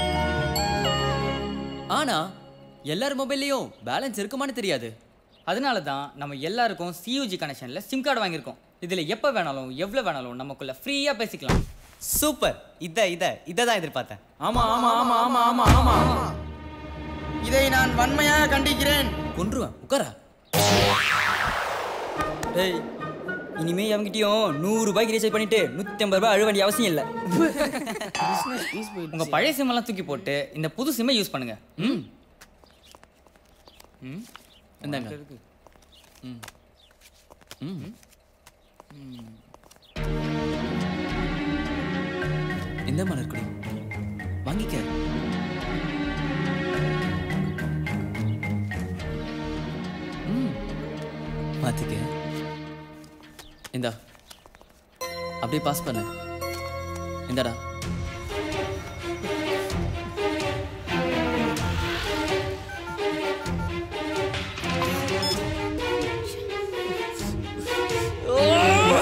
ஆனா எல்லார் மொபைல்லையும் பேலன்ஸ் இருக்குமான்னு தெரியாது அதனால தான் நம்ம எல்லாருக்கும் சியூஜி கனெக்ஷனில் சிம் கார்டு வாங்கியிருக்கோம் இதில் எப்போ வேணாலும் எவ்வளோ வேணாலும் நமக்குள்ள ஃப்ரீயாக பேசிக்கலாம் சூப்பர் இத இத இதை தான் எதிர்பார்த்தேன் ஆமா ஆமா ஆமா ஆமா ஆமா ஆமா இதை நான் வன்மையாக கண்டிக்கிறேன் கொன்றுவேன் உட்காரா டேய் இனிமே அவங்ககிட்டயும் நூறு ரூபாய்க்கு ரீசார்ஜ் பண்ணிட்டு நூற்றி ஐம்பது ரூபாய் அழுவ வேண்டிய அவசியம் இல்லை உங்க பழைய சிம் எல்லாம் தூக்கி போட்டு இந்த புது சிம்மை யூஸ் பண்ணுங்க ம் ம் இந்தாங்க ம் ம் இந்த மலர்குடி வாங்கிக்க ம் மாத்திக்க இந்தா அப்படியே பாஸ் பண்ணு இந்தாடா ஓ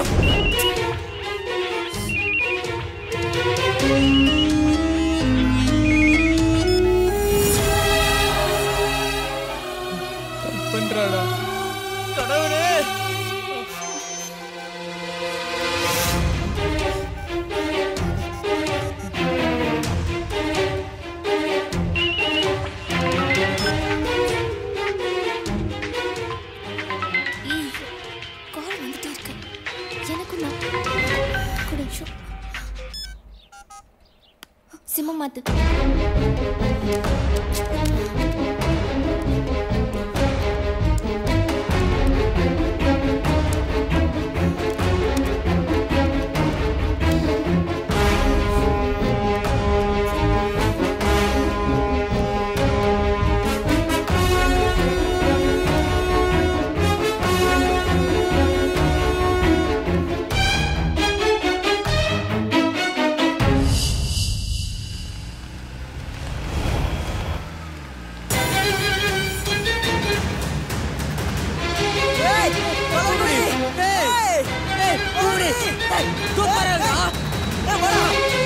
ஏய் பலகுடி ஏய் ஏய் பலகுடி ஏய் சூப்பரா இருக்கா ஏய் வாடா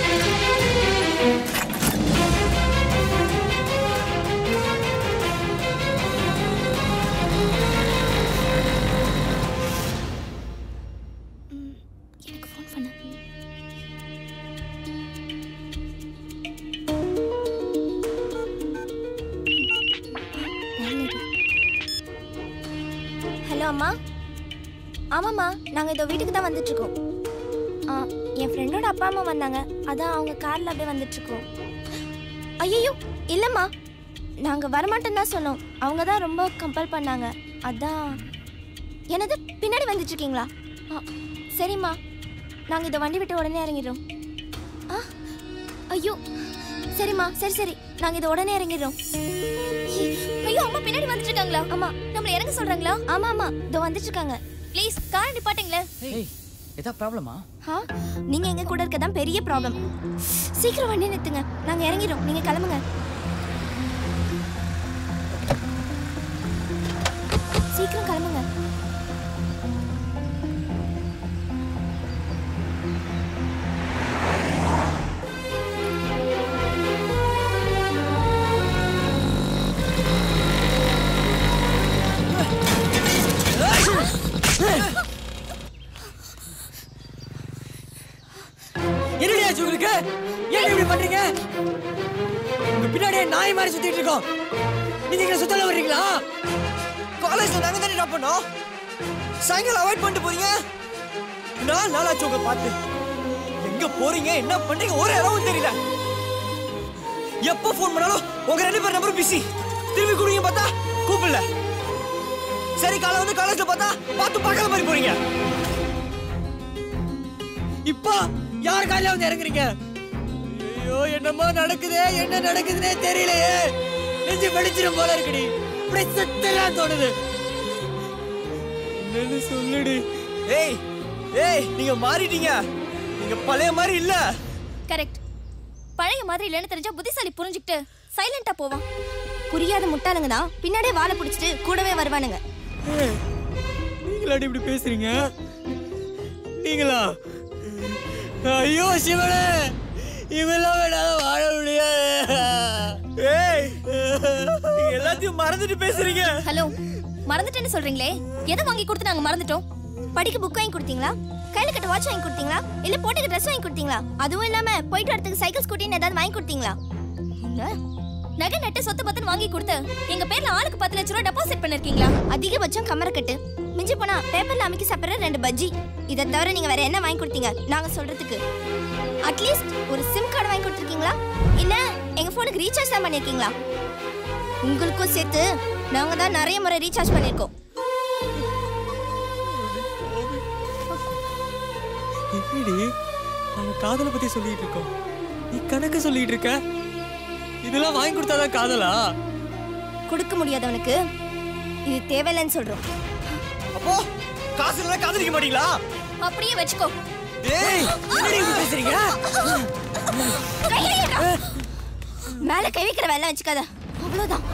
எனக்கு ஃபோன் பண்ண ஹலோ அம்மா ஆமாம்மா நாங்கள் இதோ வீட்டுக்கு தான் வந்துட்டுருக்கோம் ஆ என் ஃப்ரெண்டோட அப்பா அம்மா வந்தாங்க அதான் அவங்க காரில் அப்படியே வந்துட்டுருக்கோம் ஐயோ இல்லைம்மா நாங்கள் வரமாட்டோன்னு தான் சொன்னோம் அவங்க தான் ரொம்ப கம்பல் பண்ணாங்க அதான் என்னது பின்னாடி வந்துட்டுருக்கீங்களா ஆ சரிம்மா நாங்கள் இதை வண்டி விட்டு உடனே இறங்கிடுறோம் ஆ ஐயோ சரிம்மா சரி சரி நாங்கள் இதை உடனே இறங்கிடுறோம் ஐயோ அம்மா பின்னாடி வந்துட்டு இருக்காங்களா அம்மா நம்மள இறங்க சொல்றாங்களா ஆமா ஆமா இதோ வந்துட்டு இருக்காங்க ப்ளீஸ் கார் நிப்பாட்டுங்களே ஏய் ஏதா ப்ராப்ளமா ஆ நீங்க எங்க கூட இருக்க தான் பெரிய ப்ராப்ளம் சீக்கிரம் வண்டி நிறுத்துங்க நாங்க இறங்கிடும் நீங்க கிளம்புங்க சீக்கிரம் கிளம்புங்க என்னடி ஆச்சு உங்களுக்கு ஏன் இப்படி பண்றீங்க உங்க பின்னாடியே நாய் மாதிரி சுத்திட்டு இருக்கோம் நீங்க இங்க சுத்தல வர்றீங்களா காலேஜ்ல நாங்க தானே ட்ராப் பண்ணோம் சாயங்காலம் அவாய்ட் பண்ணிட்டு போறீங்க நாலு நாள் ஆச்சு உங்க பார்த்து எங்க போறீங்க என்ன பண்றீங்க ஒரு இடமும் தெரியல எப்போ ஃபோன் பண்ணாலும் உங்க ரெண்டு பேர் நம்பர் பிஸி திரும்பி கொடுங்க பார்த்தா கூப்பிடல சரி காலை வந்து காலேஜ்ல பார்த்தா பார்த்து பார்க்காத மாதிரி போறீங்க இப்போ யார் காலையில வந்து இறங்குறீங்க ஐயோ என்னமா நடக்குதே என்ன நடக்குதுன்னே தெரியலையே நெஞ்சு வெடிச்சிடும் போல இருக்குடி இப்படி செத்தெல்லாம் தோணுது என்னன்னு சொல்லுடி ஏய் ஏய் நீங்க மாறிட்டீங்க நீங்க பழைய மாதிரி இல்ல கரெக்ட் பழைய மாதிரி இல்லைன்னு தெரிஞ்சா புத்திசாலி புரிஞ்சுக்கிட்டு சைலண்டா போவான் புரியாத முட்டாளுங்க தான் பின்னாடியே வாழை பிடிச்சிட்டு கூடவே வருவானுங்க ஏய், நீங்களாடி இப்படி பேசுறீங்க நீங்களா ஐயோ சிவனே இவெல்லாம் வேணால வாழ முடியாது ஏய் நீங்க எல்லாத்தையும் மறந்துட்டு பேசுறீங்க ஹலோ மறந்துட்டேன்னு சொல்றீங்களே எதை வாங்கி கொடுத்து நாங்க மறந்துட்டோம் படிக்க புக் வாங்கி கொடுத்தீங்களா கையில கட்ட வாட்ச் வாங்கி கொடுத்தீங்களா இல்ல போட்டுக்க ட்ரெஸ் வாங்கி கொடுத்தீங்களா அதுவும் இல்லாம போயிட்டு வரதுக்கு சைக்கிள் ஸ்கூட்டின்னு ஏதாவது வாங்கி கொடுத்தீங்களா என்ன? நகை நட்டு சொத்து பத்துன்னு வாங்கி கொடுத்து எங்க பேர்ல ஆளுக்கு பத்து லட்ச ரூபாய் டெபாசிட் பண்ணிருக்கீங்களா அதிகபட்சம் கமர கட்டு மிஞ்சி போனா பேப்பர்ல அமைக்கி சாப்பிடுற ரெண்டு பஜ்ஜி இதை தவிர நீங்க வேற என்ன வாங்கி கொடுத்தீங்க நாங்க சொல்றதுக்கு அட்லீஸ்ட் ஒரு சிம் கார்டு வாங்கி கொடுத்துருக்கீங்களா இல்ல எங்க போனுக்கு ரீசார்ஜ் தான் பண்ணிருக்கீங்களா உங்களுக்கும் சேர்த்து நாங்க தான் நிறைய முறை ரீசார்ஜ் பண்ணிருக்கோம் என்னடி நாங்க காதலை பத்தி சொல்லிட்டு இருக்கோம் நீ கணக்கு சொல்லிட்டு இருக்க இதெல்லாம் வாங்கி கொடுத்தாதான் காதலா கொடுக்க முடியாதவனுக்கு இது தேவையில்லைன்னு சொல்றோம் அப்போ காசு இல்ல காதலிக்க மாட்டீங்களா அப்படியே வச்சுக்கோ ஏய் என்னடி இப்படி பேசுறீங்க கை வைடா. மேல கை வைக்கிற வேலை வச்சுக்காத அவ்வளவுதான்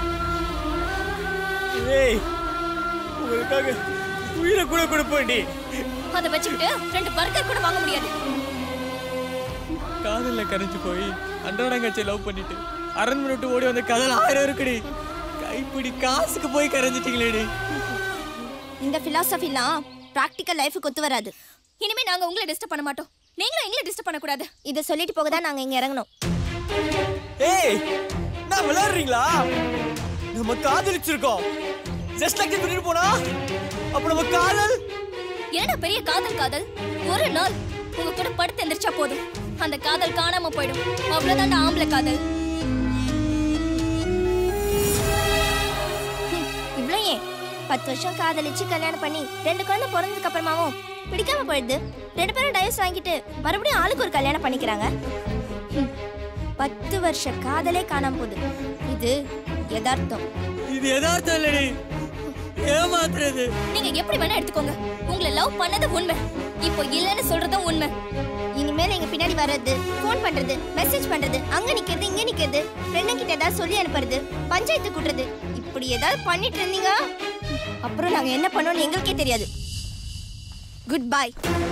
ஏய் உங்களுக்காக உயிரை கூட கொடுப்பேன்டி அதை வச்சுக்கிட்டு ரெண்டு பர்கர் கூட வாங்க முடியாது காதல்ல கரைஞ்சு போய் அன்றாடங்காச்சியை லவ் பண்ணிட்டு அரண்மனை விட்டு ஓடி வந்த கதல் ஆயிரம் இருக்குடி கைப்பிடி காசுக்கு போய் கரைஞ்சிட்டீங்களேடி இந்த பிலாசபிலாம் பிராக்டிக்கல் லைஃபுக்கு ஒத்து வராது இனிமே நாங்க உங்களை டிஸ்டர்ப் பண்ண மாட்டோம் நீங்களும் எங்களை டிஸ்டர்ப் பண்ண கூடாது இதை சொல்லிட்டு போக தான் நாங்க இங்க இறங்கணும் ஏய் நான் விளையாடுறீங்களா நம்ம காதலிச்சிருக்கோம் ஜஸ்ட் லைக் பண்ணிட்டு போனா அப்ப நம்ம காதல் என்னடா பெரிய காதல் காதல் ஒரு நாள் உங்க கூட படுத்து எந்திரிச்சா போதும் அந்த காதல் காணாம போயிடும் அவ்வளவுதான்டா ஆம்பளை காதல் இவ்வளோ ஏன் பத்து வருஷம் காதலிச்சு கல்யாணம் பண்ணி ரெண்டு குழந்தை பிறந்ததுக்கு அப்புறமாவும் பிடிக்காம போயிடுது ரெண்டு பேரும் டைவர்ஸ் வாங்கிட்டு மறுபடியும் ஆளுக்கு ஒரு கல்யாணம் பண்ணிக்கிறாங்க ஹம், பத்து வருஷ காதலே காணாம போகுது இது யதார்த்தம் இது யதார்த்தம் இல்லடி ஏமாத்துறது நீங்க எப்படி வேணா எடுத்துக்கோங்க உங்களை லவ் பண்ணது உண்மை இப்போ இல்லைன்னு சொல்றதும் உண்மை இனிமேல் எங்க பின்னாடி வர்றது ஃபோன் பண்றது மெசேஜ் பண்றது அங்க நிக்கிறது இங்க நிக்கிறது ஃப்ரெண்டு கிட்ட ஏதாவது சொல்லி அனுப்புறது பஞ்சாயத்து கூட்டுறது இப்படி ஏதாவது பண்ணிட்டு இருந்தீங்க அப்புறம் நாங்க என்ன பண்ணோம்னு எங்களுக்கே தெரியாது குட் பை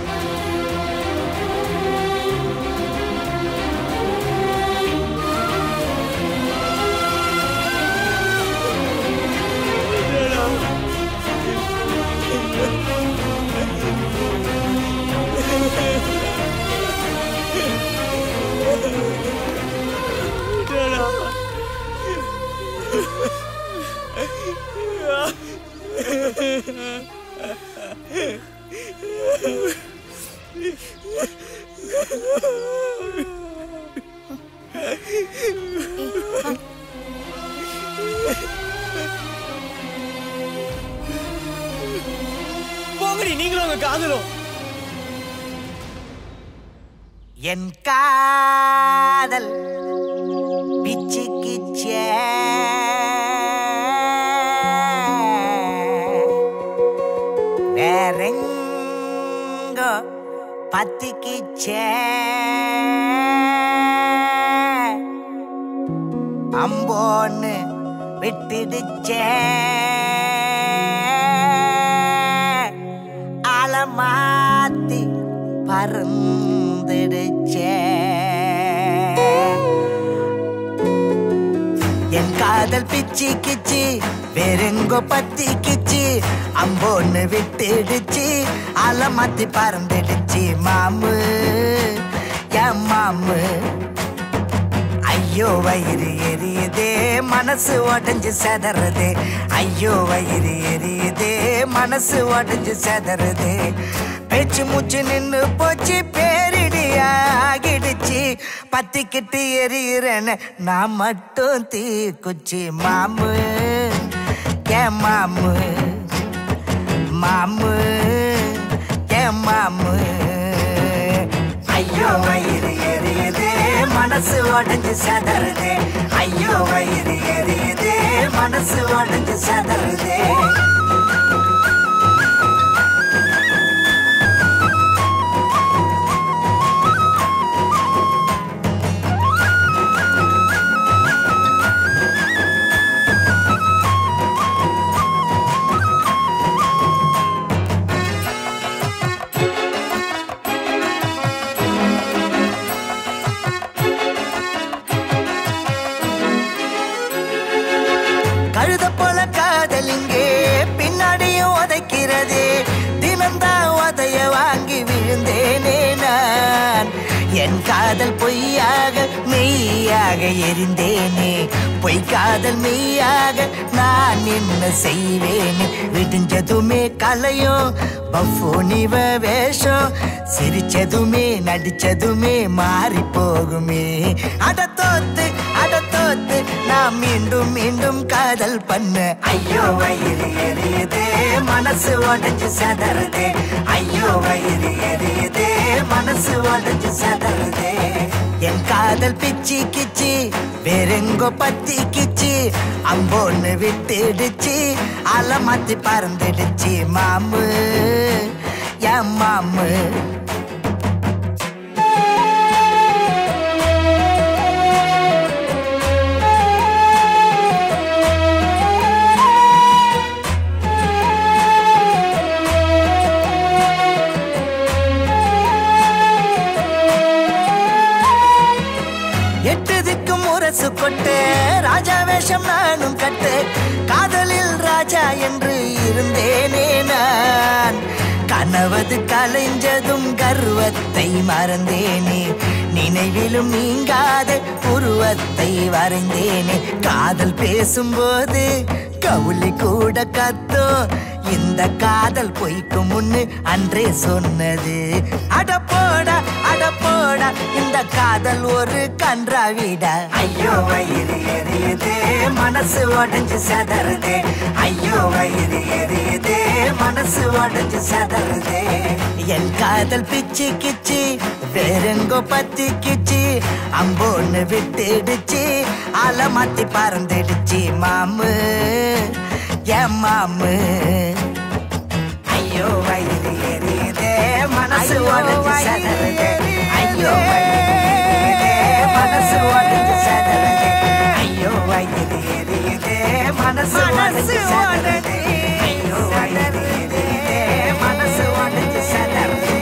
போங்கடி நீங்களும் உங்க காதலும் என் காதல் பிச்சு கிச்சே வேறெங்கோ பத்திக்கிச்சே அம்போன்னு விட்டுடுச்சே அலமாத்தி பறந்துடுச்சே என் காதல் பிச்சி கிச்சி வேறெங்கோ பத்தி கிச்சி அம்போன்னு விட்டுடுச்சு அலமாத்தி பறந்துடுச்சு மாமு என் மாமு ஐயோ வயிறு எரியுதே மனசு உடஞ்சு செதறதே ஐயோ வயிறு எரியுதே மனசு உடஞ்சு செதறதே பேச்சு மூச்சு நின்னு போச்சு பேரிடி ஆகிடுச்சு பத்திக்கிட்டு எரியிறேன்னு நான் மட்டும் தீ குச்சி மாமு ஏன் மாமு மாமு ஏன் மாமு ஐயோ வயிறு எரியுதே மனசு உடஞ்சு செதறுதே ஐயோ வயிறு எரியுதே மனசு உடஞ்சு செதறுதே கழுத போல காதலிங்கே பின்னாடியும் உதைக்கிறதே தினம்தான் உதைய வாங்கி விழுந்தேனே நான் என் காதல் பொய்யாக மெய்யாக எரிந்தேனே பொய் காதல் மெய்யாக நான் என்ன செய்வேனே விடிஞ்சதுமே கலையும் பஃபோனிவ வேஷம் சிரிச்சதுமே நடிச்சதுமே மாறி போகுமே அட தோத்து அட தோத்து நான் மீண்டும் மீண்டும் காதல் பண்ண ஐயோ வயிறு எரியுதே மனசு உடஞ்சு சதறுதே ஐயோ வயிறு எரியுதே மனசு உடஞ்சு சதறுதே என் காதல் பிச்சி கிச்சி வேறெங்கோ பத்தி கிச்சி அம்போன்னு விட்டுடுச்சு அலமாத்தி பறந்துடுச்சு மாமு என் மாமு எட்டு திக்கும் முரசு கொட்டு ராஜா வேஷம் நானும் கட்டு காதலில் ராஜா என்று இருந்தேனே நான் கனவது கலைஞ்சதும் கர்வத்தை மறந்தேனே நினைவிலும் நீங்காத உருவத்தை வரைந்தேனே காதல் பேசும்போது கவுளி கூட கத்தும் இந்த காதல் பொய்க்கு முன்னு அன்றே சொன்னது அட போடா அட போட போட இந்த காதல் ஒரு கன்றாவிட ஐயோ வயிறு எரியுதே மனசு உடஞ்சு செதறுதே ஐயோ வயிறு எரியுதே மனசு உடஞ்சு செதறுதே என் காதல் பிச்சு கிச்சு வேறெங்கோ பத்தி கிச்சு அம்போன்னு விட்டுடுச்சு அலை மாத்தி பறந்துடுச்சு மாமு என் மாமு ஐயோ வயிறு எரியுதே மனசு உடஞ்சு சதறுதே ஐயோ வயிறு எரியுதே மனசு உடஞ்சு சதறுதே ஐயோ வயிறு எரியுதே மனசு உடஞ்சு சதறுதே ஐயோ வயிறு எரியுதே மனசு உடஞ்சு சதறுதே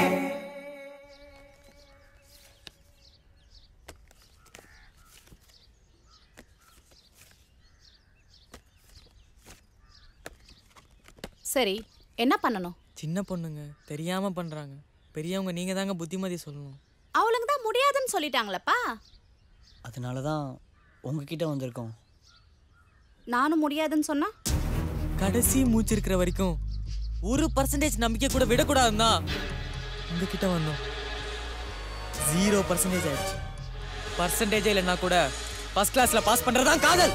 சரி என்ன பண்ணணும் சின்ன பொண்ணுங்க தெரியாம பண்றாங்க பெரியவங்க நீங்க தாங்க புத்திமதி சொல்லணும் அவளுங்க தான் முடியாதுன்னு சொல்லிட்டாங்களப்பா அதனால தான் உங்ககிட்ட வந்திருக்கோம் நானும் முடியாதுன்னு சொன்னா கடைசி மூச்சு இருக்கிற வரைக்கும் ஒரு பர்சன்டேஜ் நம்பிக்கை கூட விடக்கூடாதுன்னா உங்ககிட்ட வந்தோம் ஜீரோ பர்சன்டேஜ் ஆயிடுச்சு பர்சன்டேஜே இல்லைன்னா கூட ஃபர்ஸ்ட் கிளாஸ்ல பாஸ் பண்றதுதான் காதல்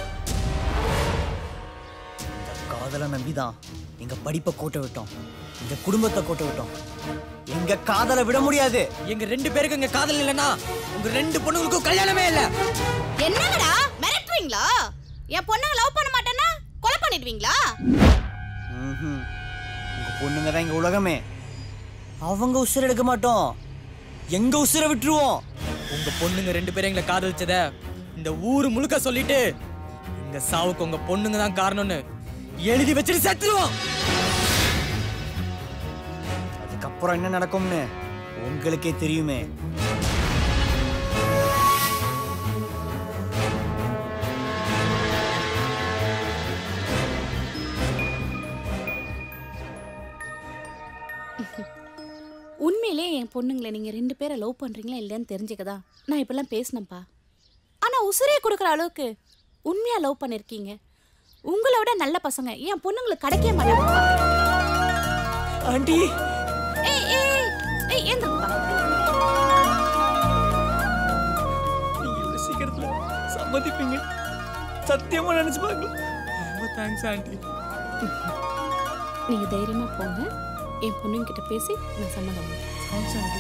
காதலை நம்பி தான் எங்க படிப்பை கோட்டை விட்டோம் எங்க குடும்பத்தை கோட்டை விட்டோம் எங்க காதலை விட முடியாது எங்க ரெண்டு பேருக்கு இங்க காதல் இல்லைன்னா உங்க ரெண்டு பொண்ணுங்களுக்கும் கல்யாணமே இல்ல என்னங்கடா மிரட்டுறீங்களா என் பொண்ணுங்க லவ் பண்ண மாட்டேன்னா கொலை பண்ணிடுவீங்களா ம்ஹும். உங்க பொண்ணுங்க தான் எங்க உலகமே அவங்க உசுர் எடுக்க மாட்டோம் எங்க உசுரை விட்டுருவோம் உங்க பொண்ணுங்க ரெண்டு பேரும் எங்களை காதலிச்சத இந்த ஊரு முழுக்க சொல்லிட்டு எங்க சாவுக்கு உங்க பொண்ணுங்க தான் காரணம்னு எழுதி வச்சுட்டு செத்துருவோம் அதுக்கப்புறம் என்ன நடக்கும்னு உங்களுக்கே தெரியுமே உண்மையிலே என் பொண்ணுங்களை நீங்க ரெண்டு பேரை லவ் பண்றீங்களா இல்லையான்னு தெரிஞ்சுக்கதா நான் இப்பெல்லாம் பேசினேன்ப்பா ஆனா உசுரே கொடுக்குற அளவுக்கு உண்மையா லவ் பண்ணிருக்கீங்க உங்களை விட நல்ல பசங்க என் பொண்ணுங்களுக்கு கிடைக்கவே மாட்டாங்க ஆண்டி ஏய் ஏய் ஏய் ஏந்திருப்பா நீங்க இவ்வளவு சீக்கிரத்துல சம்மதிப்பீங்க சத்தியமா நினைச்சு பாருங்க ரொம்ப தேங்க்ஸ் ஆண்டி நீங்க தைரியமா போங்க என் பொண்ணுங்க கிட்ட பேசி நான் சம்மதம் தேங்க்ஸ் ஆண்டி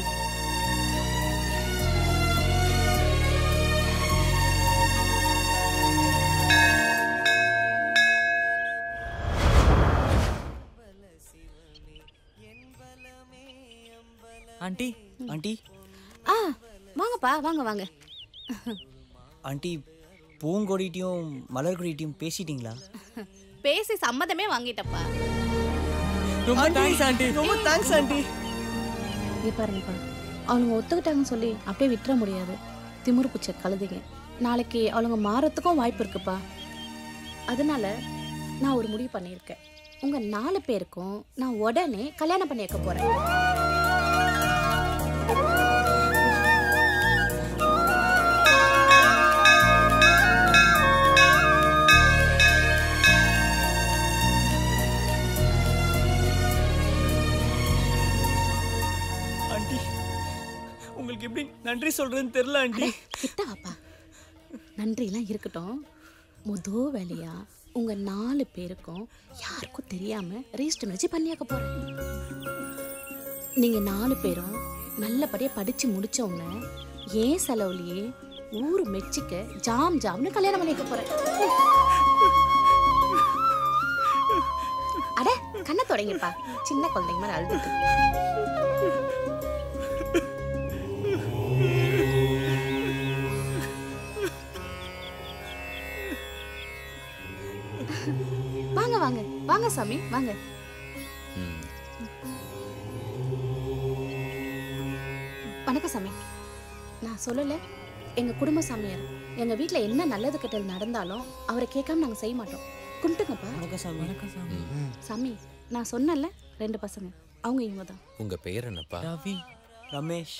ஆண்டி ஆண்டி ஆ வாங்கப்பா வாங்க வாங்க ஆண்டி பூங்கொடிட்டையும் மலர்கொடிட்டையும் பேசிட்டீங்களா பேசி சம்மதமே வாங்கிட்டப்பா ரொம்ப தேங்க்ஸ் ஆண்டி ரொம்ப தேங்க்ஸ் ஆண்டி இங்க பாருங்கப்பா அவனுங்க ஒத்துக்கிட்டாங்கன்னு சொல்லி அப்படியே விட்டுற முடியாது திமிரு பிச்சை கழுதிங்க நாளைக்கு அவளுங்க மாறத்துக்கும் வாய்ப்பு இருக்குப்பா அதனால நான் ஒரு முடிவு பண்ணியிருக்கேன் உங்க நாலு பேருக்கும் நான் உடனே கல்யாணம் பண்ணி வைக்க போறேன் ஆண்டி உங்களுக்கு எப்படி நன்றி சொல்றதுன்னு தெரியல ஆண்டி கிட்ட வாப்பா நன்றிலாம் இருக்கட்டும் முத வேலையா உங்க நாலு பேருக்கும் யாருக்கும் தெரியாம ரெஜிஸ்டர் வச்சு பண்ணியாக்க போறேன் நீங்க நாலு பேரும் நல்லபடியா படிச்சு முடிச்ச உடனே ஏன் செலவுலயே ஊரு மெச்சிக்க ஜாம் ஜாம்னு கல்யாணம் பண்ணிக்க போறேன் அட கண்ணை தொடங்கிப்பா சின்ன குழந்தைங்க மாதிரி அழுதுட்டு வாங்க வாங்க வாங்க சாமி வாங்க வணக்கம் சாமி நான் சொல்லல எங்க குடும்ப சாமியார் எங்க வீட்ல என்ன நல்லது கெட்டது நடந்தாலும் அவரை கேட்காம நாங்க செய்ய மாட்டோம் கும்பிட்டுங்கப்பா வணக்கம் சாமி வணக்கம் சாமி சாமி நான் சொன்னேன்ல ரெண்டு பசங்க அவங்க இவங்க தான் உங்க பெயர் என்னப்பா ரவி ரமேஷ்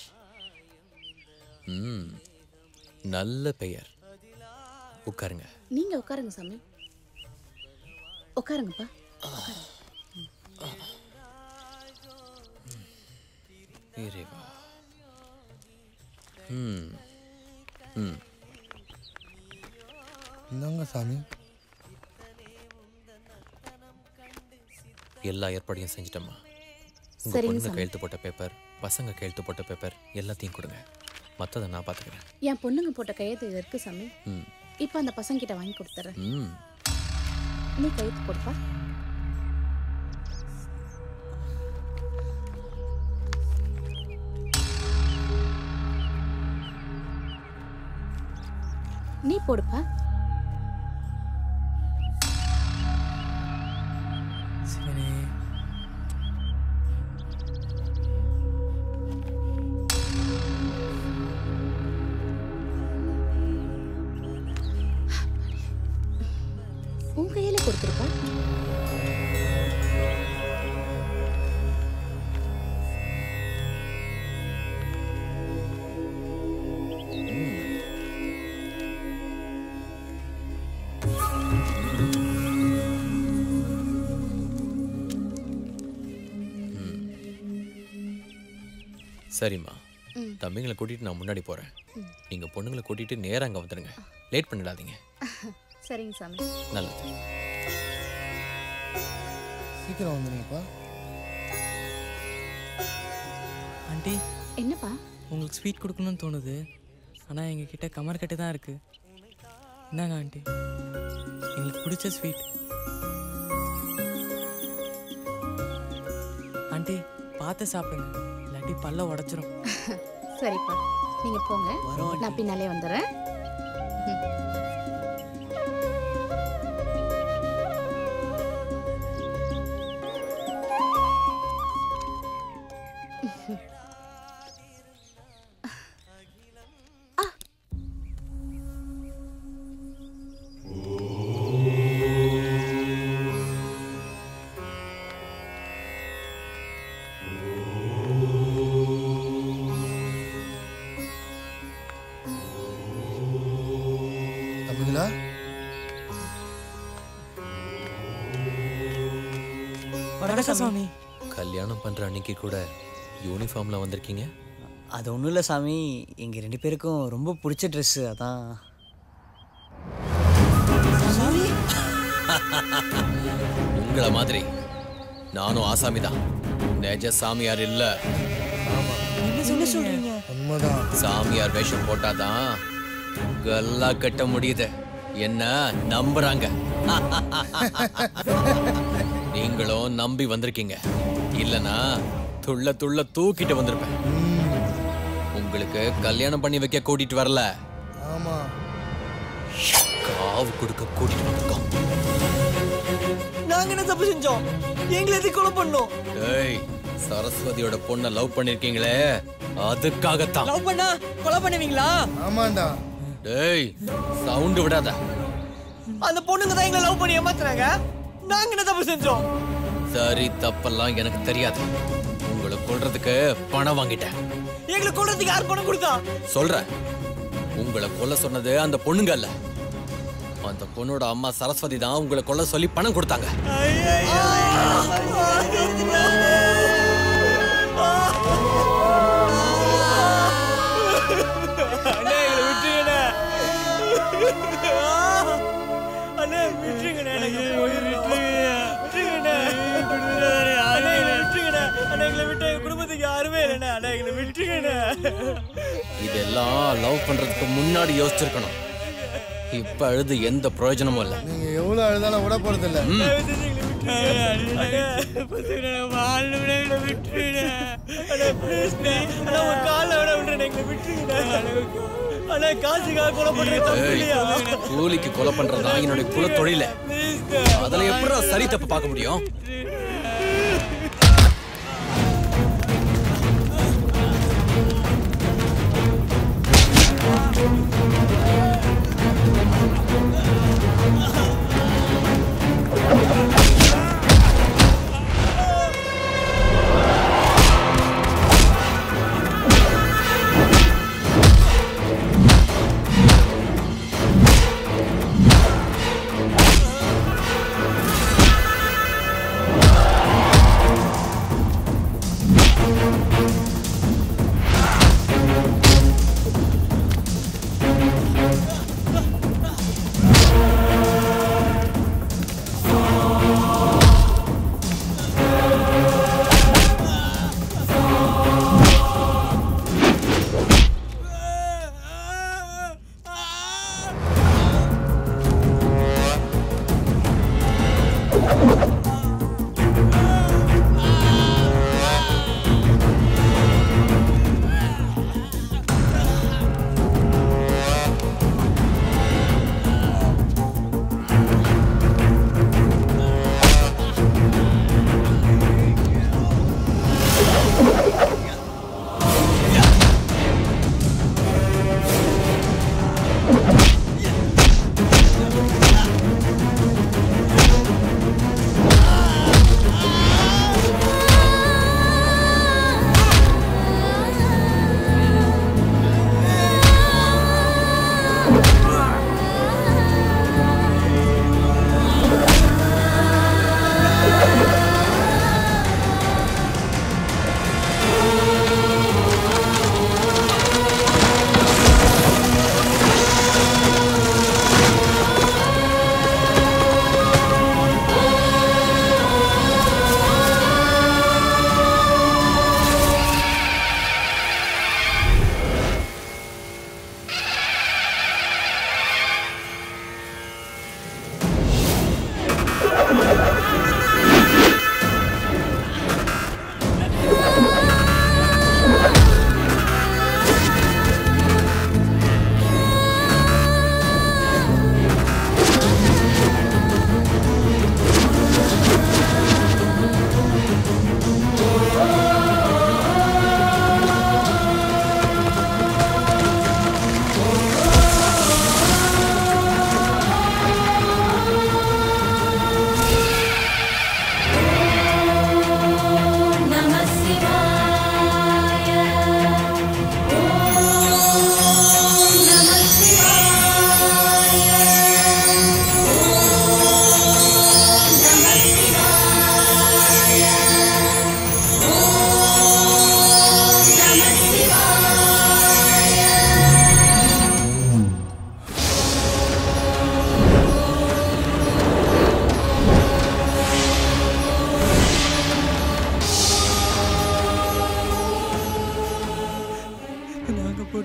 ம் நல்ல பெயர் உட்காருங்க நீங்க உட்காருங்க சாமி உட்காருங்கப்பா இறைவா ம் ம் இந்தாங்க சாமி எல்லா ஏற்பாடையும் செஞ்சிட்டம்மா உங்க சரிங்க பொண்ணு சாமி. கையெழுத்து போட்ட பேப்பர் பசங்க கையெழுத்து போட்ட பேப்பர் எல்லாத்தையும் கொடுங்க மற்றதை நான் பார்த்துக்கிறேன் என் பொண்ணுங்க போட்ட கையெழுத்து இது இருக்கு சாமி ம் இப்போ அந்த பசங்க கிட்ட வாங்கி கொடுத்துறேன் ம் நீ கையெழுத்து போடுப்பா நீ போடுப்பா சிவனே உன் கையில கொடுத்துருப்பா சரிம்மா ம். தம்பிங்களை கூட்டிட்டு நான் முன்னாடி போறேன் ம். நீங்க பொண்ணுங்களை கூட்டிட்டு நேரா அங்க வந்துடுங்க லேட் பண்ணிடாதீங்க சரிங்க சாமி நல்லது சீக்கிரம் வந்துடுங்கப்பா ஆண்டி என்னப்பா உங்களுக்கு ஸ்வீட் கொடுக்கணும்னு தோணுது ஆனால் எங்ககிட்ட கமர் கட்டு தான் இருக்கு இந்தாங்க ஆண்டி எங்களுக்கு பிடிச்ச ஸ்வீட் ஆண்டி பார்த்து சாப்பிடுங்க இல்லாட்டி பல்ல உடச்சிரும் சரிப்பா நீங்க போங்க வரோம் நான் பின்னாலே வந்துடுறேன் ம். தம்பிங்களா வணக்கம் சாமி கல்யாணம் பண்ற அன்னைக்கு கூட யூனிஃபார்ம்ல வந்திருக்கீங்க அது ஒன்றும் இல்லை சாமி எங்கள் ரெண்டு பேருக்கும் ரொம்ப பிடிச்ச ட்ரெஸ்ஸு அதான் உங்கள மாதிரி நானும் ஆசாமி தான் நெஜ சாமியார் இல்ல என்ன சொல்றீங்க உண்மைதான் சாமியார் வேஷம் போட்டாதான் கல்லா கட்ட முடியுது என்ன நம்புறாங்க நீங்களும் நம்பி வந்திருக்கீங்க இல்லனா துள்ள துள்ள தூக்கிட்டு வந்திருப்பேன் உங்களுக்கு கல்யாணம் பண்ணி வைக்க கூட்டிட்டு வரல ஆமா காவு கொடுக்க கூட்டிட்டு வந்திருக்கோம் நாங்க என்ன தப்பு செஞ்சோம் எங்களை எதுக்கு கொலை பண்ணோம் டேய் சரஸ்வதியோட பொண்ணை லவ் பண்ணிருக்கீங்களே அதுக்காகத்தான் லவ் பண்ணா கொலை பண்ணுவீங்களா ஆமாண்டா டேய் சவுண்ட் விடாத அந்த பொண்ணுங்க தான் எங்களை லவ் பண்ணி ஏமாத்துறாங்க நாங்க என்ன தப்பு செஞ்சோம் சரி தப்பெல்லாம் எனக்கு தெரியாது உங்களை கொல்றதுக்கு பணம் வாங்கிட்டேன் எங்களை கொல்றதுக்கு யார் பணம் கொடுத்தா சொல்றேன் உங்களை கொல்ல சொன்னது அந்த பொண்ணுங்க அல்ல அந்த பொண்ணோட அம்மா சரஸ்வதி தான் உங்களை கொல்ல சொல்லி பணம் கொடுத்தாங்க அண்ணே எங்களை விட்டுருங்கண்ணே அண்ணே விட்டுருங்கண்ணே எனக்கு உயிர் விட்டுருங்க விட்டுருங்கண்ணே அண்ணே எங்களை விட்டுருங்கண்ணே அண்ணே எங்களை விட்டு எங்க குடும்பத்துக்கு யாருமே இல்லைண்ணே அண்ணே எங்களை விட்டுருங்கண்ணே இதெல்லாம் லவ் பண்றதுக்கு முன்னாடி யோசிச்சிருக்கணும் இப்ப அழுது எந்த பிரயோஜனமும் இல்ல நீங்க எவ்வளவு அழுதாலும் விட போறது இல்ல ஏய், கூலிக்கு கொலை பண்றதா என்னுடைய குல தொழில அதுல எப்படி சரி தப்பு பார்க்க முடியும் ஆ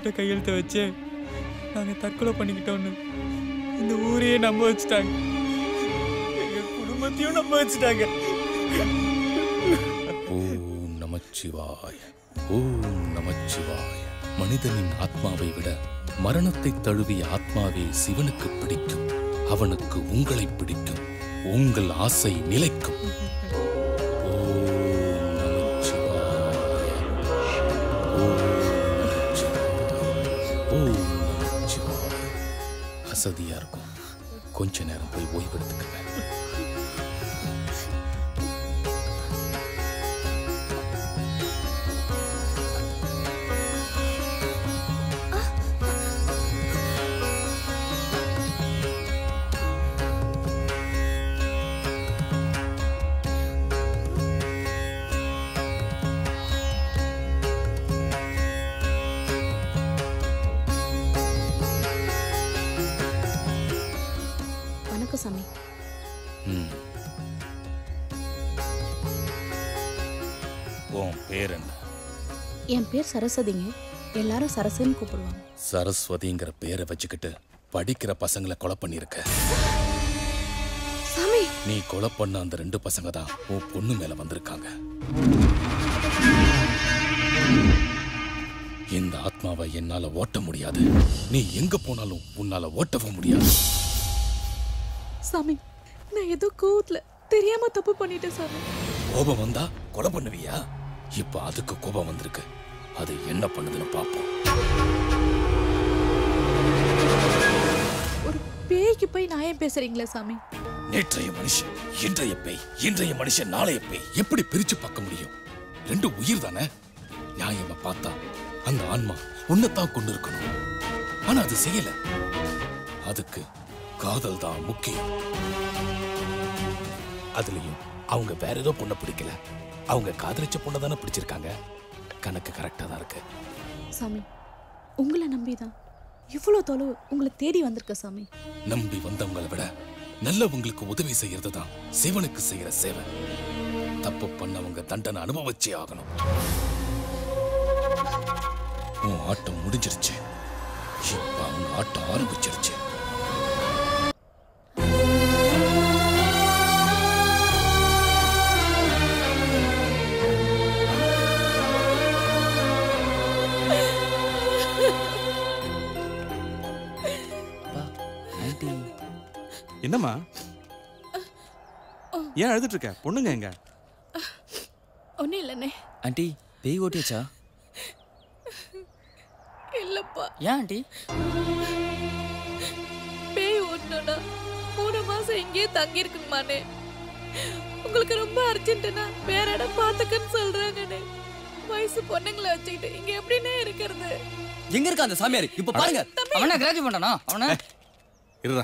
பேப்பர்ல கையெழுத்த வச்சு நாங்க தற்கொலை பண்ணிக்கிட்டோன்னு இந்த ஊரையே நம்ப வச்சுட்டாங்க எங்க குடும்பத்தையும் நம்ப வச்சுட்டாங்க ஓம் நமச்சிவாய ஓம் நமச்சிவாய மனிதனின் ஆத்மாவை விட மரணத்தை தழுவிய ஆத்மாவே சிவனுக்கு பிடிக்கும் அவனுக்கு உங்களை பிடிக்கும் உங்கள் ஆசை நிலைக்கும் ஓம் நமச்சிவாய ஓம் நமச்சிவாய ஓம் நமச்சிவாய அசதியா இருக்கும் கொஞ்ச நேரம் போய் ஓய்வெடுத்துக்கங்க வணக்கம் சாமி ம். உன் பேர் என்ன என் பேர் சரஸ்வதிங்க எல்லாரும் சரசுன்னு கூப்பிடுவாங்க சரஸ்வதிங்கிற பேரை வச்சுக்கிட்டு படிக்கிற பசங்களை கொலை பண்ணிருக்க சாமி நீ கொலை பண்ண அந்த ரெண்டு பசங்க தான் உன் பொண்ணு மேல வந்திருக்காங்க இந்த ஆத்மாவை என்னால ஓட்ட முடியாது நீ எங்க போனாலும் உன்னால ஓட்டவும் முடியாது சாமி நான் ஏதோ கோவத்துல தெரியாம தப்பு பண்ணிட்டேன் சாமி கோபம் வந்தா கொலை பண்ணுவியா இப்ப அதுக்கு கோபம் வந்திருக்கு அது என்ன பண்ணுதுன்னு பாப்போம் ஒரு பேய்க்கு போய் நான் ஏன் பேசுறீங்களா சாமி நேற்றைய மனுஷன் இன்றைய பேய் இன்றைய மனுஷன் நாளைய பேய் எப்படி பிரிச்சு பார்க்க முடியும் ரெண்டு உயிர் தானே நியாயமா பார்த்தா அந்த ஆன்மா உன்னைத்தான் கொண்டு இருக்கணும் ஆனா அது செய்யல அதுக்கு காதல் தான் முக்கியம் அதுலயும் அவங்க வேற ஏதோ பொண்ணை பிடிக்கல அவங்க காதலிச்ச பொண்ணை தானே பிடிச்சிருக்காங்க கணக்கு கரெக்டா தான் இருக்கு சாமி உங்களை நம்பிதான் இவ்வளோ தொலைவு உங்களை தேடி வந்திருக்க சாமி நம்பி வந்தவங்களை விட நல்லவங்களுக்கு உதவி செய்யறது தான் சிவனுக்கு செய்யற சேவை தப்பு பண்ணவங்க தண்டனை அனுபவிச்சே ஆகணும் உன் ஆட்டம் முடிஞ்சிருச்சு இப்ப அவங்க ஆட்டம் ஆரம்பிச்சிருச்சு என்னம்மா ஏன் அழுதுட்டு இருக்க பொண்ணுங்க எங்க ஒன்றும் இல்லைண்ணே ஆண்டி பேய் ஓட்டியாச்சா இல்லப்பா ஏன் ஆண்டி பேய் ஓட்டணும்னா மூணு மாசம் இங்கேயே தங்கி இருக்குமாண்ணே உங்களுக்கு ரொம்ப அர்ஜென்ட்டுனா வேற இடம் பார்த்துக்கன்னு சொல்றாங்கண்ணே வயசு பொண்ணுங்களை வச்சுக்கிட்டு இங்க எப்படின்னே இருக்கிறது எங்க இருக்க அந்த சாமியார் இப்ப பாருங்க அவனா கிராஜுவேட் பண்ணானா அவன இருடா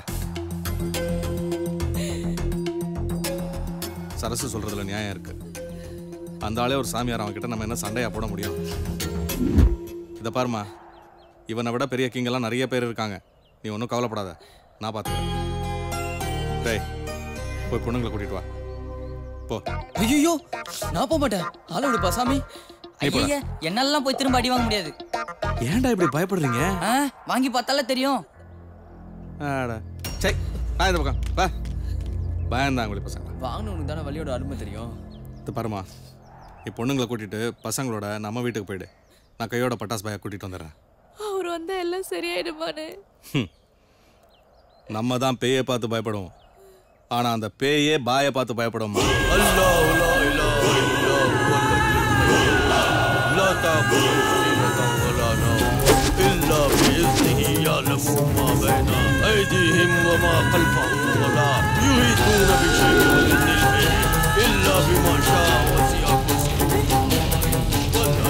சரசு சொல்றதுல நியாயம் இருக்கு அந்த ஆளே ஒரு சாமியார் அவன் கிட்ட நம்ம என்ன சண்டையா போட முடியும் இதை பாருமா இவனை விட பெரிய கிங்கெல்லாம் நிறைய பேர் இருக்காங்க நீ ஒன்றும் கவலைப்படாத நான் பார்த்துக்கிறேன் டேய் போய் பொண்ணுங்களை கூட்டிட்டு வா போ ஐயோ நான் போக மாட்டேன் ஆள விடுப்பா சாமி நீ போடா. ஐயா என்னெல்லாம் போய் திரும்ப அடி வாங்க முடியாது ஏன்டா இப்படி பயப்படுறீங்க ஆ, வாங்கி பார்த்தாலே தெரியும் ஆடா சரி நான் இந்த பக்கம் வா பயந்தாங்க பசங்க வாங்கினவனுக்கு தானே வழியோட அருமை தெரியும் இது பாருமா நீ பொண்ணுங்களை கூட்டிட்டு பசங்களோட நம்ம வீட்டுக்கு போயிடு நான் கையோட பட்டாசு பாயை கூட்டிட்டு வந்துடுறேன் அவர் வந்தா எல்லாம் சரியாயிடுமாண்ணே ஹம். நம்ம தான் பேயை பார்த்து பயப்படுவோம் ஆனா அந்த பேயே பாயை பார்த்து பயப்படுமா لا تأخذه سنة ولا نوم إلا بإذنه يعلم ما بين أيديهم وما خلفهم ولا يحيطون بشيء من علمه إلا بما شاء وسع كرسيه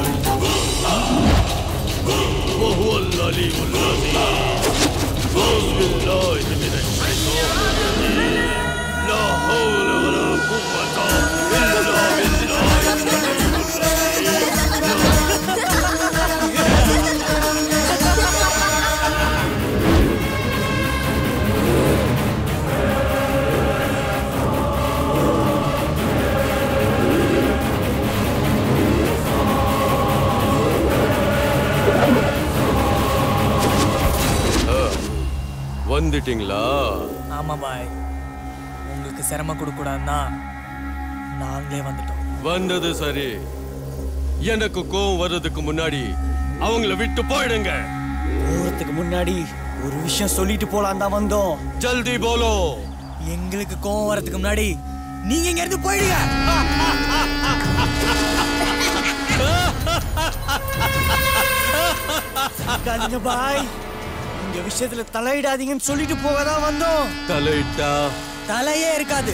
وهو العلي العظيم أعوذ بالله من الشيطان الرجيم لا حول ولا قوة إلا بالله ஆ வந்துட்டீங்களா ஆமா பாய் உங்களுக்கு சிரமம் கொடுக்க கூடாதுன்னா நாங்களே வந்துட்டோம் வந்தது சரி எனக்கு கோவம் வர்றதுக்கு முன்னாடி அவங்கள விட்டு போயிடுங்க போறதுக்கு முன்னாடி ஒரு விஷயம் சொல்லிட்டு போலாம் தான் வந்தோம் ஜல்தி போலோ எங்களுக்கு கோவம் வரதுக்கு முன்னாடி நீங்க இங்க இருந்து போயிடுங்க இருக்காதீங்க பாய் இந்த விஷயத்துல தலையிடாதீங்கன்னு சொல்லிட்டு போக தான் வந்தோம் தலையிட்டா தலையே இருக்காது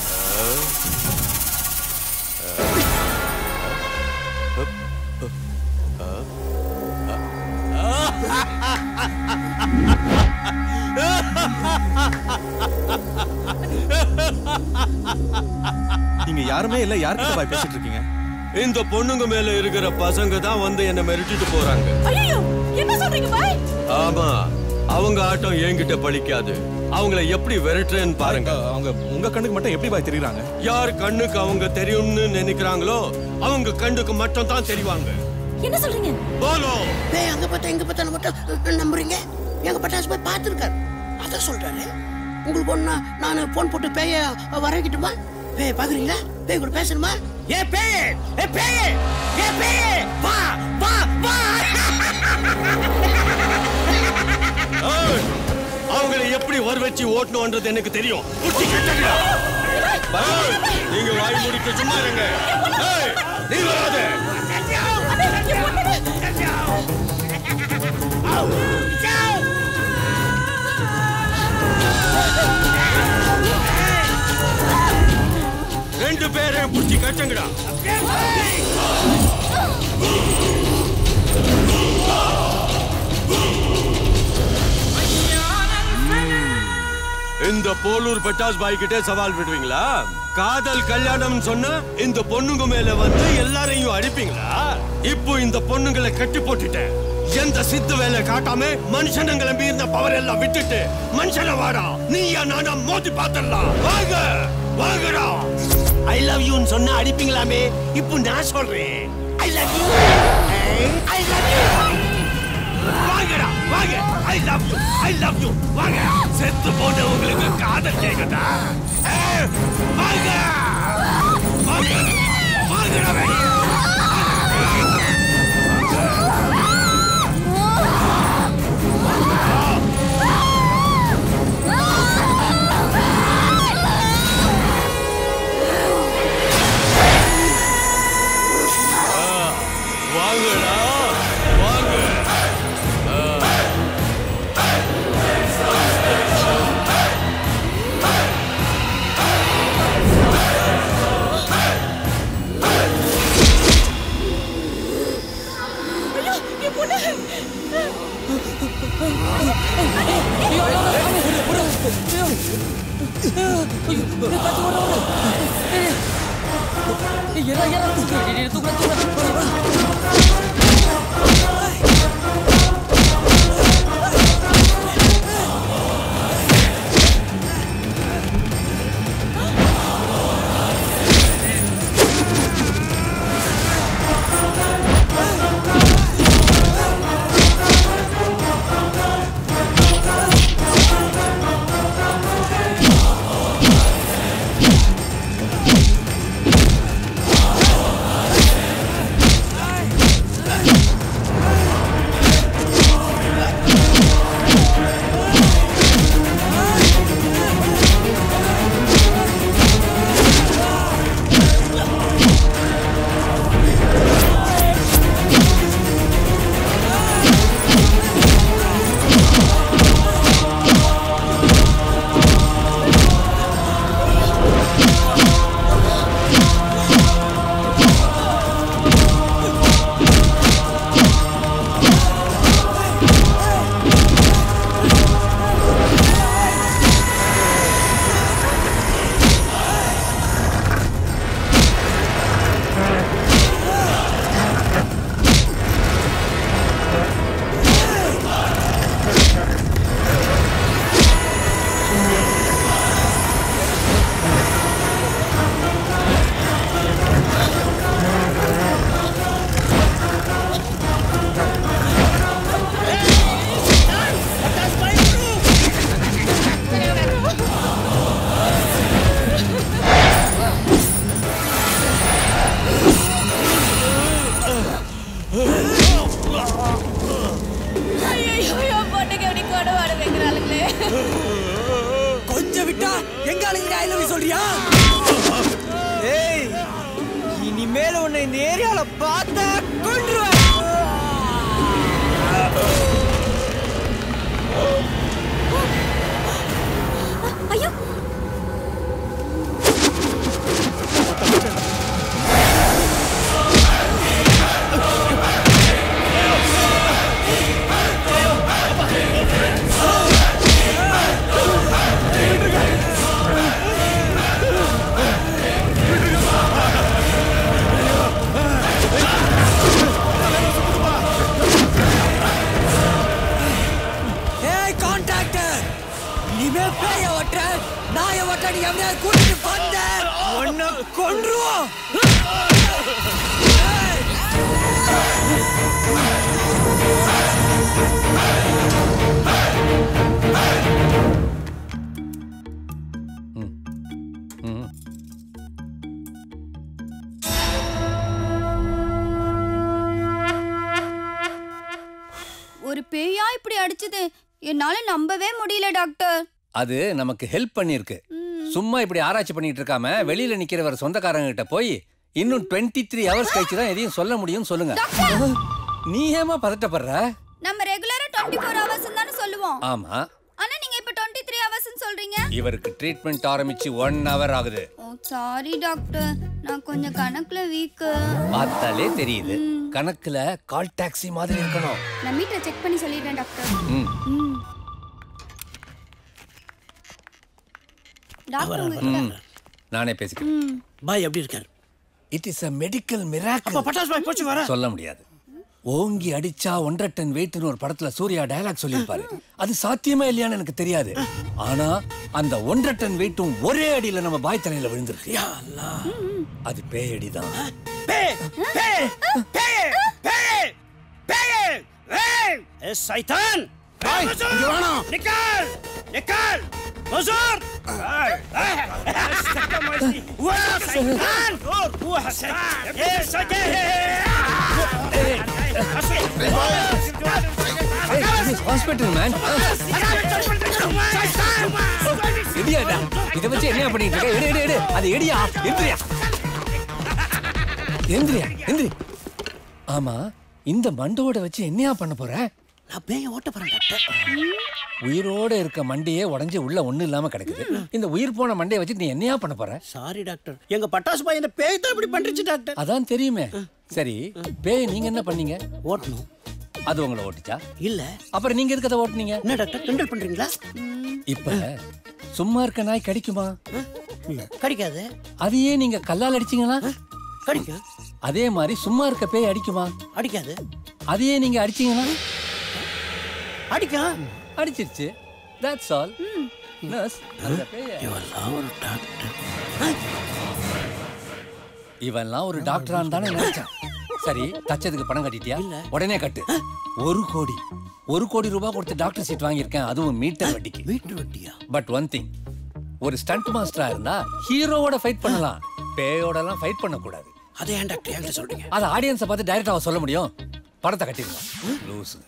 நீங்க யாருமே இல்ல யார்கிட்ட பாய் பேசிட்டு இருக்கீங்க இந்த பொண்ணுங்க மேல இருக்கிற பசங்க தான் வந்து என்ன மிரட்டிட்டு போறாங்க ஐயோ என்ன சொல்றீங்க பாய் ஆமா அவங்க ஆட்டம் என்கிட்ட பலிக்காது அவங்கள எப்படி விரட்டுறேன்னு பாருங்க அவங்க உங்க கண்ணுக்கு மட்டும் எப்படி பாய் தெரியுறாங்க யார் கண்ணுக்கு அவங்க தெரியும்னு நினைக்கிறாங்களோ அவங்க கண்ணுக்கு மட்டும் தான் தெரிவாங்க என்ன சொல்றீங்க போலோ பேய் அங்க பார்த்தா இங்க பார்த்தா மட்டும் நம்புறீங்க எங்க பட்டாசு போய் பார்த்துருக்காரு அதான் சொல்றாரு உங்களுக்கு ஒண்ணா நான் போன் போட்டு பேய வர வைக்கட்டுமா பேய் பாக்குறீங்களா பேய் கூட பேசணுமா ஏ பேய் ஏ பேய் ஏ பேய் வா வா வா ஏய், அவங்கள எப்படி வர வச்சு ஓட்டணும்ன்றது எனக்கு தெரியும் புத்தி கெட்டவங்களா. ஏய், நீங்க வாய் மூடிட்டு சும்மா இருங்க ஏய், நீ வராத ரெண்டு பேரையும் புடிச்சு கட்டுங்கடா இந்த போலூர் பட்டாஸ் பாய் கிட்டே சவால் விடுவீங்களா காதல் கல்யாணம் சொன்னா இந்த பொண்ணுங்க மேல வந்து எல்லாரையும் அடிப்பீங்களா இப்போ இந்த பொண்ணுங்களை கட்டி போட்டுட்டேன் எந்த சித்து வேலை காட்டாம மனுஷனுங்களை மீறின பவர் எல்லாம் விட்டுட்டு மனுஷன வாடா நீயா நானா மோதி பாத்திரலாம் வாங்க வாங்கடா ஐ லவ் யூன்னு சொன்னா அடிப்பீங்களாமே இப்போ நான் சொல்றேன் I love you I love you வாங்கடா வாங்க I love you I love you வாங்க செத்து போன உங்களுக்கு காதல் கேக்குதா ஏய், வாங்க வாங்க வாங்கடா வெளிய. ஆ, வாங்கடா வாங்க ஆ. ஐயோ என் பொண்ணு ஆ மூஞ்ச விட்டா எங்க ஆளுங்க ஐ லவ் சொல்றியா ஏய் இனிமேல் உன்னை இந்த ஏரியால பார்த்தா கொன்றுவேன் ஐயோ ஏய் கான்ட்ராக்டர் இனிமே பேய ஓட்ட நாய ஓட்ட நீ எவனையாவது கூட்டிட்டு வந்த உன்னை கொன்றுவோம் ஒரு பேயா இப்படி அடிச்சது என்னால நம்பவே முடியல டாக்டர் அது நமக்கு ஹெல்ப் பண்ணிருக்கு சும்மா இப்படி ஆராய்ச்சி பண்ணிட்டு இருக்காம வெளியில நிக்கிறவர் சொந்தக்காரங்க கிட்ட போய் இன்னும் டுவெண்ட்டி த்ரீ ஹவர்ஸ் கழிச்சு தான் எதையும் சொல்ல முடியும்னு சொல்லுங்க நீ ஏமா பதட்டப்படுற நம்ம ரெகுலரா டுவெண்ட்டி ஃபோர் ஹவர்ஸ் தானே சொல்லுவோம் ஆமா ஆனா நீங்க இப்ப டுவெண்ட்டி த்ரீ ஹவர்ஸ் சொல்றீங்க இவருக்கு ட்ரீட்மெண்ட் ஆரம்பிச்சு ஒன் ஹவர் ஆகுது ஓ சாரி டாக்டர் நான் கொஞ்சம் கணக்குல வீக்கு பார்த்தாலே தெரியுது கணக்குல கால் டாக்ஸி மாதிரி இருக்கணும் நான் மீட்டரை செக் பண்ணி சொல்லிடுறேன் டாக்டர் ம். ம். டாக்டர் உங்ககிட்ட நானே பேசிக்கிறேன் ம். பாய் எப்படி இருக்காரு it is a medical miracle அப்ப பட்டாசு பாய் போச்சு வர சொல்ல முடியாது ஓங்கி அடிச்சா ஒன்றரை டன் வெயிட்னு ஒரு படத்துல சூர்யா டயலாக் சொல்லியிருப்பாரு அது சாத்தியமா இல்லையான்னு எனக்கு தெரியாது ஆனா அந்த ஒன்றரை டன் வெயிட்டும் ஒரே அடியில நம்ம பாய் தலையில விழுந்திருக்கு அது பேயடி தான் ए शैतान निकाल निकाल हुजूर वो शैतान वो शैतान ये सजे ஹாஸ்பிட்டல் மேன் இடியாடா இத வச்சு என்ன பண்ணிட்டு இருக்க எடு எடு எடு அது எடியா எந்திரியா எந்திரியா எந்திரி ஆமா இந்த மண்டோட வச்சு என்னையா பண்ண போற நான் பேய ஓட்ட போறேன் டாக்டர் உயிரோட இருக்க மண்டையே உடைஞ்சு உள்ள ஒண்ணு இல்லாம கிடக்குது இந்த உயிர் போன மண்டையை வச்சு நீ என்னையா பண்ண போற சாரி டாக்டர் எங்க பட்டாசு பாய் இந்த பேய் தான் இப்படி பண்ணிருச்சு டாக்டர் அதான் தெரியுமே சரி பேய் நீங்க என்ன பண்ணீங்க ஓட்டணும் அது உங்களை ஓட்டுச்சா இல்ல அப்புறம் நீங்க இருக்கத ஓட்டுனீங்க என்ன டாக்டர் கிண்டல் பண்றீங்களா இப்ப சும்மா இருக்க நாய் கடிக்குமா கடிக்காது அதையே நீங்க கல்லால் அடிச்சீங்களா கடிக்கும் அதே மாதிரி சும்மா இருக்க பேய் அடிக்குமா அடிக்காது அதையே நீங்க அடிச்சீங்களா அடிக்கும் அடிச்சிருச்சு தட்ஸ் ஆல் நர்ஸ் அந்த பேய இவெல்லாம் ஒரு டாக்டர் இவன்லாம் ஒரு டாக்டரான்னு தானே நினைச்சேன் சரி தச்சதுக்கு பணம் கட்டிட்டியா உடனே கட்டு ஒரு கோடி ஒரு கோடி ரூபாய் கொடுத்து டாக்டர் சீட் வாங்கியிருக்கேன் அதுவும் மீட்டர் வட்டிக்கு மீட்டர் வட்டியா பட் ஒன் திங் ஒரு ஸ்டண்ட் மாஸ்டரா இருந்தா ஹீரோவோட ஃபைட் பண்ணலாம் பேயோட எல்லாம் ஃபைட் பண்ணக்கூடாது அதை ஏன் டாக்டர் என்கிட்ட சொல்றீங்க அதை ஆடியன்ஸை பார்த்து டைரக்டாக சொல்ல முடியும் படத்தை கட்டிடலாம் லூசுங்க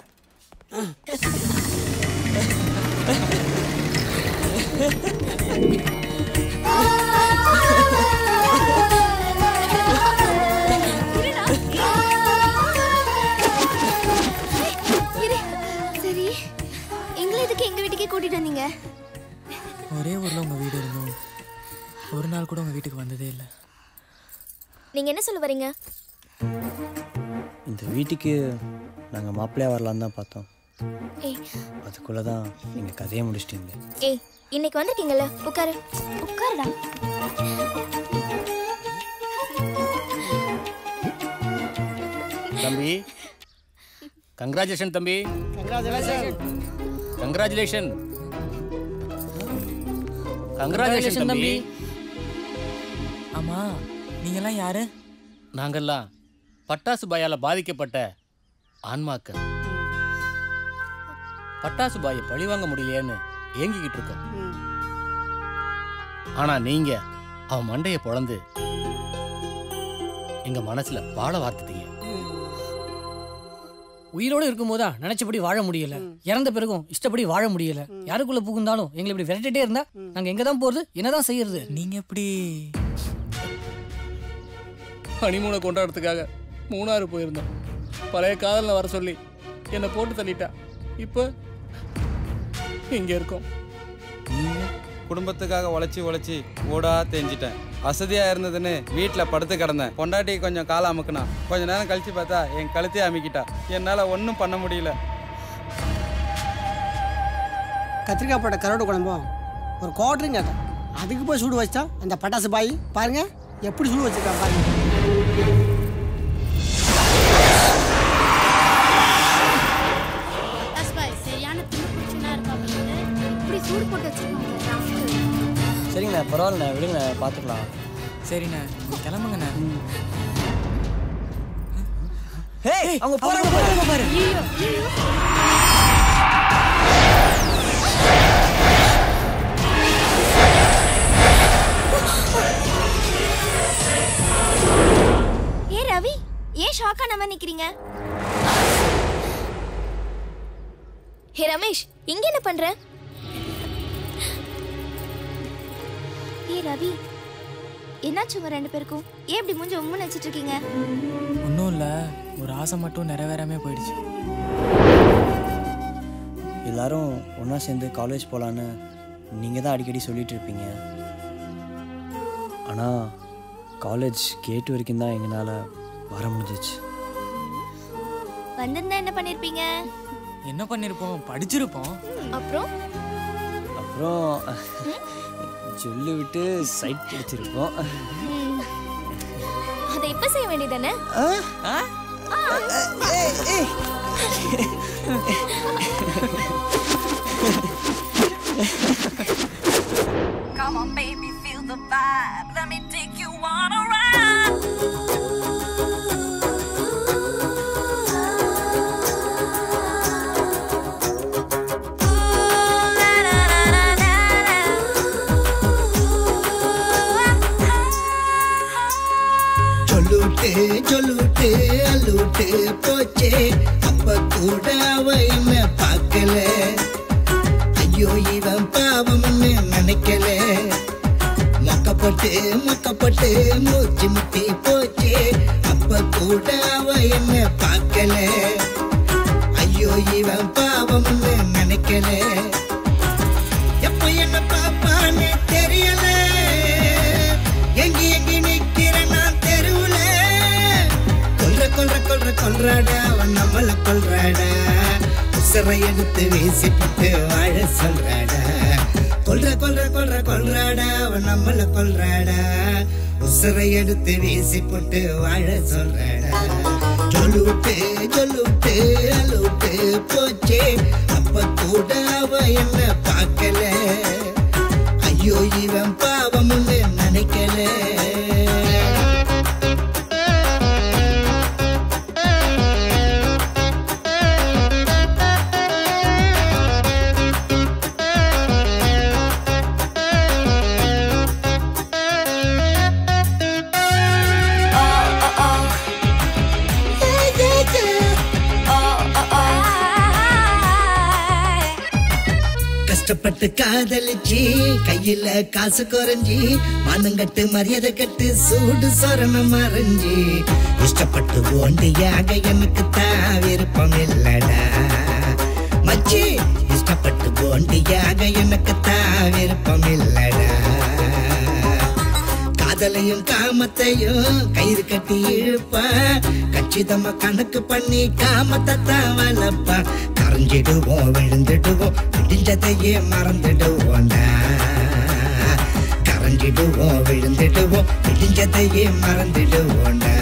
இரு. சரி எங்களை எதுக்கு எங்க வீட்டுக்கே கூட்டிட்டு வந்தீங்க ஒரே ஊரில் உங்கள் வீடு இருந்தோம் ஒரு நாள் கூட உங்கள் வீட்டுக்கு வந்ததே இல்லை நீங்க என்ன சொல்ல வரீங்க இந்த வீட்டுக்கு நாங்கள் மாப்பிள்ளையா வரலான்னு தான் பார்த்தோம் ஏய் அதுக்குள்ளே தான் நீங்கள் கதையை முடிச்சிட்டீங்க ஏய் இன்னைக்கு வந்திருக்கீங்கல்ல உட்காரு உட்காருடா தம்பி கங்க்ராச்சுலேஷன் தம்பி கங்க்ராச்சுலேஷன் கங்க்ராச்சுலேஷன் தம்பி ஆமா நீங்கெல்லாம் யாரு நாங்கெல்லாம் பட்டாசு பாயால பாதிக்கப்பட்ட ஆன்மாக்கள் பட்டாசு பாயை பழிவாங்க முடியலையேன்னு ஏங்கிக்கிட்டு இருக்கோம் ஆனா நீங்க அவன் மண்டைய பொழந்து எங்க மனசுல பாட வார்த்துட்டீங்க உயிரோடு இருக்கும்போதா நினைச்சபடி வாழ முடியல இறந்த பிறகும் இஷ்டப்படி வாழ முடியல யாருக்குள்ள புகுந்தாலும் எங்களை இப்படி விரட்டிட்டே இருந்தா நாங்க எங்க தான் போறது என்னதான் செய்யறது நீங்க எப்படி ஹனிமூனை கொண்டாடுறதுக்காக மூணாறு போயிருந்தோம் பழைய காதலில் வர சொல்லி என்னை போட்டு தள்ளிட்டா இப்போ இங்கே இருக்கோம் குடும்பத்துக்காக உழைச்சி உழைச்சி ஓடா தேஞ்சிட்டேன் வசதியா இருந்ததுன்னு வீட்டில் படுத்து கிடந்தேன் பொண்டாட்டி கொஞ்சம் காலை அமுக்குனா கொஞ்ச நேரம் கழிச்சு பார்த்தா என் கழுத்தையே அமுக்கிட்டா என்னால் ஒன்றும் பண்ண முடியல கத்திரிக்காய் போட்ட கரோடு குழம்பும் ஒரு குவார்டரும் கேட்டேன் அதுக்கு போய் சூடு வச்சா அந்த பட்டாசு பாய் பாருங்க எப்படி சூடு வச்சிருக்கான் பாருங்க சரியான துணிப்பிடிச்சுனா இருப்பாங்க இப்படி சூடு போட்டு வச்சிருக்காங்க சரிங்கண்ணா பரவாயில்லண்ணா விடுங்கண்ணா பார்த்துக்கலாம் சரிண்ணே கிளம்புங்கண்ணே ஹேய் அவங்க போறாங்க போறாங்க பாரு ஏ ரவி ஏன் ஷாக்கா நம்ம நிக்கிறீங்க ஹே ரமேஷ் இங்க என்ன பண்ற ஏ ரவி என்னாச்சு உங்க ரெண்டு பேருக்கும் ஏன் இப்படி மூஞ்சி உம்முன்னு வச்சிட்டு இருக்கீங்க ஒன்றும் இல்லை ஒரு ஆசை மட்டும் நிறைவேறாமே போயிடுச்சு எல்லாரும் ஒன்றா சேர்ந்து காலேஜ் போகலான்னு நீங்கள் தான் அடிக்கடி சொல்லிட்டு இருப்பீங்க ஆனால் காலேஜ் கேட் வரைக்கும் தான் எங்களால் வர முடிஞ்சிச்சு வந்திருந்தா என்ன பண்ணிருப்பீங்க என்ன பண்ணிருப்போம் படிச்சிருப்போம் அப்புறம் அப்புறம் சொல்லி விட்டு சைட் பிடிச்சிருப்போம் ம். அதை இப்ப செய்ய வேண்டியதானே Come on, baby, feel the vibe. Let me take you on a ride. சொல்லுட்டு சொல்லுட்டு அல்லுட்டு போச்சே அப்ப கூட அவ என்ன பார்க்கல ஐயோ இவன் பாவம்னு நினைக்கல மக்கப்பட்டு மக்கப்பட்டு மூச்சு முட்டி போச்சே அப்ப கூட அவ என்ன பார்க்கல ஐயோ இவன் பாவம்னு நினைக்கல எப்ப என்ன பாப்பான்னு தெரியல எங்கி எங்கி நிக்கிற நான் தெருவுல கொல்ற கொல்ற கொல்ற கொல்றாடா அவன் நம்மள கொல்றாடா உசரை எடுத்து வீசி போட்டு வாழ சொல்றாடா கொல்ற கொல்ற கொல்ற கொல்றாடா அவன் நம்மள கொல்றாடா உசரை எடுத்து வீசி போட்டு வாழ சொல்றாடா சொல்லுட்டு சொல்லுட்டு அழுட்டு போச்சே அப்ப கூட அவ என்ன பார்க்கல ஐயோ இவன் பாவம்னு நினைக்கல கஷ்டப்பட்டு காதலிச்சு கையில காசு குறைஞ்சி மானங்கட்டு மரியாதை கட்டு சூடு சொரணம் மறைஞ்சி இஷ்டப்பட்டு ஓண்டியாக எனக்கு தான் விருப்பம் இல்லடா மச்சி இஷ்டப்பட்டு ஓண்டியாக எனக்கு தான் விருப்பம் இல்லடா காதலையும் காமத்தையும் கயிறு கட்டி இழுப்பா கச்சிதமா கணக்கு பண்ணி காமத்தை தான் வளர்ப்பா கரைஞ்சிடுவோம் விழுந்துடுவோம் விடிஞ்சதையே மறந்துடுவோம்டா கரைஞ்சிடுவோம் விழுந்துடுவோம் விடிஞ்சதையே மறந்துடுவோம்டா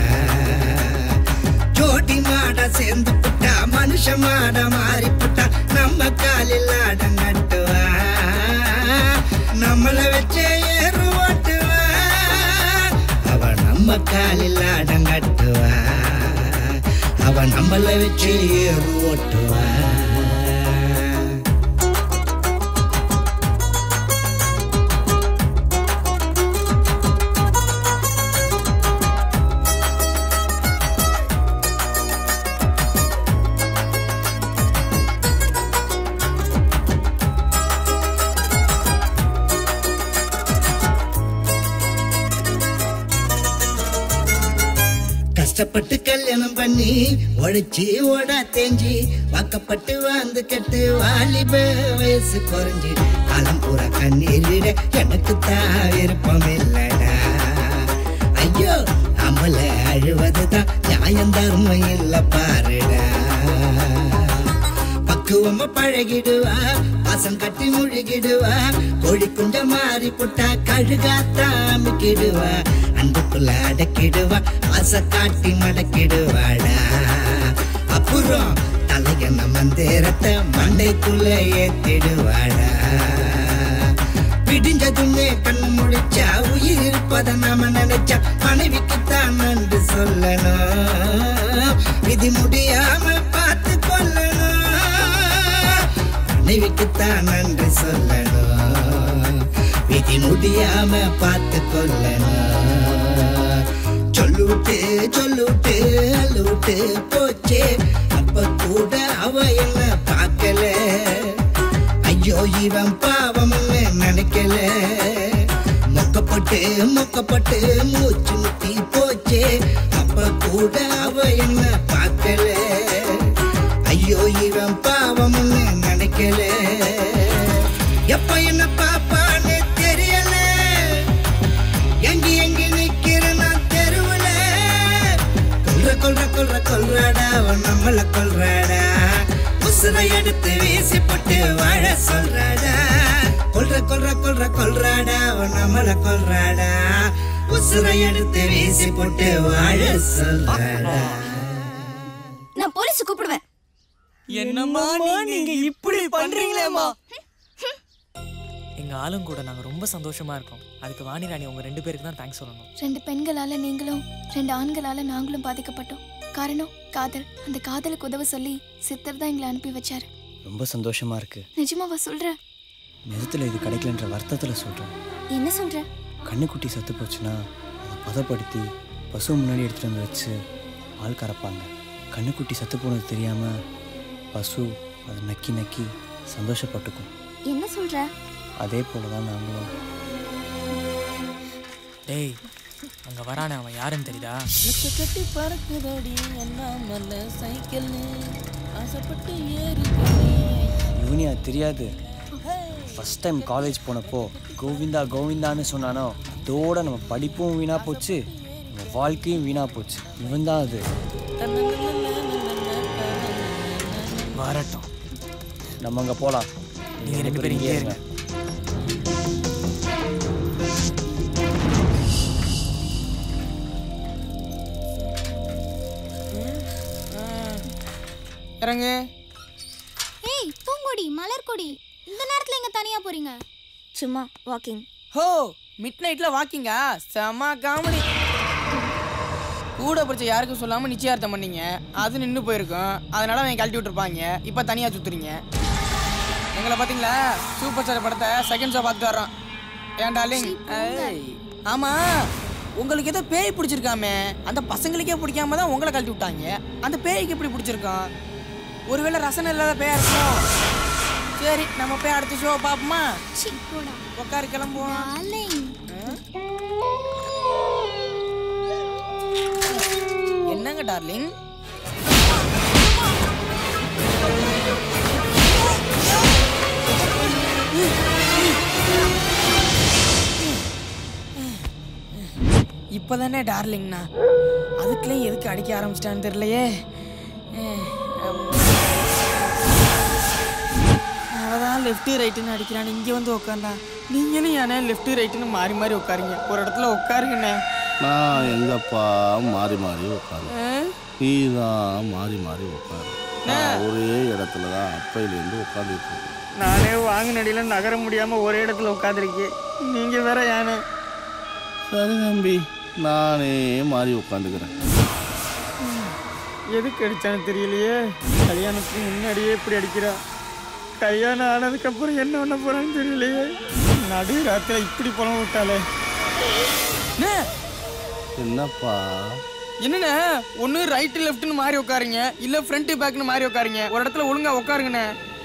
ஜோடி மாட சேர்ந்து புட்டா மனுஷ மாட மாறி புட்டா நம்ம காலில் அடங்கட்டுவா நம்மள வச்சே ஏறு ஓட்டுவா அவ நம்ம காலில் அடங்கட்டுவா அவ நம்மள வச்சு ஏறு ஓட்டுவா கஷ்டப்பட்டு கல்யாணம் பண்ணி உழைச்சி ஓடா தேஞ்சி வாக்கப்பட்டு வாழ்ந்து கெட்டு வாலிப வயசு குறைஞ்சி காலம் பூரா கண்ணீர் விட எனக்கு தான் விருப்பம் இல்லடா ஐயோ அமல அழுவதுதான் நியாயம் தர்மம் இல்ல பாருடா பக்குவமா பழகிடுவா பாசம் கட்டி முழுகிடுவா கோழி குண்ட மாறி புட்டா கழுகாத்தாமிக்கிடுவா அன்புக்குள்ள அடக்கிடுவா ஆசை காட்டி மடக்கிடுவாடா அப்புறம் தலையன மந்தேரத்தை மண்டைக்குள்ள ஏத்திடுவாடா விடிஞ்சதுமே கண்ணு முழிச்சா உயிர் இருப்பத நாம நினைச்சா மனைவிக்குத்தான் நன்றி சொல்லணும் விதி முடியாம பார்த்து கொள்ளணும் மனைவிக்குத்தான் நன்றி சொல்லணும் விதி முடியாம பார்த்து கொள்ளணும் சொல்லுட்டு சொல்லுட்டு அள்ளுட்டு போச்சே அப்ப கூட அவ என்ன பார்க்கல ஐயோ இவன் பாவம்னு நினைக்கல மொக்கப்பட்டு மொக்கப்பட்டு மூச்சு முட்டி போச்சே அப்ப கூட அவ என்ன பார்க்கல ஐயோ இவன் பாவம்னு நினைக்கல எப்ப என்ன பாப்பான்னு தெரியல எங்கி எங்கி நிக்கிற நான் தெருவுல கொல்ற கொல்ற கொல்ற கொல்றாடா அவன் நம்மள கொல்றாடா உசுரை எடுத்து வீசி போட்டு வாழ சொல்றாடா கொல்ற கொல்ற கொல்ற கொல்றாடா அவன் நம்மள கொல்றாடா உசுரை எடுத்து வீசி போட்டு வாழ சொல்றாடா நான் போலீஸ் கூப்பிடுவேன் என்னம்மா நீங்க இப்படி பண்றீங்களேம்மா எங்க ஆளும் கூட நாங்க ரொம்ப சந்தோஷமா இருக்கோம் அதுக்கு வாணி ராணி உங்க ரெண்டு பேருக்கு தான் தேங்க்ஸ் சொல்லணும் ரெண்டு பெண்களால நீங்களும் ரெண்டு ஆண்களால நாங்களும் பாதிக்கப்பட்டோம் காரணம் காதல் அந்த காதலுக்கு உதவ சொல்லி சித்தர் தான் எங்களை அனுப்பி வச்சாரு ரொம்ப சந்தோஷமா இருக்கு நிஜமாவா சொல்ற நிஜத்துல இது கிடைக்கலன்ற வருத்தத்துல சொல்றேன் என்ன சொல்ற கண்ணுக்குட்டி செத்து போச்சுன்னா அதை பதப்படுத்தி பசு முன்னாடி எடுத்துட்டு வந்து வச்சு பால் கறப்பாங்க கண்ணுக்குட்டி செத்து போனது தெரியாம பசு அதை நக்கி நக்கி சந்தோஷப்பட்டுக்கும் என்ன சொல்ற அதே போல தான் நாங்களும் டேய் அங்க வரானே அவன் யாருன்னு தெரியுதா கட்டி பறக்குதடி என்னாமல்ல சைக்கிள் ஆசைப்பட்டு ஏறி யூனியா தெரியாது ஃபர்ஸ்ட் டைம் காலேஜ் போனப்போ கோவிந்தா கோவிந்தான்னு சொன்னானோ அதோட நம்ம படிப்பும் வீணா போச்சு நம்ம வாழ்க்கையும் வீணா போச்சு இவன் தான் அது வரட்டும் நம்ம அங்கே போகலாம் நீங்க ரெண்டு பேரும் இங்கே இருங்க இறங்கு ஏய் பூங்கொடி மலர்கொடி இந்த நேரத்துல எங்க தனியா போறீங்க சும்மா வாக்கிங் ஹோ மிட் நைட்ல வாக்கிங்கா செம காமெடி கூட பிடிச்ச யாருக்கும் சொல்லாம நிச்சயார்த்தம் பண்ணீங்க அது நின்று போயிருக்கும் அதனால அவன் கழட்டி விட்டுருப்பாங்க இப்போ தனியா சுத்துறீங்க எங்களை பாத்தீங்களா சூப்பர் ஸ்டார் படத்தை செகண்ட் ஷோ பார்த்துட்டு வரோம் ஏன் டார்லிங் ஏய், ஆமா உங்களுக்கு ஏதோ பேய் பிடிச்சிருக்காமே அந்த பசங்களுக்கே பிடிக்காம தான் உங்களை கழட்டி விட்டாங்க அந்த பேய்க்கு எப்படி பிடிச்சிருக்கோம் ஒருவேளை ரசனை இல்லாத பேயா இருக்கும் சரி நம்ம போய் அடுத்த ஷோ பார்ப்போமா உட்காரு கிளம்புவோம் என்னங்க டார்லிங் இப்போதானே டார்லிங்ண்ணா அதுக்குள்ளே எதுக்கு அடிக்க ஆரம்பிச்சிட்டான்னு தெரியலையே அவதான் லெஃப்ட் ரைட்டுன்னு அடிக்கிறான் இங்கே வந்து உட்காந்தா நீங்களும் ஏன்னா லெஃப்ட் ரைட்டுன்னு மாறி மாறி உட்காருங்க ஒரு இடத்துல உட்காருங்கண்ணே நான் எங்கப்பா மாறி மாறி உட்காரு ஆ? நீ தான் மாறி மாறி உட்காரு நான் ஒரே இடத்துல தான் அப்பையிலேருந்து உட்காந்துட்டு இருக்கேன் நானே வாங்கினடியில நகர முடியாம ஒரே இடத்துல உட்காந்துருக்கேன் நீங்க வேற யானை சரி தம்பி நானே மாறி உட்காந்துக்கிறேன் எதுக்கு அடிச்சான்னு தெரியலையே கல்யாணத்துக்கு முன்னாடியே இப்படி அடிக்கிறா கல்யாணம் ஆனதுக்கப்புறம் என்ன பண்ண போறான்னு தெரியலையே நடு ராத்திரி இப்படி பணம் விட்டாலே அண்ணே, என்னப்பா என்னண்ணே ஒன்று ரைட்டு லெஃப்ட்னு மாறி உட்காருங்க இல்லை ஃப்ரண்ட் பேக்னு மாறி உட்காருங்க ஒரு இடத்துல ஒழுங்கா உட்காருங்கண்ணே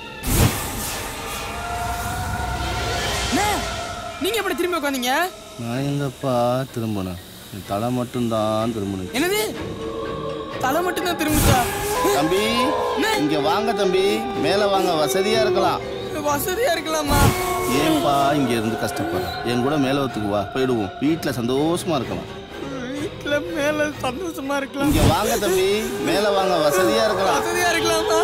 அண்ணே, நீங்க எப்படி திரும்பி உட்காந்தீங்க நான் எங்கப்பா திரும்பினேன் என் தலை மட்டும்தான் திரும்பினேன் என்னது தலை மட்டும் தான் திரும்பிச்சா தம்பி இங்க வாங்க தம்பி மேல வாங்க வசதியா இருக்கலாம் வசதியா இருக்கலாமா ஏன்பா இங்க இருந்து கஷ்டப்படுற என் கூட மேலவத்துக்கு வா போயிடுவோம் வீட்டுல சந்தோஷமா இருக்கலாம் வீட்டுல மேல சந்தோஷமா இருக்கலாம் இங்க வாங்க தம்பி மேல வாங்க வசதியா இருக்கலாம் வசதியா இருக்கலாமா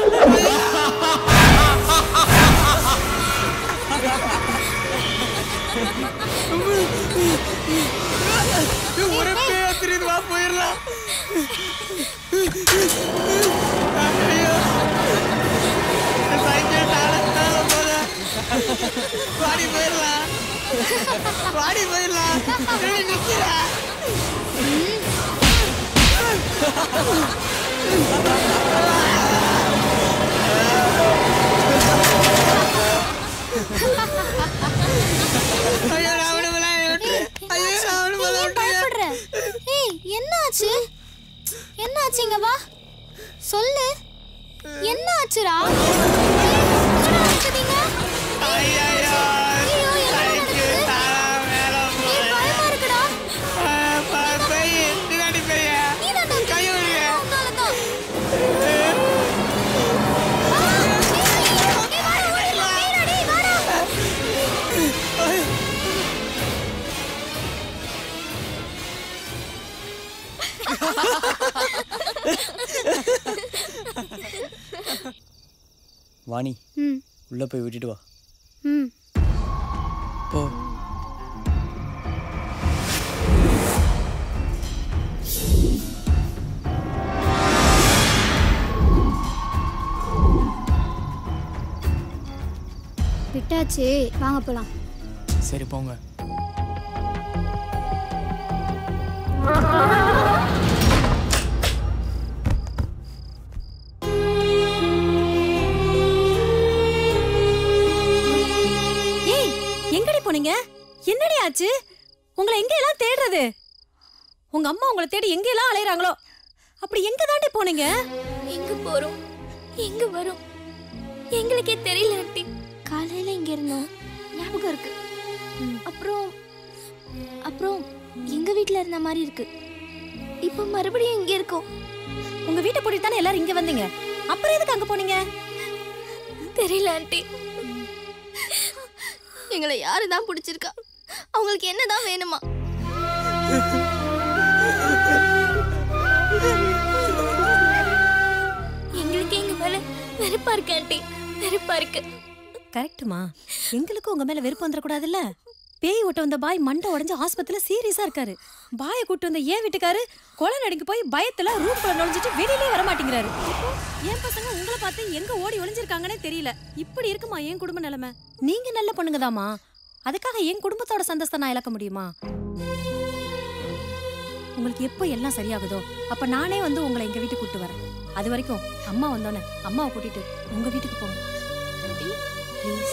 ஒரே பேயா தெரியுது வா போயிடலாம் ஐயோ. சைக்கிள் தாழ தாழ போதா வாடி போயிடலாம் வாடி போயிடலாம் ஏய், நிக்கிறா ஐயோ நான் விடுமல ஐயோ நான் விடுமல பயப்படுற ஏய் என்ன ஆச்சு என்ன ஆச்சு இங்க வா சொல்லு என்ன ஆச்சுடா என்னடா ஆச்சுதீங்க? ஐயோ, என்ன நடக்குது? ஏய், பயமா இருக்குடா. நீதான்டா தூக்கிட்டு உன்னாலதான். ஆ, ஏய், ஏய், வாடா, ஓடிடலாம். ஏய்டா, டேய், வாடா. வாணி ம் உள்ள போய் விட்டுட்டு வா ம் போ விட்டாச்சு வாங்க போலாம் சரி போங்க ஏய் எங்கடி போனீங்க என்னடி ஆச்சு உங்களை எங்க எல்லாம் தேடுறது உங்க அம்மா உங்களை தேடி எங்க எல்லாம் அலையறாங்களோ அப்படி எங்க தாண்டி போனீங்க எங்க போறோம் எங்க வரோம் எங்களுக்கே தெரியல ஆண்டி காலையில இங்க இருந்தோம் ஞாபகம் இருக்கு அப்புறம் அப்புறம் எங்க வீட்ல இருந்த மாதிரி இருக்கு இப்போ மறுபடியும் இங்க இருக்கோம் உங்க வீட்டை பூட்டி தானே எல்லாரும் இங்க வந்தீங்க அப்புறம் எதுக்கு அங்க போனீங்க தெரியல ஆண்டி எங்களை யாரு தான் பிடிச்சிருக்கா அவங்களுக்கு என்னதான் வேணுமா எங்களுக்கு எங்க மேல வெறுப்பா இருக்கு ஆண்டி வெறுப்பா இருக்கு கரெக்ட்டுமா எங்களுக்கும் உங்க மேல வெறுப்பு வந்துடக்கூடாதுல்ல பேய் ஓட்ட வந்த பாய் மண்டை உடைஞ்சு ஆஸ்பத்திரியில சீரியஸா இருக்காரு பாயை கூட்டு வந்த ஏன் வீட்டுக்காரு கொலை நடுங்கி போய் பயத்துல ரூம்குள்ள நுழைஞ்சிட்டு வெளியிலே வர மாட்டேங்கிறாரு இப்போ என் பசங்க உங்களை பார்த்து எங்க ஓடி ஒளிஞ்சிருக்காங்கன்னே தெரியல இப்படி இருக்குமா என் குடும்ப நிலைமை நீங்க நல்ல பொண்ணுங்கதாம்மா அதுக்காக என் குடும்பத்தோட சந்தஸ்தை நான் இழக்க முடியுமா உங்களுக்கு எப்போ எல்லாம் சரியாகுதோ அப்ப நானே வந்து உங்களை எங்க வீட்டுக்கு கூட்டு வரேன் அது வரைக்கும் அம்மா வந்தோன்னே அம்மாவை கூட்டிட்டு உங்க வீட்டுக்கு போங்க ப்ளீஸ்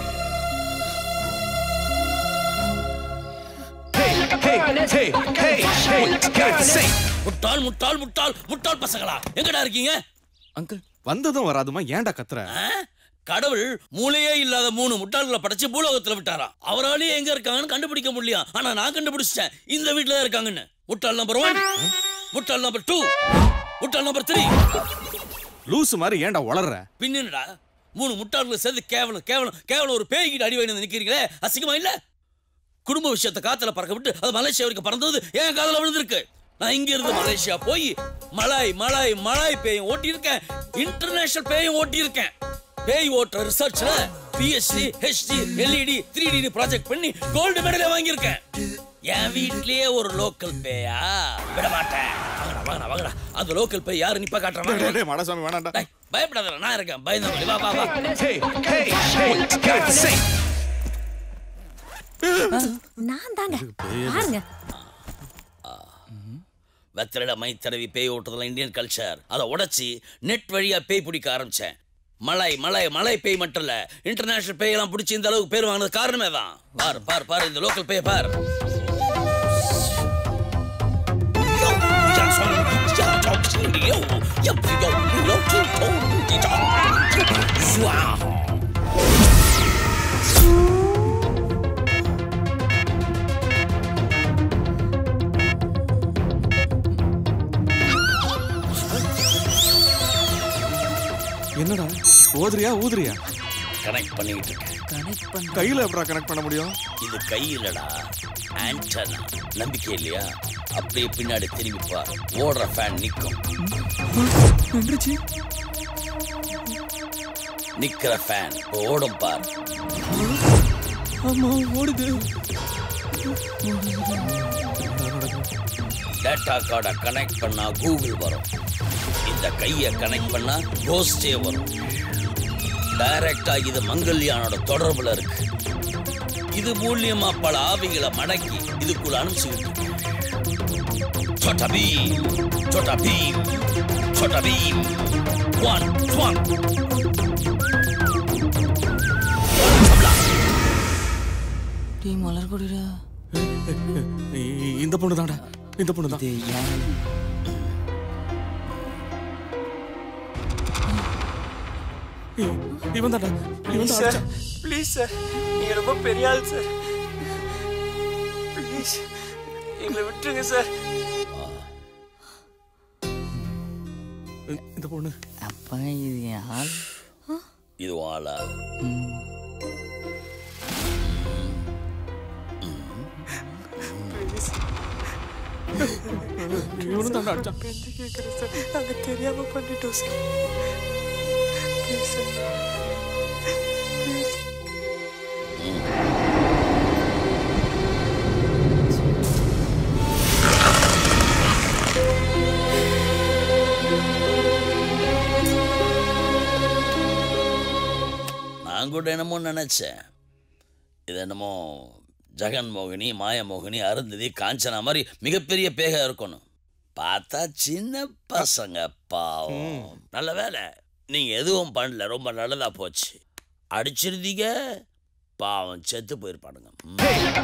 முட்டாள் முட்டாள் முட்டாள் முட்டாள் பசங்களா எங்கடா இருக்கீங்க அங்கிள் வந்ததும் வராதுமா ஏன்டா கத்துற கடவுள் மூளையே இல்லாத மூணு முட்டாள்களை படைச்சு பூலோகத்துல விட்டாரா அவராலேயே எங்க இருக்காங்கன்னு கண்டுபிடிக்க முடியல ஆனா நான் கண்டுபிடிச்சிட்டேன் இந்த வீட்டுல தான் இருக்காங்கன்னு முட்டாள் நம்பர் ஒன் முட்டாள் நம்பர் டூ முட்டாள் நம்பர் த்ரீ லூசு மாதிரி ஏன்டா வளர்ற பின்னடா மூணு முட்டாள்களை சேர்ந்து கேவலம் கேவலம் கேவலம் ஒரு பேய்கிட்ட அடி வாங்கி நிக்கிறீங்களே அசிங்கமா இல்ல குடும்ப விஷயத்தை காத்துல பறக்க விட்டு அது மலேசியா வரைக்கும் பறந்தது என் காதுல விழுந்திருக்கு நான் இங்க இருந்து மலேசியா போய் மலாய் மலாய் மலாய் பேயும் ஓட்டி இருக்கேன் இன்டர்நேஷனல் பேயும் ஓட்டி இருக்கேன் பேய் ஓட்டுற ரிசர்ச்ல BSc HD LED three D project பண்ணி கோல்டு மெடலே வாங்கியிருக்கேன் என் வீட்லயே ஒரு லோக்கல் பேயா விட மாட்டேன் வாங்கடா வாங்கடா வாங்கடா அந்த லோக்கல் பேய் யாரு நிப்பா டேய், டேய், காட்டுறாங்க மடசாமி வேணாம்டா பயப்படாத நான் இருக்கேன் பயந்த வா வா வா நான் தாங்க பாருங்க வெத்தலையில மை தடவி பேய் ஓட்டுறதுலாம் இந்தியன் கல்ச்சர் அதை உடைச்சி நெட் வழியா பேய் பிடிக்க ஆரம்பிச்சேன் மலை மலை மலை பேய் மட்டும் இல்ல இன்டர்நேஷனல் பேய் எல்லாம் பிடிச்சி இந்த அளவுக்கு பேர் வாங்கினது காரணமே தான் பார் பார் பார் இந்த லோக்கல் பேய் பார் என்னடா ஓதுறியா ஊதுறியா கனெக்ட் பண்ணிக்கிட்டு இருக்கேன் கனெக்ட் பண்ண கையில எப்படா கனெக்ட் பண்ண முடியும் இது கையிலடா ஆண்டனா நம்பிக்கை இல்லையா அப்படியே பின்னாடி திரும்பி பார் ஓடுற ஃபேன் நிக்கும் நின்றுச்சு நிக்கிற ஃபேன் ஓடும் பார் ஆமா ஓடுது டேட்டா கார்டை கனெக்ட் பண்ணா கூகுள் வரும் இந்த கையை கனெக்ட் பண்ணா கோஸ்டே வரும் டைரக்டா இது மங்கல்யானோட தொடர்புல இருக்கு இது மூலியமா பல ஆவிகளை மடக்கி இதுக்குள்ள அனுப்பிச்சுக்கிட்டு இருக்கு. छोटा भीम छोटा भीम छोटा भीम वन वन டீ மலர்கொடிடா இ- இந்த பொண்ணு தான்டா இந்த பொண்ணு தான் இவன் தான்டா இவன் தான் சார் அடிச்சான். ப்ளீஸ் சார் நீங்க ரொம்ப பெரிய ஆள் சார் ப்ளீஸ் எங்களை விட்டுருங்க சார் இந்த பொண்ணு அப்பா இது என் ஆள் இது ஆளா ப்ளீஸ் இவனும் தான்டா அடிச்சான் பெண்டு கேட்குறேன் சார் நாங்கள் தெரியாம பண்ணிட்டோம் சார் ப்ளீஸ் சார் ப்ளீஸ் நான் கூட என்னமோ நினைச்சேன் இது என்னமோ ஜெகன்மோகினி மாயமோகினி அருந்ததி காஞ்சனா மாதிரி மிகப்பெரிய பேக இருக்கணும் பார்த்தா சின்ன பசங்க பாவம் நல்ல வேலை நீங்க எதுவும் பண்ணல ரொம்ப நல்லதா போச்சு அடிச்சிருந்தீங்க பாவம் செத்து போயிருப்பானுங்க ம்.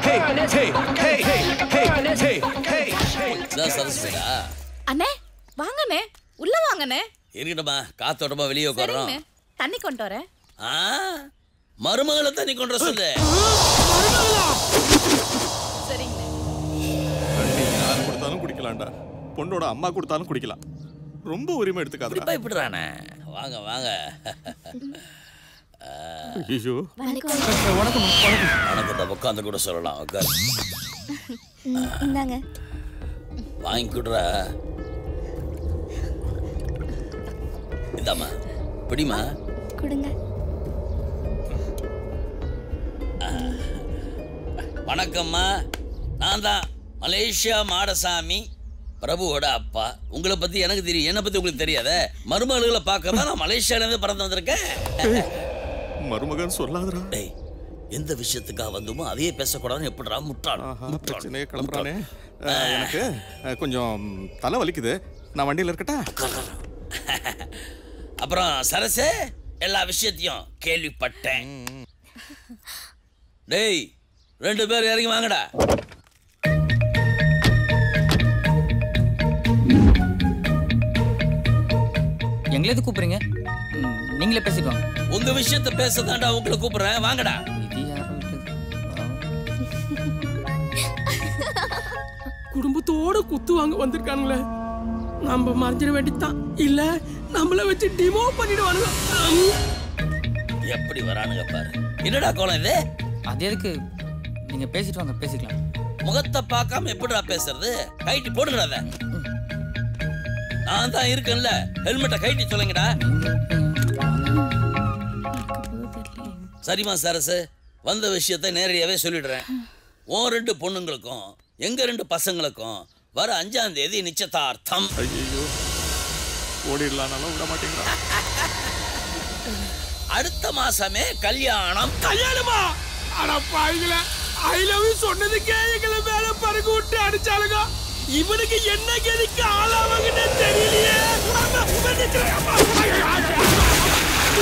இதான் சரஸ்வதிடா அண்ணே வாங்கண்ணே உள்ள வாங்கண்ணே இருக்கட்டுமா காத்தோட்டமா வெளியே உட்காரோம் சரிங்கண்ணே தண்ணி கொண்டு வரேன் ஆ மருமகளை தண்ணி கொண்டு வர சொல்லு சரிங்க தண்ணி யார் கொடுத்தாலும் குடிக்கலாம்டா பொண்ணோட அம்மா கொடுத்தாலும் குடிக்கலாம் ரொம்ப உரிமை எடுத்துக்காதடா பயப்படுறானே வாங்க வாங்க ஐயோ வணக்கம் வணக்கம் வணக்கத்தை உட்காந்து கூட சொல்லலாம் உட்கார் ம், இந்தாங்க வாங்கி கொடுறா இந்தாம்மா பிடிமா கொடுங்க வணக்கம்மா நான் தான் மலேசியா மாடசாமி பிரபுவோட அப்பா உங்களை பத்தி எனக்கு தெரியும் என்னை பத்தி உங்களுக்கு தெரியாத மருமகளை பார்க்க தான் நான் மலேசியால இருந்து பறந்து வந்திருக்கேன் மருமகன் சொல்லாதடா டேய் எந்த விஷயத்துக்காக வந்தோமோ அதையே பேசக்கூடாதுன்னு எப்படிடா முட்டாள் முட்டாள். பிரச்சனையே கிளம்புறானே அஹ், எனக்கு அஹ், கொஞ்சம் தலை வலிக்குது நான் வண்டியில் இருக்கட்டா அப்புறம் சரசே எல்லா விஷயத்தையும் கேள்விப்பட்டேன் டேய் ரெண்டு பேர் இறங்கி வாங்கடா எங்களை எது கூப்பிடுறீங்க ம், நீங்களே பேசிட்டு வாங்க உங்க விஷயத்த பேச தாண்டா உங்களை கூப்பிடுறேன் வாங்கடா இது யாரும் குடும்பத்தோட குத்து வாங்க வந்திருக்கானுங்களே நம்ம மறைஞ்சிட வேண்டியதுதான் இல்ல நம்மள வச்சு டிமோ பண்ணிடுவானுங்க எப்படி வரானுங்க பாரு என்னடா கோலம் இது அது எதுக்கு நீங்க பேசிட்டு வாங்க பேசிக்கலாம் முகத்தை பார்க்காம எப்படிடா பேசுறது கைட்டி போடுங்கடா அதை. நான் தான் இருக்கேன்ல ஹெல்மெட்டை கைட்டி சொல்லுங்கடா சரிம்மா சரசு வந்த விஷயத்தை நேரடியாவே சொல்லிடுறேன் உன் ரெண்டு பொண்ணுங்களுக்கும் எங்க ரெண்டு பசங்களுக்கும் வர அஞ்சாம் தேதி நிச்சயதார்த்தம் ஐயோ ஓடிடலாம்னாலும் விட மாட்டேங்கிறான் அடுத்த மாசமே கல்யாணம் கல்யாணமா அட பாவிகள ஐ லவ் யூ சொன்னதுக்கே எங்களை மேல பறக்க விட்டு அடிச்சாலுங்க இவனுக்கு என்ன கதிக்கு ஆளாவாங்கன்னு தெரியலையே அம்மா, மன்னிச்சிடுங்க, அம்மா. ஐயோ, ஐயோ.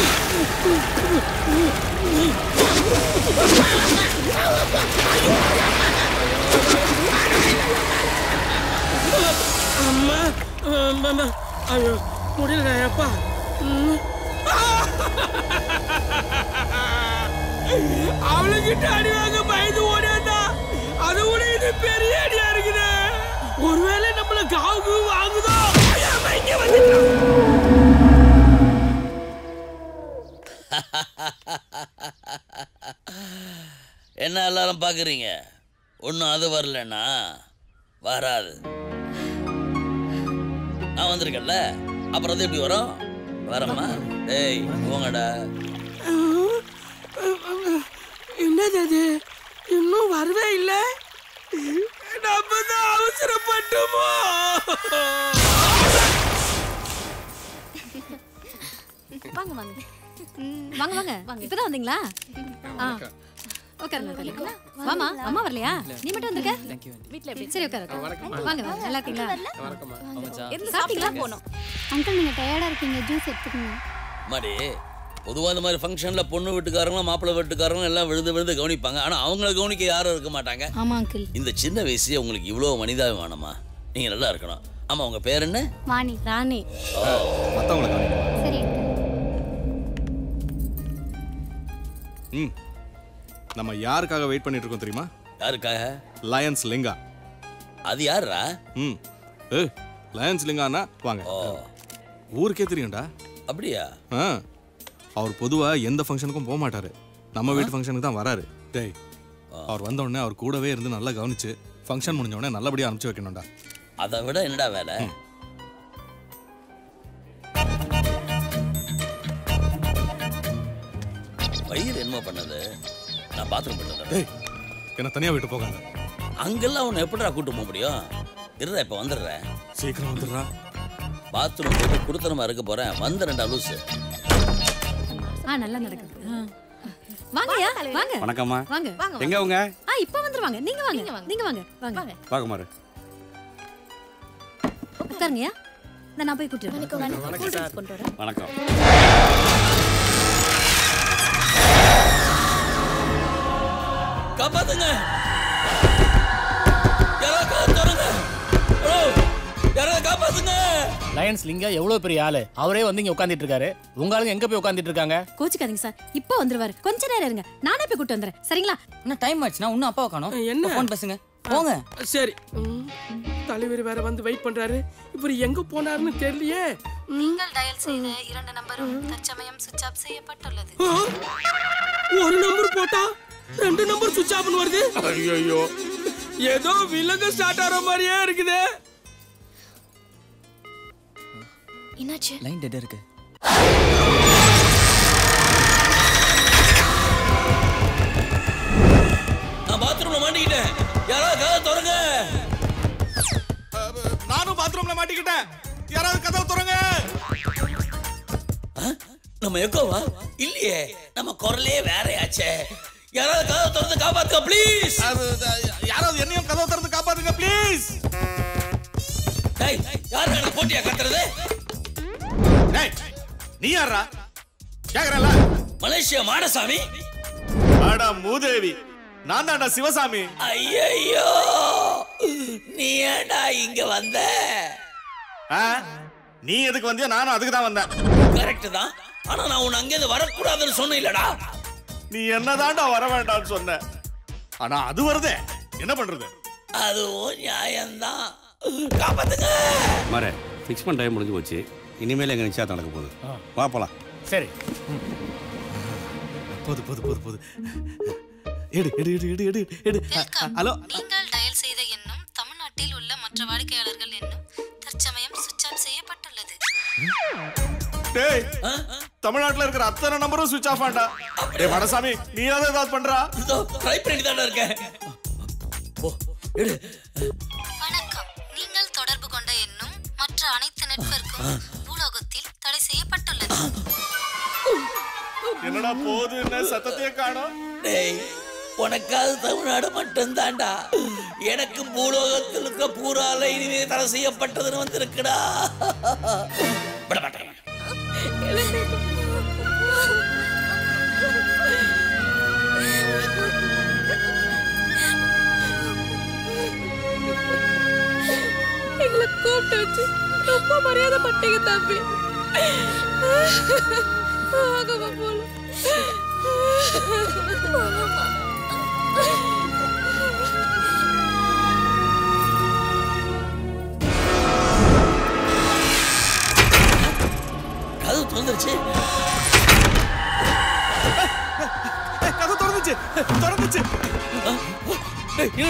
அம்மா அம்மா ஐயோ முடியல அப்பா ம். அவளுக்கிட்ட அடி வாங்க பயந்து ஓடியாண்டா அதை விட இது பெரிய அடியா இருக்குது ஒருவேளை நம்மள காவுக்கு வாங்குதோ ஐயா, அம்மா, இங்க வந்துட்டா. என்ன எல்லாரும் பார்க்குறீங்க ஒன்றும் அது வரலன்னா வராது நான் வந்திருக்கேன்ல அப்புறம் அது எப்படி வரும் வரமா டேய் போங்கடா என்னது அது இன்னும் வரவே இல்ல நம்ம தான் அவசரப்பட்டோமோ வாங்க வாங்க வாங்க வாங்க இப்பதான் வந்தீங்களா ஆ உட்காருங்க உட்காருங்க. வாமா அம்மா வரலையா நீ மட்டும் வந்திருக்க வீட்ல எப்படி சரி உட்காரு உட்காரு. வாங்க வாங்க நல்லா இருக்கீங்களா இருந்து சாப்பிட்டீங்களா போனோம் அங்கிள் நீங்க டயர்டா இருக்கீங்க ஜூஸ் எடுத்துக்கோங்க மாடி பொதுவாக இந்த மாதிரி ஃபங்க்ஷனில் பொண்ணு வீட்டுக்காரங்களும் மாப்பிள்ளை வீட்டுக்காரங்களும் எல்லாம் விழுந்து விழுந்து கவனிப்பாங்க ஆனால் அவங்கள கவனிக்க யாரும் இருக்க மாட்டாங்க ஆமா அங்கிள் இந்த சின்ன வயசுல உங்களுக்கு இவ்வளோ மனிதாபிமானமா வேணுமா நீங்கள் நல்லா இருக்கணும் ஆமாம் உங்கள் பேர் என்ன வாணி ராணி மற்றவங்களை சரி ம் நம்ம யாருக்காக வெயிட் பண்ணிட்டு இருக்கோம் தெரியுமா யாருக்காக லயன்ஸ் லிங்கா அது யாருடா ம் ஏ லயன்ஸ் லிங்கானா வாங்க ஊருக்கே தெரியும்டா அப்படியா ஆ அவர் பொதுவா எந்த ஃபங்க்ஷனுக்கும் போக மாட்டாரு நம்ம வீட்டு ஃபங்க்ஷனுக்கு தான் வராரு டேய் அவர் வந்த உடனே அவர் கூடவே இருந்து நல்லா கவனிச்சு ஃபங்க்ஷன் முடிஞ்ச உடனே நல்லபடியா அனுப்பிச்சு வைக்கணும்டா அதை விட என்னடா வேலை வயிறு என்ன பண்ணது நான் பாத்ரூம் பண்ணது டேய் என்ன தனியா விட்டு போகாத அங்கெல்லாம் உன்னை எப்படிடா கூட்டு போக முடியும் இருடா இப்போ வந்துடுறேன் சீக்கிரம் வந்துடுறா பாத்ரூம் போயிட்டு குடுத்தனமா இருக்க போறேன் வந்து ரெண்டா லூசு ஆ நல்லா நடக்குது ஆ. வாங்கயா வாங்க வணக்கம்மா வாங்க எங்க அவங்க ஆ இப்போ வந்துருவாங்க நீங்க வாங்க நீங்க வாங்க வாங்க வாகுமாரு உட்காருங்கயா இந்த நான் போய் கூட்டிட்டு வரேன் கொண்டு வரேன் வணக்கம் காப்பாத்துங்க யாராவது கதவை திறங்க. ஹலோ, யாராவது காப்பாத்துங்க லயன்ஸ் லிங்கா எவ்வளவு பெரிய ஆளு அவரே வந்து இங்க உட்கார்ந்துட்டு இருக்காரு உங்க ஆளுங்க எங்க போய் உட்கார்ந்துட்டு இருக்காங்க கோச்சிக்காதீங்க சார் இப்போ வந்துருவாரு கொஞ்ச நேரம் இருங்க நானே போய் கூட்டு வந்துறேன் சரிங்களா என்ன டைம் ஆச்சுன்னா இன்னும் அப்பாவை காணோம் என்ன? ஃபோன் பேசுங்க போங்க சரி ம், தலைவர் வேற வந்து வெயிட் பண்றாரு இவர் எங்க போனாருன்னு தெரியலையே ம். நீங்கள் டயல் செய்த இரண்டு நம்பரும் தற்சமயம் சுவிட்ச் ஆஃப் செய்யப்பட்டுள்ளது ஆ, ஒரு நம்பர் போட்டா ரெண்டு நம்பர் சுவிட்ச் ஆஃப்னு வருது ஐயோ ஏதோ விலங்கு ஸ்டார்ட் ஆகிற மாதிரியே இருக்குதே என்னாச்சு லைன் டெட் இருக்கு நான் பாத்ரூம்ல மாட்டிக்கிட்டேன் யாராவது கதவை திறங்க நானும் பாத்ரூம்ல மாட்டிக்கிட்டேன் யாராவது கதவை திறங்க நம்ம எக்கோவா இல்லையே நம்ம குரலே வேறையாச்சே யாராவது கதவை திறந்து காப்பாத்துங்க ப்ளீஸ் யாராவது என்னையும் கதவை திறந்து காப்பாத்துங்க ப்ளீஸ் டேய் யார் எனக்கு போட்டியா கத்துறது டேய் நீ யாரா கேக்குறல மலேசியா மாடசாமி அடா மூதேவி நான் தான்டா சிவசாமி ஐயோ நீ ஏன்டா இங்க வந்த ஆ? நீ எதுக்கு வந்தியோ நானும் அதுக்கு தான் வந்தேன் கரெக்ட் தான் ஆனா நான் உன்னை அங்கேருந்து வரக்கூடாதுன்னு சொன்னேன் இல்லடா நீ என்னதான்டா வர வேண்டாம்னு சொன்ன ஆனா அது வருதே என்ன பண்றது அதுவும் நியாயம்தான் காப்பாத்துங்க மாரே ஃபிக்ஸ் பண்ண டைம் முடிஞ்சு போச்சு இனிமேல் எங்க நிச்சயம் நடக்க போகுது வா போலாம் சரி போது போது போது போது எடு எடு எடு எடு எடு எடு ஹலோ நீங்கள் டயல் செய்த எண்ணும் தமிழ்நாட்டில் உள்ள மற்ற வாடிக்கையாளர்கள் எண்ணும் தற்சமயம் சுவிட்ச் ஆஃப் செய்யப்பட்டுள்ளது டேய் தமிழ்நாட்டுல இருக்கிற அத்தனை நம்பரும் சுவிட்ச் ஆஃப் ஆண்டா டேய் வடசாமி நீ ஏதாவது ஏதாவது பண்றா ட்ரை பண்ணி தானே இருக்கேன் வணக்கம் நீங்கள் தொடர்பு கொண்ட எண்ணும் மற்ற அனைத்து நெட்வொர்க்கும் பூலோகத்தில் தடை செய்யப்பட்டுள்ளது என்னடா போகுது என்ன சத்தத்தையே காணோம் டேய் உனக்காவது தமிழ்நாடு மட்டும்தான்டா எனக்கு பூலோகத்தில் இருக்க பூரால இனிமே தடை செய்யப்பட்டதுன்னு வந்திருக்குடா விட மாட்டேன் எங்களை கூப்பிட்டு வச்சு ரொம்ப மரியாதை பட்டீங்க தம்பி ஆகவா போல கதவு திறந்துருச்சு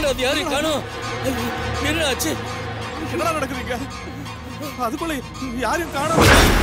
அது யாரையும் காணும் என்ன ஆச்சு என்னடா நடக்குதுங்க அதுக்குள்ள யாரையும் காணோம்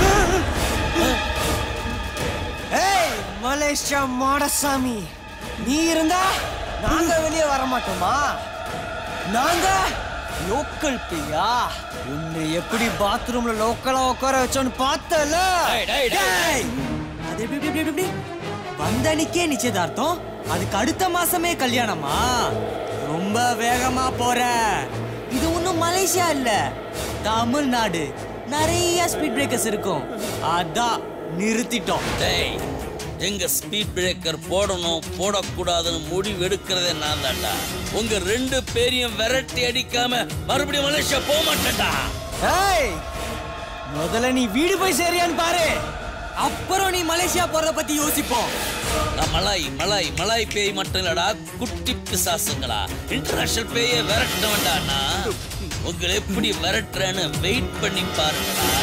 ஏய் மலேசியா மாடசாமி நீ இருந்தா நாங்க வெளியே வர மாட்டோமா நாங்க லோக்கல் பியா உன்னை எப்படி பாத்ரூம்ல லோக்கலா உட்கார வச்சோன்னு பார்த்தல டேய், டேய், டேய். அது எப்படி எப்படி, எப்படி எப்படி வந்தனிக்கே நிச்சயதார்த்தம் அதுக்கு அடுத்த மாசமே கல்யாணமா ரொம்ப வேகமா போற இது ஒன்றும் மலேசியா இல்ல தமிழ்நாடு நிறைய ஸ்பீட் பிரேக்கர்ஸ் இருக்கும் அதான் நிறுத்திட்டோம் டேய் எங்க ஸ்பீட் பிரேக்கர் போடணும் போடக்கூடாதுன்னு முடிவு எடுக்கிறதே நான் தான்டா உங்க ரெண்டு பேரையும் விரட்டி அடிக்காம மறுபடியும் மலேசியா போக மாட்டேன்டா ஏய் முதல்ல நீ வீடு போய் சேரியான்னு பாரு அப்புறம் நீ மலேசியா போறத பத்தி யோசிப்போம் நான் மலாய் மலாய் மலாய் பேய் மட்டும் இல்லடா குட்டி பிசாசுங்களா இன்டர்நேஷனல் பேயை விரட்ட வேண்டாண்ணா உங்களை எப்படி விரட்டுறேன்னு வெயிட் பண்ணி பாருங்கடா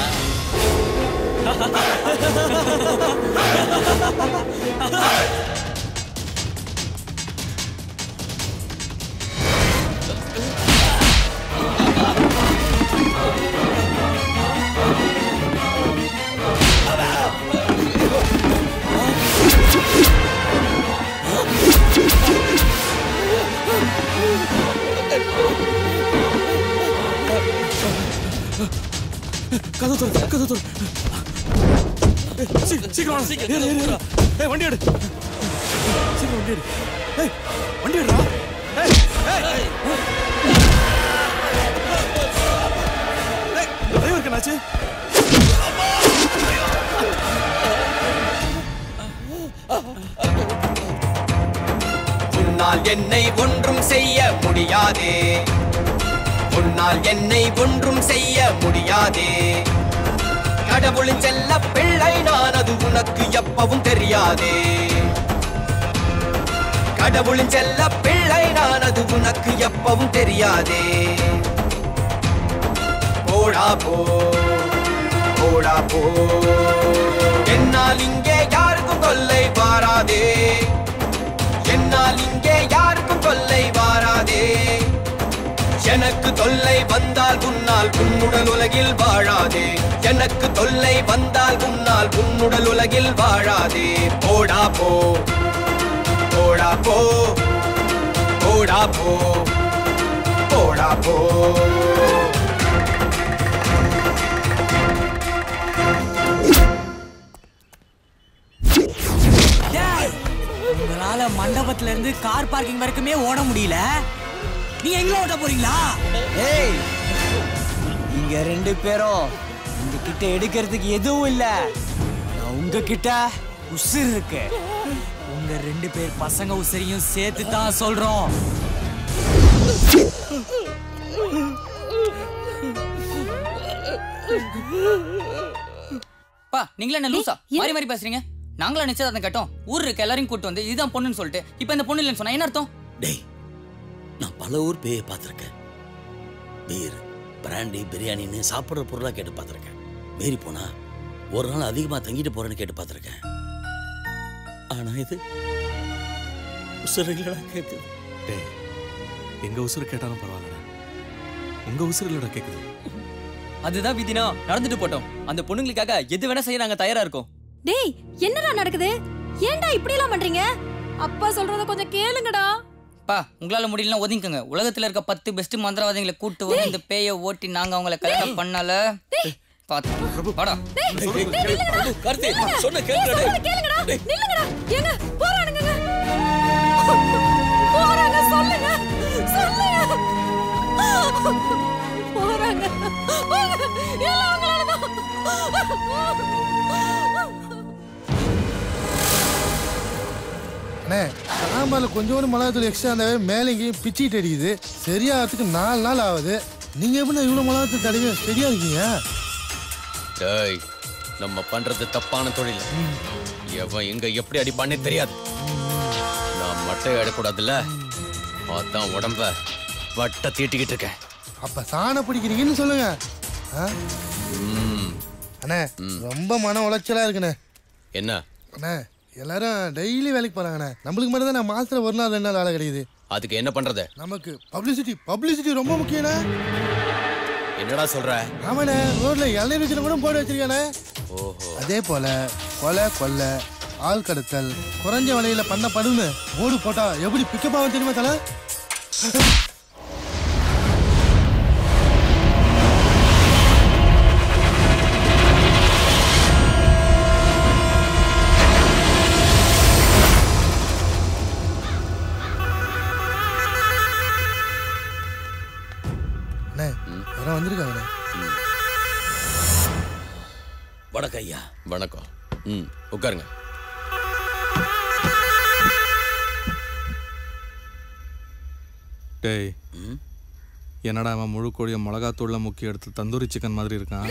கதை தோறு கதை தோறு சீக்கிரம் வாடா. சீக்கிரம் ஏறு, ஏறு, ஏறு. ஏய் வண்டி எடு சீக்கிரம் வண்டி எடு ஏய் வண்டி எடுடா ஏய் ஏய் ஏய் டிரைவருக்கு என்னாச்சு உன்னால் என்னை ஒன்றும் செய்ய முடியாதே உன்னால் என்னை ஒன்றும் செய்ய முடியாதே கடவுளின் செல்ல பிள்ளை நான் அது உனக்கு எப்பவும் தெரியாதே கடவுளின் செல்ல பிள்ளை நான் அது உனக்கு எப்பவும் தெரியாதே போடா போ போடா போ என்னால் இங்கே யாருக்கும் கொல்லை வாராதே என்னால் இங்கே யாருக்கும் தொல்லை வாராதே எனக்கு தொல்லை வந்தால் உன்னால் உன்னுடல் உலகில் வாழாதே எனக்கு தொல்லை வந்தால் உன்னால் உன்னுடல் உலகில் வாழாதே போடா போ போடா போ போடா போ போடா போ டேய், உங்களால மண்டபத்துல இருந்து கார் பார்க்கிங் வரைக்குமே ஓட முடியல நீ எங்க ஓட்ட போறீங்களா ஏய் நீங்க ரெண்டு பேரும் இந்த கிட்ட எடுக்கிறதுக்கு எதுவும் இல்ல ஆனா உங்க கிட்ட உசுர் இருக்கு உங்க ரெண்டு பேர் பசங்க உசிரியும் சேர்த்து தான் சொல்றோம் பா நீங்களே என்ன லூசா மாறி மாறி பேசுறீங்க நாங்களா நிச்சயதார்த்தம் கேட்டோம் ஊர் இருக்க எல்லாரையும் கூட்டு வந்து இதுதான் பொண்ணுன்னு சொல்லிட்டு இப்போ இந்த பொண்ணு இல்லைன்னு சொன்னா என்ன அர்த்தம் டேய் நான் பல ஊர் பேயை பார்த்துருக்கேன் பீர் பிராண்டி பிரியாணின்னு சாப்பிட்ற பொருளாக கேட்டு பார்த்துருக்கேன் மீறி போனா ஒரு நாள் அதிகமாக தங்கிட்டு போறேன்னு கேட்டு பார்த்துருக்கேன் ஆனா இது உசுறுகளா கேட்குது டேய் எங்க உசுறு கேட்டாலும் பரவாயில்லடா உங்க உசுறு இல்லடா கேக்குது அதுதான் விதினா நடந்துட்டு போட்டோம் அந்த பொண்ணுங்களுக்காக எது வேணா செய்ய நாங்க தயாரா இருக்கோம் டேய் என்னடா நடக்குது ஏன்டா இப்படி எல்லாம் பண்றீங்க அப்பா சொல்றத கொஞ்சம் கேளுங்கடா பா உங்களால முடியலன்னா ஒதுங்கிக்கோங்க உலகத்துல இருக்க பத்து பெஸ்ட் மந்திரவாதிகளை கூட்டு வந்து இந்த பேயை ஓட்டி நாங்க அவங்கள கல்யாணம் பண்ணால பாத்து வாடா கார்த்தி சொன்ன சொல்றத கேளுங்கடா நில்லுங்கடா ஏங்க போறானுங்க போறாங்க சொல்லுங்க சொல்லுங்க போறாங்க போங்க. எல்லாம் உங்களாலதான். அண்ணே சாம்பாரில் கொஞ்சோண்டு மிளகாத்தூள் எக்ஸ்ட்ரா இருந்தாவே மேலே இங்கேயும் பிச்சிட்டு அடிக்குது சரியாகிறதுக்கு நாலு நாள் ஆகுது நீங்கள் எப்படி இவ்வளோ மிளகாத்தூள் தடவை சரியா இருக்கீங்க டேய் நம்ம பண்றது தப்பான தொழில் எவன் எங்க எப்படி அடிப்பானே தெரியாது நான் மட்டை ஆடக்கூடாதுல்ல அதான் உடம்ப வட்ட தீட்டிக்கிட்டு இருக்கேன் அப்போ சாணம் பிடிக்கிறீங்கன்னு சொல்லுங்க ஆ? ம், அண்ணே ரொம்ப மன உளைச்சலாக இருக்குண்ணே என்ன அண்ணே எல்லாரும் டெய்லி வேலைக்கு போகிறாங்கண்ணே நம்மளுக்கு மட்டும் தான் நான் மாதத்தில் ஒரு நாள் ரெண்டு நாள் வேலை கிடைக்குது அதுக்கு என்ன பண்றது நமக்கு பப்ளிசிட்டி பப்ளிசிட்டி ரொம்ப முக்கியண்ணே என்னடா சொல்ற ஆமாண்ணே ரோட்ல இளநீர் வச்சு கூட போட்டு வச்சிருக்கானே ஓஹோ அதே போல கொலை கொள்ளை ஆள் கடத்தல் குறைஞ்ச விலையில பண்ண படுன்னு போர்டு போட்டா எப்படி பிக்கப் ஆகும் தெரியுமா தல அண்ணே யாரோ வந்திருக்காங்கண்ணே வணக்கம் ஐயா வணக்கம் ம் உட்காருங்க டேய் என்னடா அவன் முழு கோழியை மிளகாத்தூள்ல முக்கி எடுத்து தந்தூரி சிக்கன் மாதிரி இருக்கான்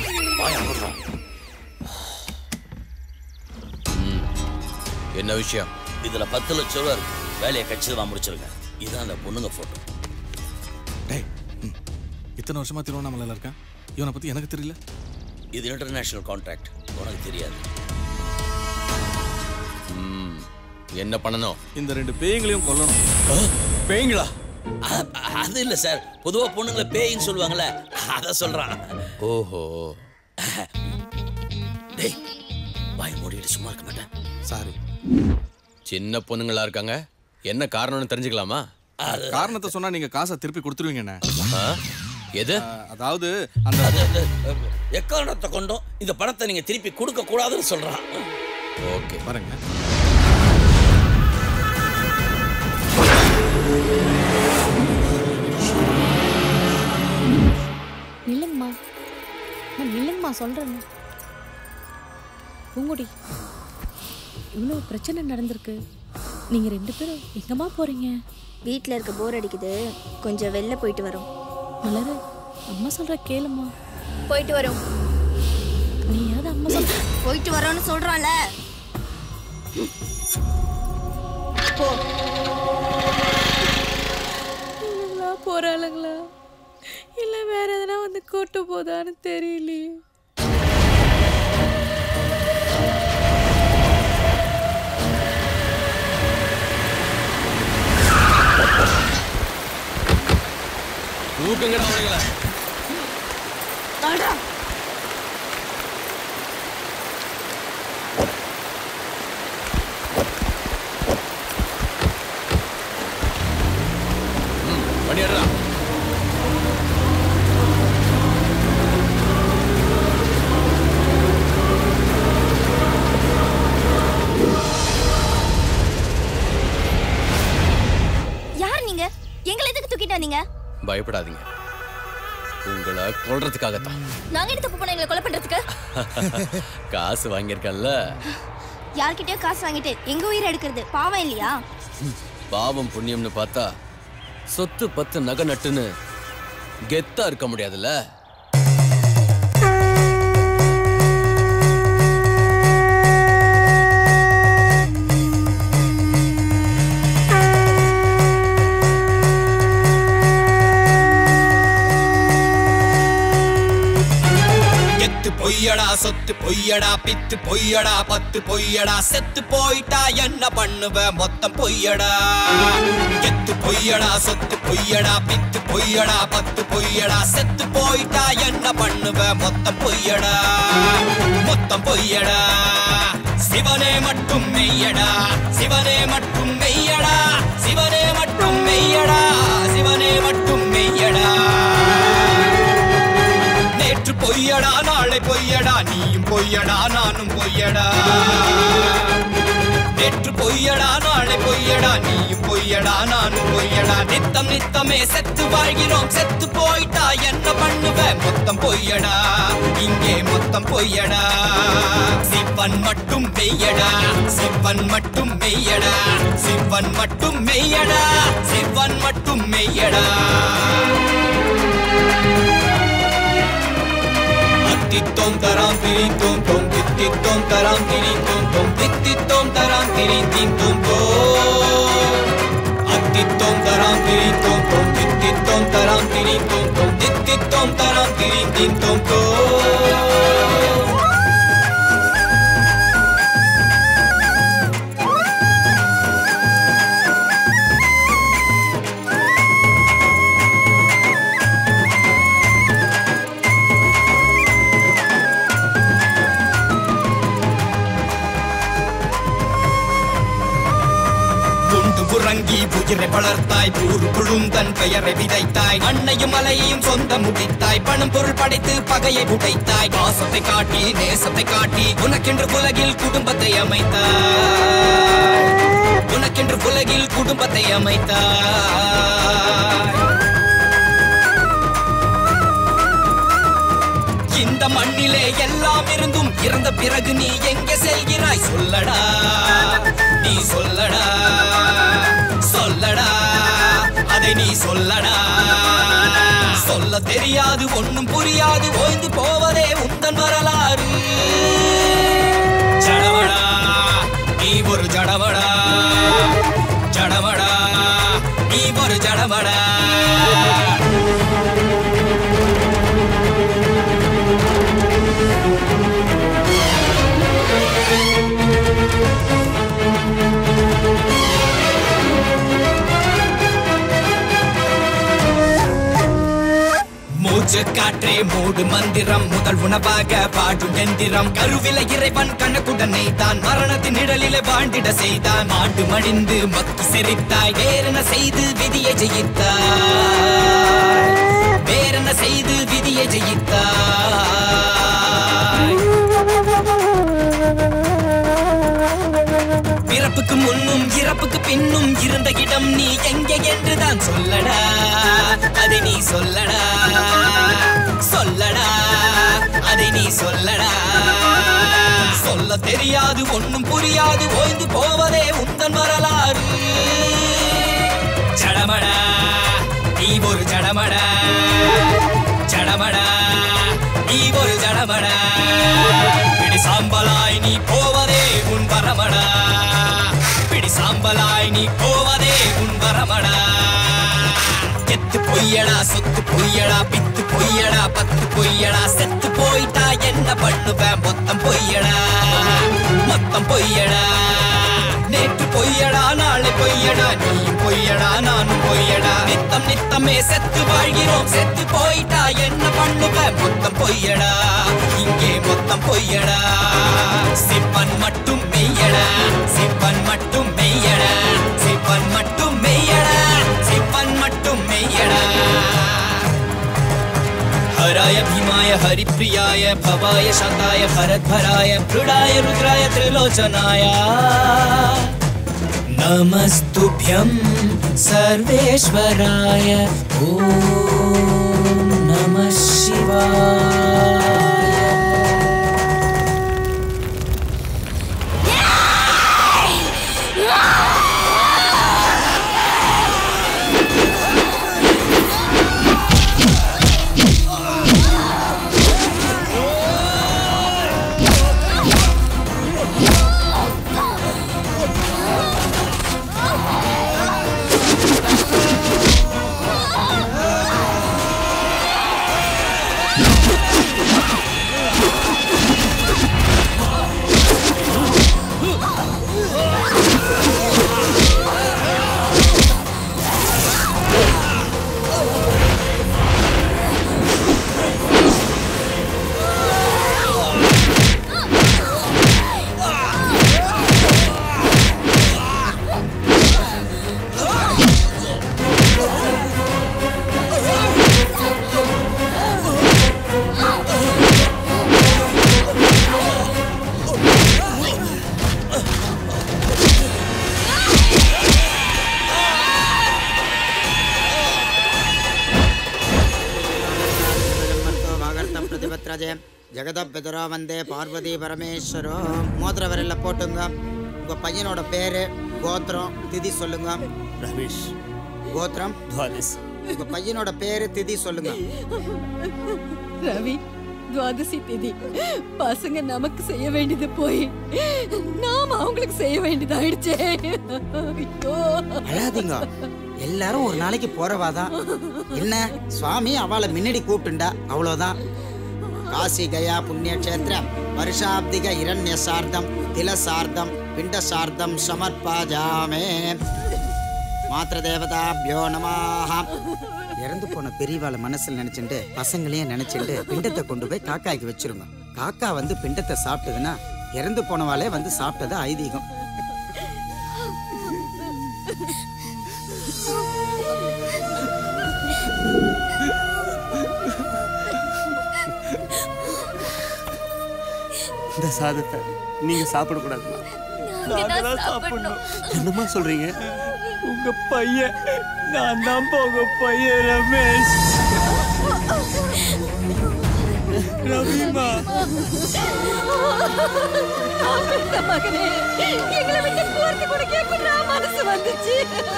ம். என்ன விஷயம் இதுல பத்து லட்சம் ரூபா இருக்கு வேலையை கச்சிதமா முடிச்சிருக்கேன் இதான் அந்த பொண்ணுங்க போட்டோ டேய் ம். இத்தனை வருஷமா திருவண்ணாமலையில் இருக்கேன் இவனை பத்தி எனக்கு தெரியல இது இன்டர்நேஷனல் கான்ட்ராக்ட் உனக்கு தெரியாது ம். என்ன பண்ணணும் இந்த ரெண்டு பேய்களையும் கொல்லணும் பேய்களா அ- அது இல்ல சார் பொதுவா பொண்ணுங்களை பேயின்னு சொல்லுவாங்கல்ல அத சொல்றான் ஓஹோ டேய் வாய் மூடிட்டு சும்மா இருக்க மாட்டேன் சாரி சின்ன பொண்ணுங்களா இருக்காங்க என்ன காரணம்னு தெரிஞ்சுக்கலாமா காரணத்தை சொன்னா நீங்க காசை திருப்பி கொடுத்துருவீங்கண்ணே ஆ? எது அதாவது அந்த அது அது, அஹ், எக்காரணத்தை கொண்டும் இந்த பணத்தை நீங்க திருப்பி கொடுக்க கூடாதுன்னு சொல்றான் ஓகே பாருங்க நில்லுங்கம்மா அம்மா, நில்லுங்கம்மா சொல்றேன் பூங்குடி இவ்வளோ பிரச்சனை நடந்திருக்கு நீங்க ரெண்டு பேரும் எங்கம்மா போறீங்க வீட்டில் இருக்க போர் அடிக்குது கொஞ்சம் வெளில போயிட்டு வரோம் மலரு அம்மா சொல்ற கேளும்மா போயிட்டு வரோம் நீயாவது அம்மா சொல்ற போயிட்டு வரோம்னு சொல்றான்ல போ இவங்களா போறாளுங்களா இல்ல வேற எதனா வந்து கூட்டு போதான்னு தெரியலையே தூக்குங்கடா அவனுங்கள பண்ணிடுறா யார் நீங்க எங்களை எதுக்கு தூக்கிட்டு வந்தீங்க பயப்படாதீங்க உங்களை கொல்றதுக்காகத்தான் நாங்க என்ன தப்பு பண்ண எங்களை கொலை பண்றதுக்கு காசு வாங்கியிருக்கேன்ல யார்கிட்டயோ காசு வாங்கிட்டு எங்க உயிரை எடுக்கிறது பாவம் இல்லையா பாவம் புண்ணியம்னு பார்த்தா சொத்து பத்து நகை நட்டுன்னு கெத்தா இருக்க முடியாதுல்ல எத்து பொய்யடா சொத்து பொய்யடா பித்து பொய்யடா பத்து பொய்யடா செத்து போயிட்டா என்ன பண்ணுவ மொத்தம் பொய்யடா எத்து பொய்யடா சொத்து பொய்யடா பித்து பொய்யடா பத்து பொய்யடா செத்து போயிட்டா என்ன பண்ணுவ மொத்தம் பொய்யடா மொத்தம் பொய்யடா சிவனே மட்டும் மெய்யடா சிவனே மட்டும் மெய்யடா சிவனே மட்டும் மெய்யடா சிவனே மட்டும் மெய்யடா நேற்று பொய்யடா நாளை பொய்யடா நீயும் பொய்யடா நானும் பொய்யடா நேற்று பொய்யடா நாளை பொய்யடா நீயும் பொய்யடா நானும் பொய்யடா நித்தம் நித்தமே செத்து வாழ்கிறோம் செத்து போயிட்டா என்ன பண்ணுவ மொத்தம் பொய்யடா இங்கே மொத்தம் பொய்யடா சிவன் மட்டும் மெய்யடா சிவன் மட்டும் மெய்யடா சிவன் மட்டும் மெய்யடா சிவன் மட்டும் மெய்யடா தித்தோம் தராம் திரிங் தோம் தோம் தித்தித்தோம் தராம் திரிங் தோம் தோம் தித்தித்தோம் தராம் திரிங் தீம் தோம் தோம் அத்தித்தோம் தராம் திரிங் தோம் தோம் தித்தித்தோம் தராம் திரிங் தோம் தோம் தித்தித்தோம் தராம் திரிங் தீம் தோம் தோம் வளர்த்தாய் ஊர் குழுந்தன் பெயரை விதைத்தாய் அன்னையும் மலையையும் சொந்த முடித்தாய் பணம் பொருள் படைத்து பகையை உடைத்தாய் பாசத்தை காட்டி நேசத்தை காட்டி உனக்கென்று உலகில் குடும்பத்தை அமைத்தாய் உனக்கென்று உலகில் குடும்பத்தை அமைத்தாய் இந்த மண்ணிலே எல்லாம் இருந்தும் இறந்த பிறகு நீ எங்கே செல்கிறாய் சொல்லடா நீ சொல்லடா சொல்லடா அதை நீ சொல்லடா சொல்ல தெரியாது ஒண்ணும் புரியாது ஓய்ந்து போவதே உந்தன் வரலாறு ஜடவடா நீ ஒரு ஜடவடா ஜடவடா நீ ஒரு ஜடவடா மூச்சு காற்றே மூடு மந்திரம் முதல் உணவாக பாடும் எந்திரம் கருவில இறைவன் கணக்குடனே தான் மரணத்தின் நிழலிலே வாழ்ந்திட செய்தான் மாண்டு மடிந்து மக்கி செறித்தாய் வேறென்ன செய்து விதியை ஜெயித்தாய் வேறென்ன செய்து விதியை ஜெயித்தாய் பிறப்புக்கு முன்னும் இறப்புக்கு பின்னும் இருந்த இடம் நீ எங்கே என்றுதான் சொல்லடா அதை நீ சொல்லடா சொல்லடா அதை நீ சொல்லடா சொல்ல தெரியாது ஒண்ணும் புரியாது ஓய்ந்து போவதே உந்தன் வரலாறு ஜடமடா நீ ஒரு ஜடமடா ஜடமடா நீ ஒரு ஜடமடா பிடி சாம்பலாய் நீ போவதே உன் வரமடா பிடி சாம்பலாய் நீ போவதே உன் வரமடா கெத்து பொய்யடா சொத்து பொய்யடா பித்து பொய்யடா பத்து பொய்யடா செத்து போயிட்டா என்ன பண்ணுவேன் மொத்தம் பொய்யடா மொத்தம் பொய்யடா நேற்று பொய்யடா நாளை பொய்யடா நீயும் பொய்யடா நானும் பொய்யடா நித்தம் நித்தமே செத்து வாழ்கிறோம் செத்து போயிட்டா என்ன பண்ணுவேன் மொத்தம் பொய்யடா இங்கே மொத்தம் பொய்யடா சிப்பன் மட்டும் மெய்யடா சிப்பன் மட்டும் மெய்யடா சிப்பன் மட்டும் மெய்யடா சிப்பன் மட்டும் மெய்யடா हराय भीमाय हरिप्रियाय भवाय शान्ताय भरद्भराय मृडाय रुद्राय त्रिलोचनाय नमस्तुभ्यं सर्वेश्वराय ॐ नमः शिवाय வாகர்த்தம் பிரதிபத்ரஜே ஜெகதப்பிதரோ வந்தே பார்வதி பரமேஸ்வரோ மோதிர விரல்ல போட்டுங்க உங்க பையனோட பேரு கோத்திரம் திதி சொல்லுங்க ரமேஷ் கோத்திரம் துவாதஸ் உங்க பையனோட பேரு திதி சொல்லுங்க ரவி துவாதசி திதி பசங்க நமக்கு செய்ய வேண்டியது போய் நாம அவங்களுக்கு செய்ய வேண்டியது ஆயிடுச்சே ஐயோ அழாதீங்க எல்லாரும் ஒரு நாளைக்கு போறவாதான் என்ன சுவாமி அவளை முன்னாடி கூப்பிட்டுண்டா அவ்வளோதான் காசி கயா புண்ணிய கஷேத்திரம் வருஷாப்திக இரண்ய சார்த்தம் தில சார்த்தம் பிண்ட சார்த்தம் சமர்ப்பாஜாமே மாத்திர தேவதாபியோ நமாக இறந்து போன பெரியவாளை மனசுல நினைச்சுட்டு பசங்களையும் நினைச்சுட்டு பிண்டத்தை கொண்டு போய் காக்காய்க்கு வச்சிருங்க காக்கா வந்து பிண்டத்தை சாப்பிட்டதுன்னா இறந்து போனவாளே வந்து சாப்பிட்டது ஐதீகம் இந்த சாதத்தை நீங்க சாப்பிடக்கூடாதுமா நாங்க தான் தான் சாப்பிடணும். என்னம்மா சொல்றீங்க உங்க பையன் நான் தான் உங்க பையன் ரமேஷ் ரவிமா ஆம்பளை மகனே எங்களை விட்டு போறது கூட கேட்க மனசு வந்துச்சு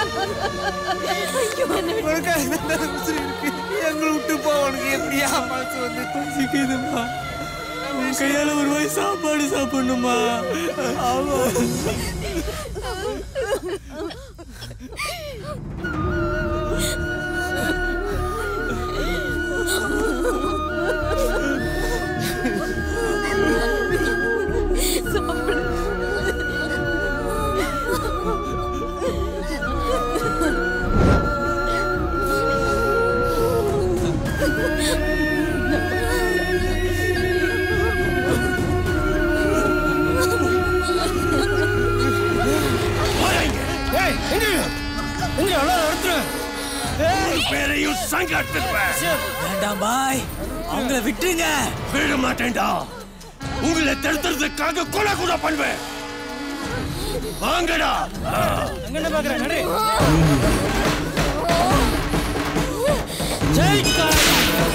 ஐயோ, என்னை விட்டு- எங்களை விட்டு போவனுக்கு எப்படியா மனசு வந்து பசிக்குதுமா உன் கையால ஒரு வாய் சாப்பாடு சாப்பிடணுமா ஆமா ஏய் எங்க எங்க எல்லாரும் எடுத்துரு பேரையும் சங்காட்டுவேன் வேண்டாம் பாய் அவங்கள விட்டுருங்க விட மாட்டேன்டா உங்களை தடுத்துறதுக்காக கொலை கூட பண்ணுவேன் வாங்கடா அங்க பாக்குறேன் நடு ஜெய் காளி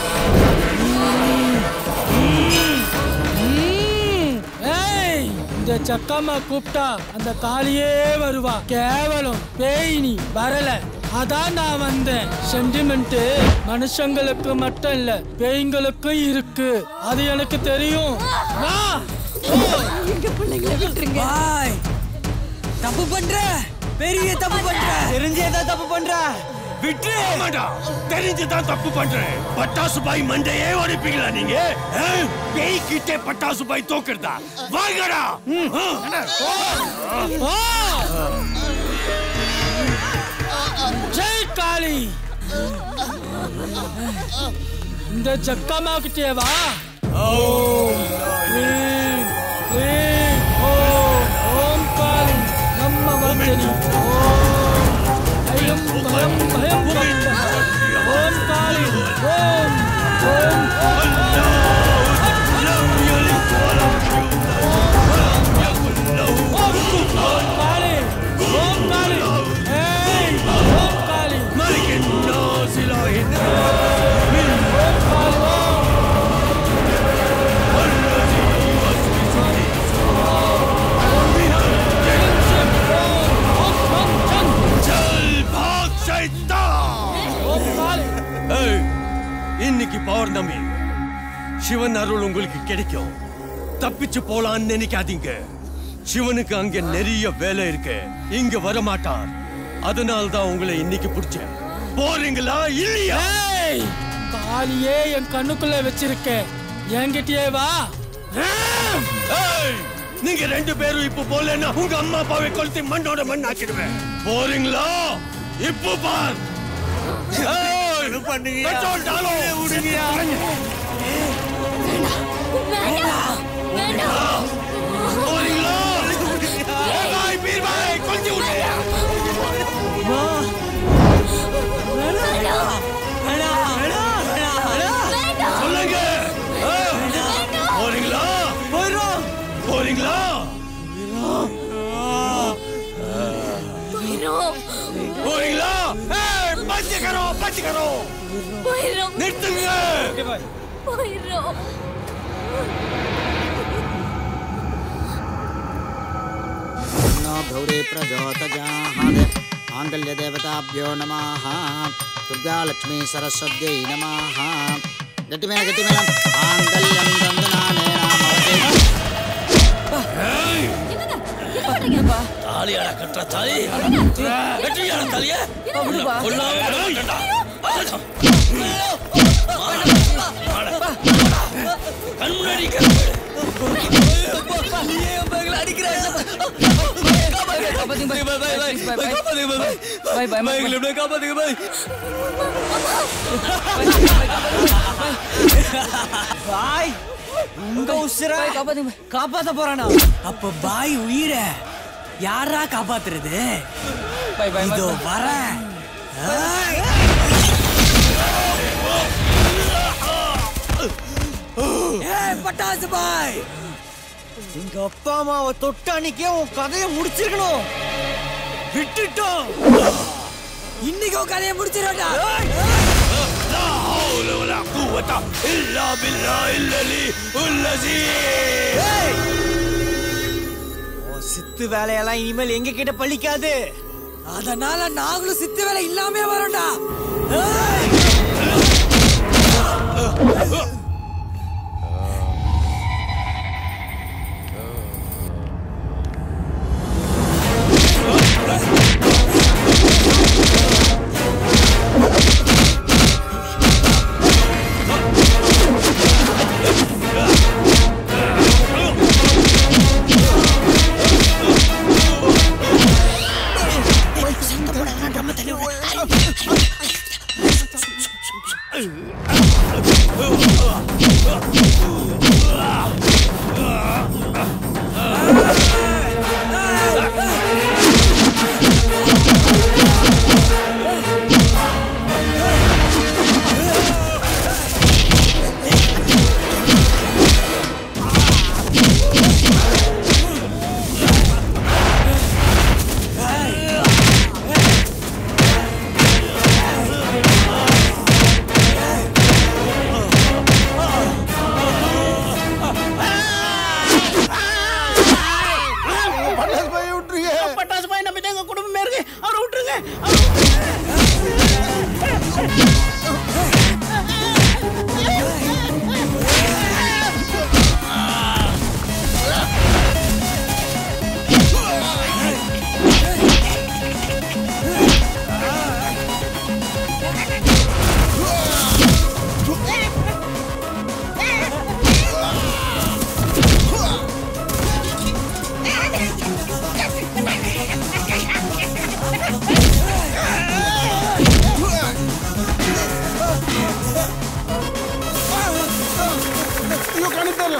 ஏய் இந்த சக்கம்மா கூப்பிட்டா அந்த காளியே வருவா கேவலம் பேய் நீ வரல அதான் நான் வந்தேன் சென்டிமெண்ட் மனுஷங்களுக்கு மட்டும் இல்ல பேய்ங்களுக்கும் இருக்கு அது எனக்கு தெரியும் வா எங்க பிள்ளைங்களை விட்டுருங்க பாய் தப்பு பண்ற பெரிய தப்பு பண்ற தெரிஞ்சே தான் தப்பு பண்ற விட்டு ஆமாடா தெரிஞ்சுதான் தப்பு பண்றேன் பட்டாசு பாய் மண்டையே உடைப்பீங்களா நீங்க ஆ? பேய் கிட்டே பட்டாசு பாய் தோக்குறதா வாங்கடா ஜெய் காளி இந்த ஜக்கம்மா கிட்டே வா ஓம் க்ளீம் க்ளீம் ஓம் ஓம் காளி நம்ம வந்தனி ஓம் ஐயம் பயம் பயம் பயம் ஓம் காளி ஓம் ஓம் ஓம் காளி ஓம் காளி ஏய் ஓம் காளி चल भाग शैतान ஏய், இன்னைக்கு பௌர்ணமி சிவன் அருள் உங்களுக்கு கிடைக்கும் தப்பிச்சு போலான்னு நினைக்காதீங்க சிவனுக்கு அங்க நிறைய வேலை இருக்கு இங்க வர மாட்டார் அதனால தான் உங்களை இன்னைக்கு பிடிச்சேன் போறீங்களா இல்லையா ஏய் காளியே என் கண்ணுக்குள்ள வச்சிருக்கேன் என்கிட்டயே வா ஏய், நீங்க ரெண்டு பேரும் இப்ப போலன்னா உங்க அம்மா அப்பாவை கொளுத்தி மண்ணோட மண் ஆக்கிடுவேன் போறீங்களா இப்போ பார் ஏய், பெட்ரோல் டாலோ. போறீங்களா? ஏய், பாய், பீர் பாய், கொளுத்தி விடு. சொல்லுங்க ஏய், போறீங்களா போறீங்களா போறீங்களா ஏய், பஞ்சு கரோ பஞ்சு கரோ நிறுத்துங்க போயிடும் नो गौरी प्रचोदयात् माङ्गल्यदेवताभ्यो नमः दुर्गालक्ष्मी सरस्वत्यै नमः गतिमेल गतिमेलं माङ्गल्यं தாலியாடா கட்டுற தாலி வெற்றியாட தாலிய கொல்லாம விட மாட்டேன்டா. கண் முன்னாடி பாய் உங்க உசுர காப்பாத்த போறானா அப்ப பாய் உயிரை யாரா காப்பாத்துறது இதோ வரேன் ஏய். ஏய் பட்டாசு பாய் எங்க அப்பா அம்மாவை தொட்ட அன்னைக்கே உன் கதையை முடிச்சிருக்கணும் விட்டுட்டோம் இன்னைக்கு உன் கதையை முடிச்சிடா لا حول ولا قوة إلا بالله العلي العظيم உன் சித்து வேலையெல்லாம் இனிமேல் எங்க கிட்ட பழிக்காது அதனால நாங்களும் சித்து வேலை இல்லாமே வரோம்டா ஏய்! பட்டாசு பாய் விட்டுருங்க பட்டாசு பாய் நம்பிட்டு எங்க குடும்பமே இருக்கு அவரை விட்டுருங்க ஐயோ கணித்தாரு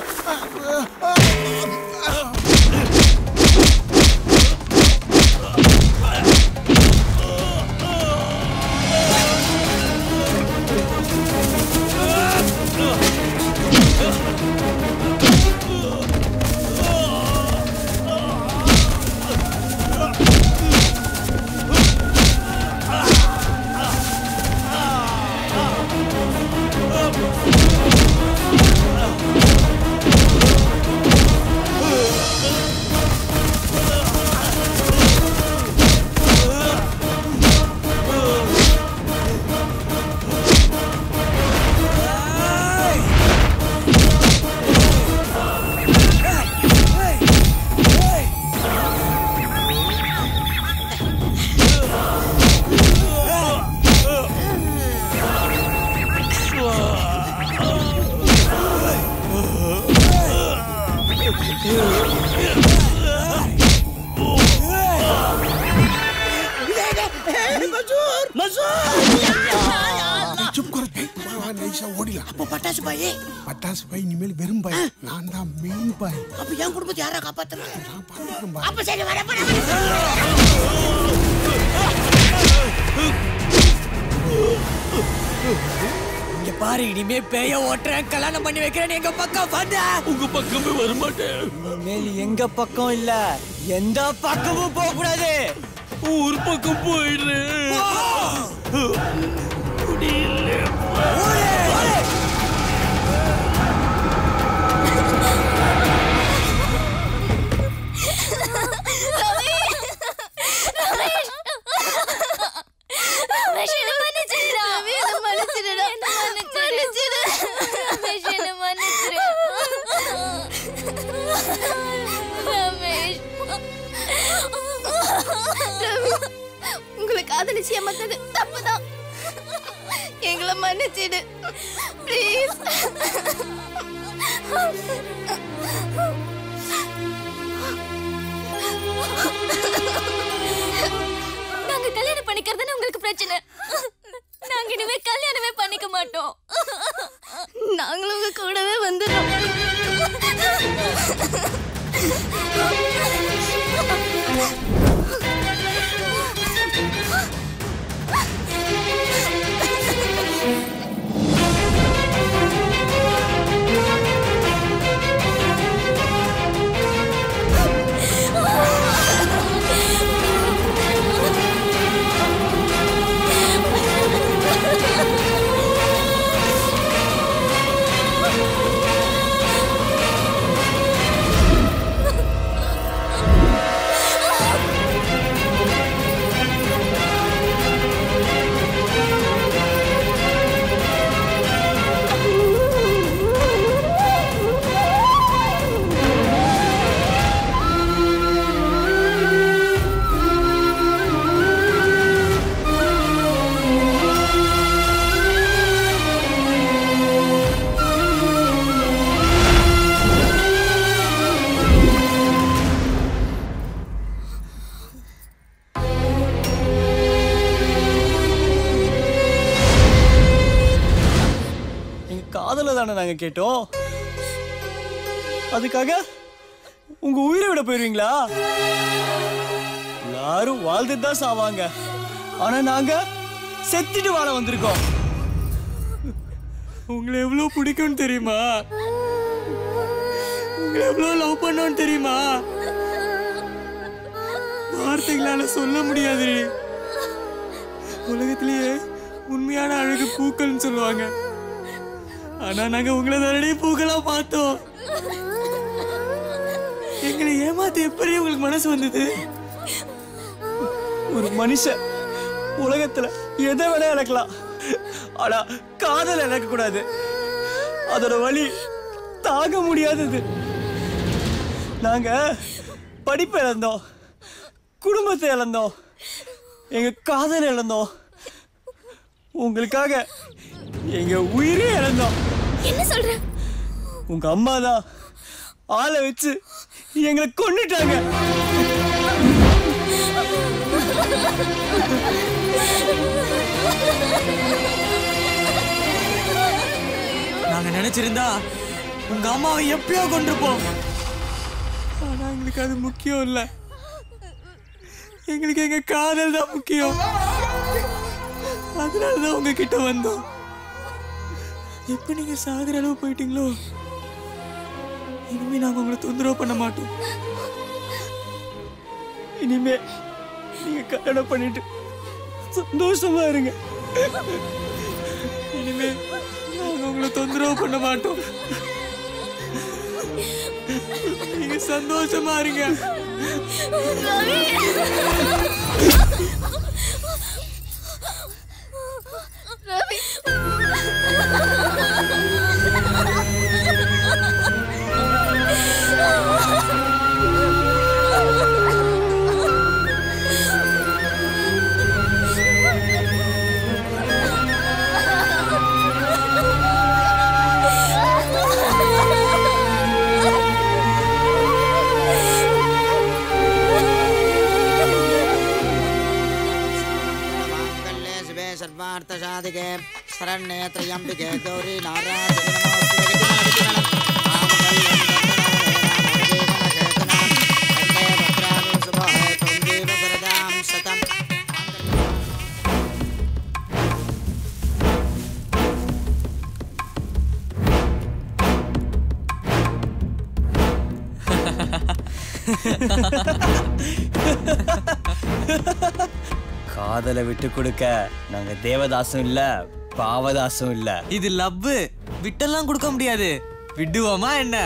चुप कर बाबा नैसा ஓடிலாம் அப்போ பட்டாசு பாய் பட்டாசு பாய் இனிமேல் வெறும் பாய் நான் தான் மெயின் பாய் அப்ப என் குடும்பத்தை யாரா காப்பாத்துறது பார்த்துக்கிறேன் பாய் அப்ப சரி வர வர இங்க பாரு இனிமே பேய ஓட்டுறேன் கல்யாணம் பண்ணி வைக்கிறேன் எங்க பக்கம் வந்த உங்க பக்கமே வர மாட்டேன் இனிமேல் எங்க பக்கம் இல்ல எந்த பக்கமும் போக கூடாது ஊர் பக்கம் போயிடு ரமேஷ் என்ன மன்னிச்சிடுடா ரவி என்ன மன்னிச்சிடுடா என்ன மன்னிச்சிடு ரமேஷ் என்ன மன்னிச்சிடு ரமேஷ் ரவி உங்களை காதலிச்சு ஏமாத்தது தப்புதான் எங்களை மன்னிச்சிடு ப்ளீஸ் நாங்க கல்யாணம் பண்ணிக்கிறதுன்னு உங்களுக்கு பிரச்சனை நாங்க இனிமே கல்யாணமே பண்ணிக்க மாட்டோம் நாங்களும் உங்க கூடவே வந்துடும் காதலை தானே நாங்க கேட்டோம் அதுக்காக உங்க உயிரை விட போயிருவீங்களா எல்லாரும் வாழ்ந்துட்டு தான் சாவாங்க ஆனா நாங்க செத்துட்டு வாழ வந்திருக்கோம் உங்களை எவ்வளவு பிடிக்கும்னு தெரியுமா உங்களை எவ்வளவு லவ் பண்ணோன்னு தெரியுமா வார்த்தைகளால சொல்ல முடியாது உலகத்திலேயே உண்மையான அழகு பூக்கள்னு சொல்லுவாங்க ஆனா நாங்க உங்களை தானே பூக்களா பார்த்தோம் எங்களை ஏமாத்த எப்படி உங்களுக்கு மனசு வந்தது ஒரு மனுஷன் உலகத்துல எதை வேணா இழக்கலாம் ஆனா காதல் இழக்க கூடாது அதோட வலி தாங்க முடியாதது நாங்க படிப்பு இழந்தோம் குடும்பத்தை இழந்தோம் எங்க காதல் இழந்தோம் உங்களுக்காக எங்க உயிரே இழந்தோம் என்ன சொல்ற உங்க அம்மா தான் ஆளை வச்சு எங்களை கொன்னுட்டாங்க நாங்க நினைச்சிருந்தா உங்க அம்மாவை எப்பயோ கொண்டிருப்போம் ஆனா எங்களுக்கு அது முக்கியம் இல்ல எங்களுக்கு எங்க காதல் தான் முக்கியம் அதனாலதான் உங்ககிட்ட வந்தோம் எப்ப நீங்க சாகுற அளவு போயிட்டீங்களோ இனிமே நாங்க உங்களை தொந்தரவு பண்ண மாட்டோம் இனிமே நீங்க கல்யாணம் பண்ணிட்டு சந்தோஷமா இருங்க இனிமே நாங்க உங்களை தொந்தரவு பண்ண மாட்டோம் நீங்க சந்தோஷமா இருங்க ரவி माङ्गल्ये शिवे सर्वार्थसाधिके शरण्ये त्र्यम्बिके गौरी नारायणे नमोऽस्तु जगन्नाथ माङ्गल्यं दन्दनारेणामजीवनकेतनां वन्दे भद्राणि शुभहे त्वं जीव शरदां शतम् காதலை விட்டு கொடுக்க நாங்க தேவதாசும் இல்ல பாவதாசும் இல்ல இது லவ் விட்டெல்லாம் கொடுக்க முடியாது விடுவோமா என்ன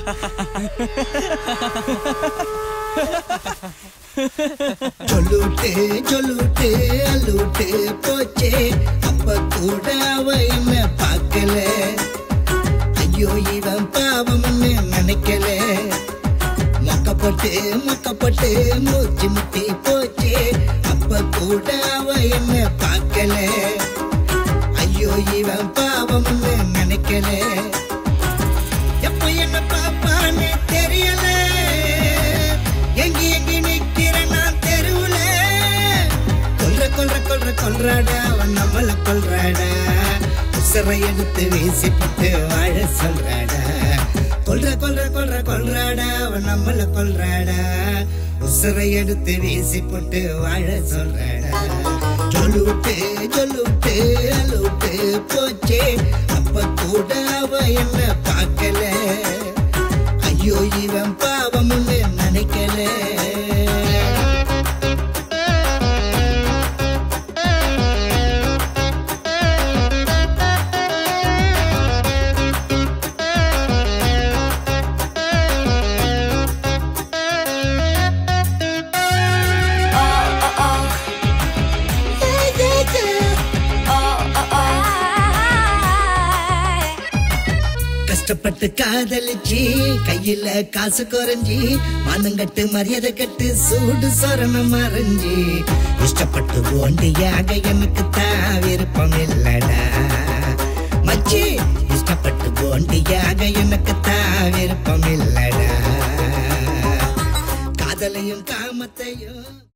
சொல்லுட்டு சொல்லுட்டு அல்லுட்டு போச்சே அப்ப கூட அவ என்ன பார்க்கல ஐயோ இவன் பாவம்னு நினைக்கல மொக்கப்பட்டு மொக்கப்பட்டு மூச்சு முட்டி போச்சே அப்ப கூட அவ என்ன பார்க்கல ஐயோ இவன் பாவம்னு நினைக்கல எப்ப என்ன பாப்பான்னு தெரியல எங்கி எங்கி நிக்கிற நான் தெருவுல கொல்ற கொல்ற கொல்ற கொல்றாடா அவன் நம்மள கொல்றாடா உசரை எடுத்து வீசி போட்டு வாழ சொல்றாடா கொல்ற கொல்ற கொல்ற கொல்றாடா அவன் நம்மள கொல்றாடா உசரை எடுத்து வீசி போட்டு வாழ சொல்றாடா சொல்லுட்டு சொல்லுட்டு அழுட்டு போச்சே அப்ப கூட அவ என்ன பார்க்கல ஐயோ இவன் பாவம்னு நினைக்கல கஷ்டப்பட்டு காதலிச்சு கையில காசு குறைஞ்சி மானங்கட்டு மரியாதை கட்டு சூடு சொரணம் மறைஞ்சி இஷ்டப்பட்டு ஓண்டியாக எனக்கு தான் விருப்பம் இல்லடா மச்சி இஷ்டப்பட்டு ஓண்டியாக எனக்கு தான் விருப்பம் இல்லடா காதலையும் காமத்தையும்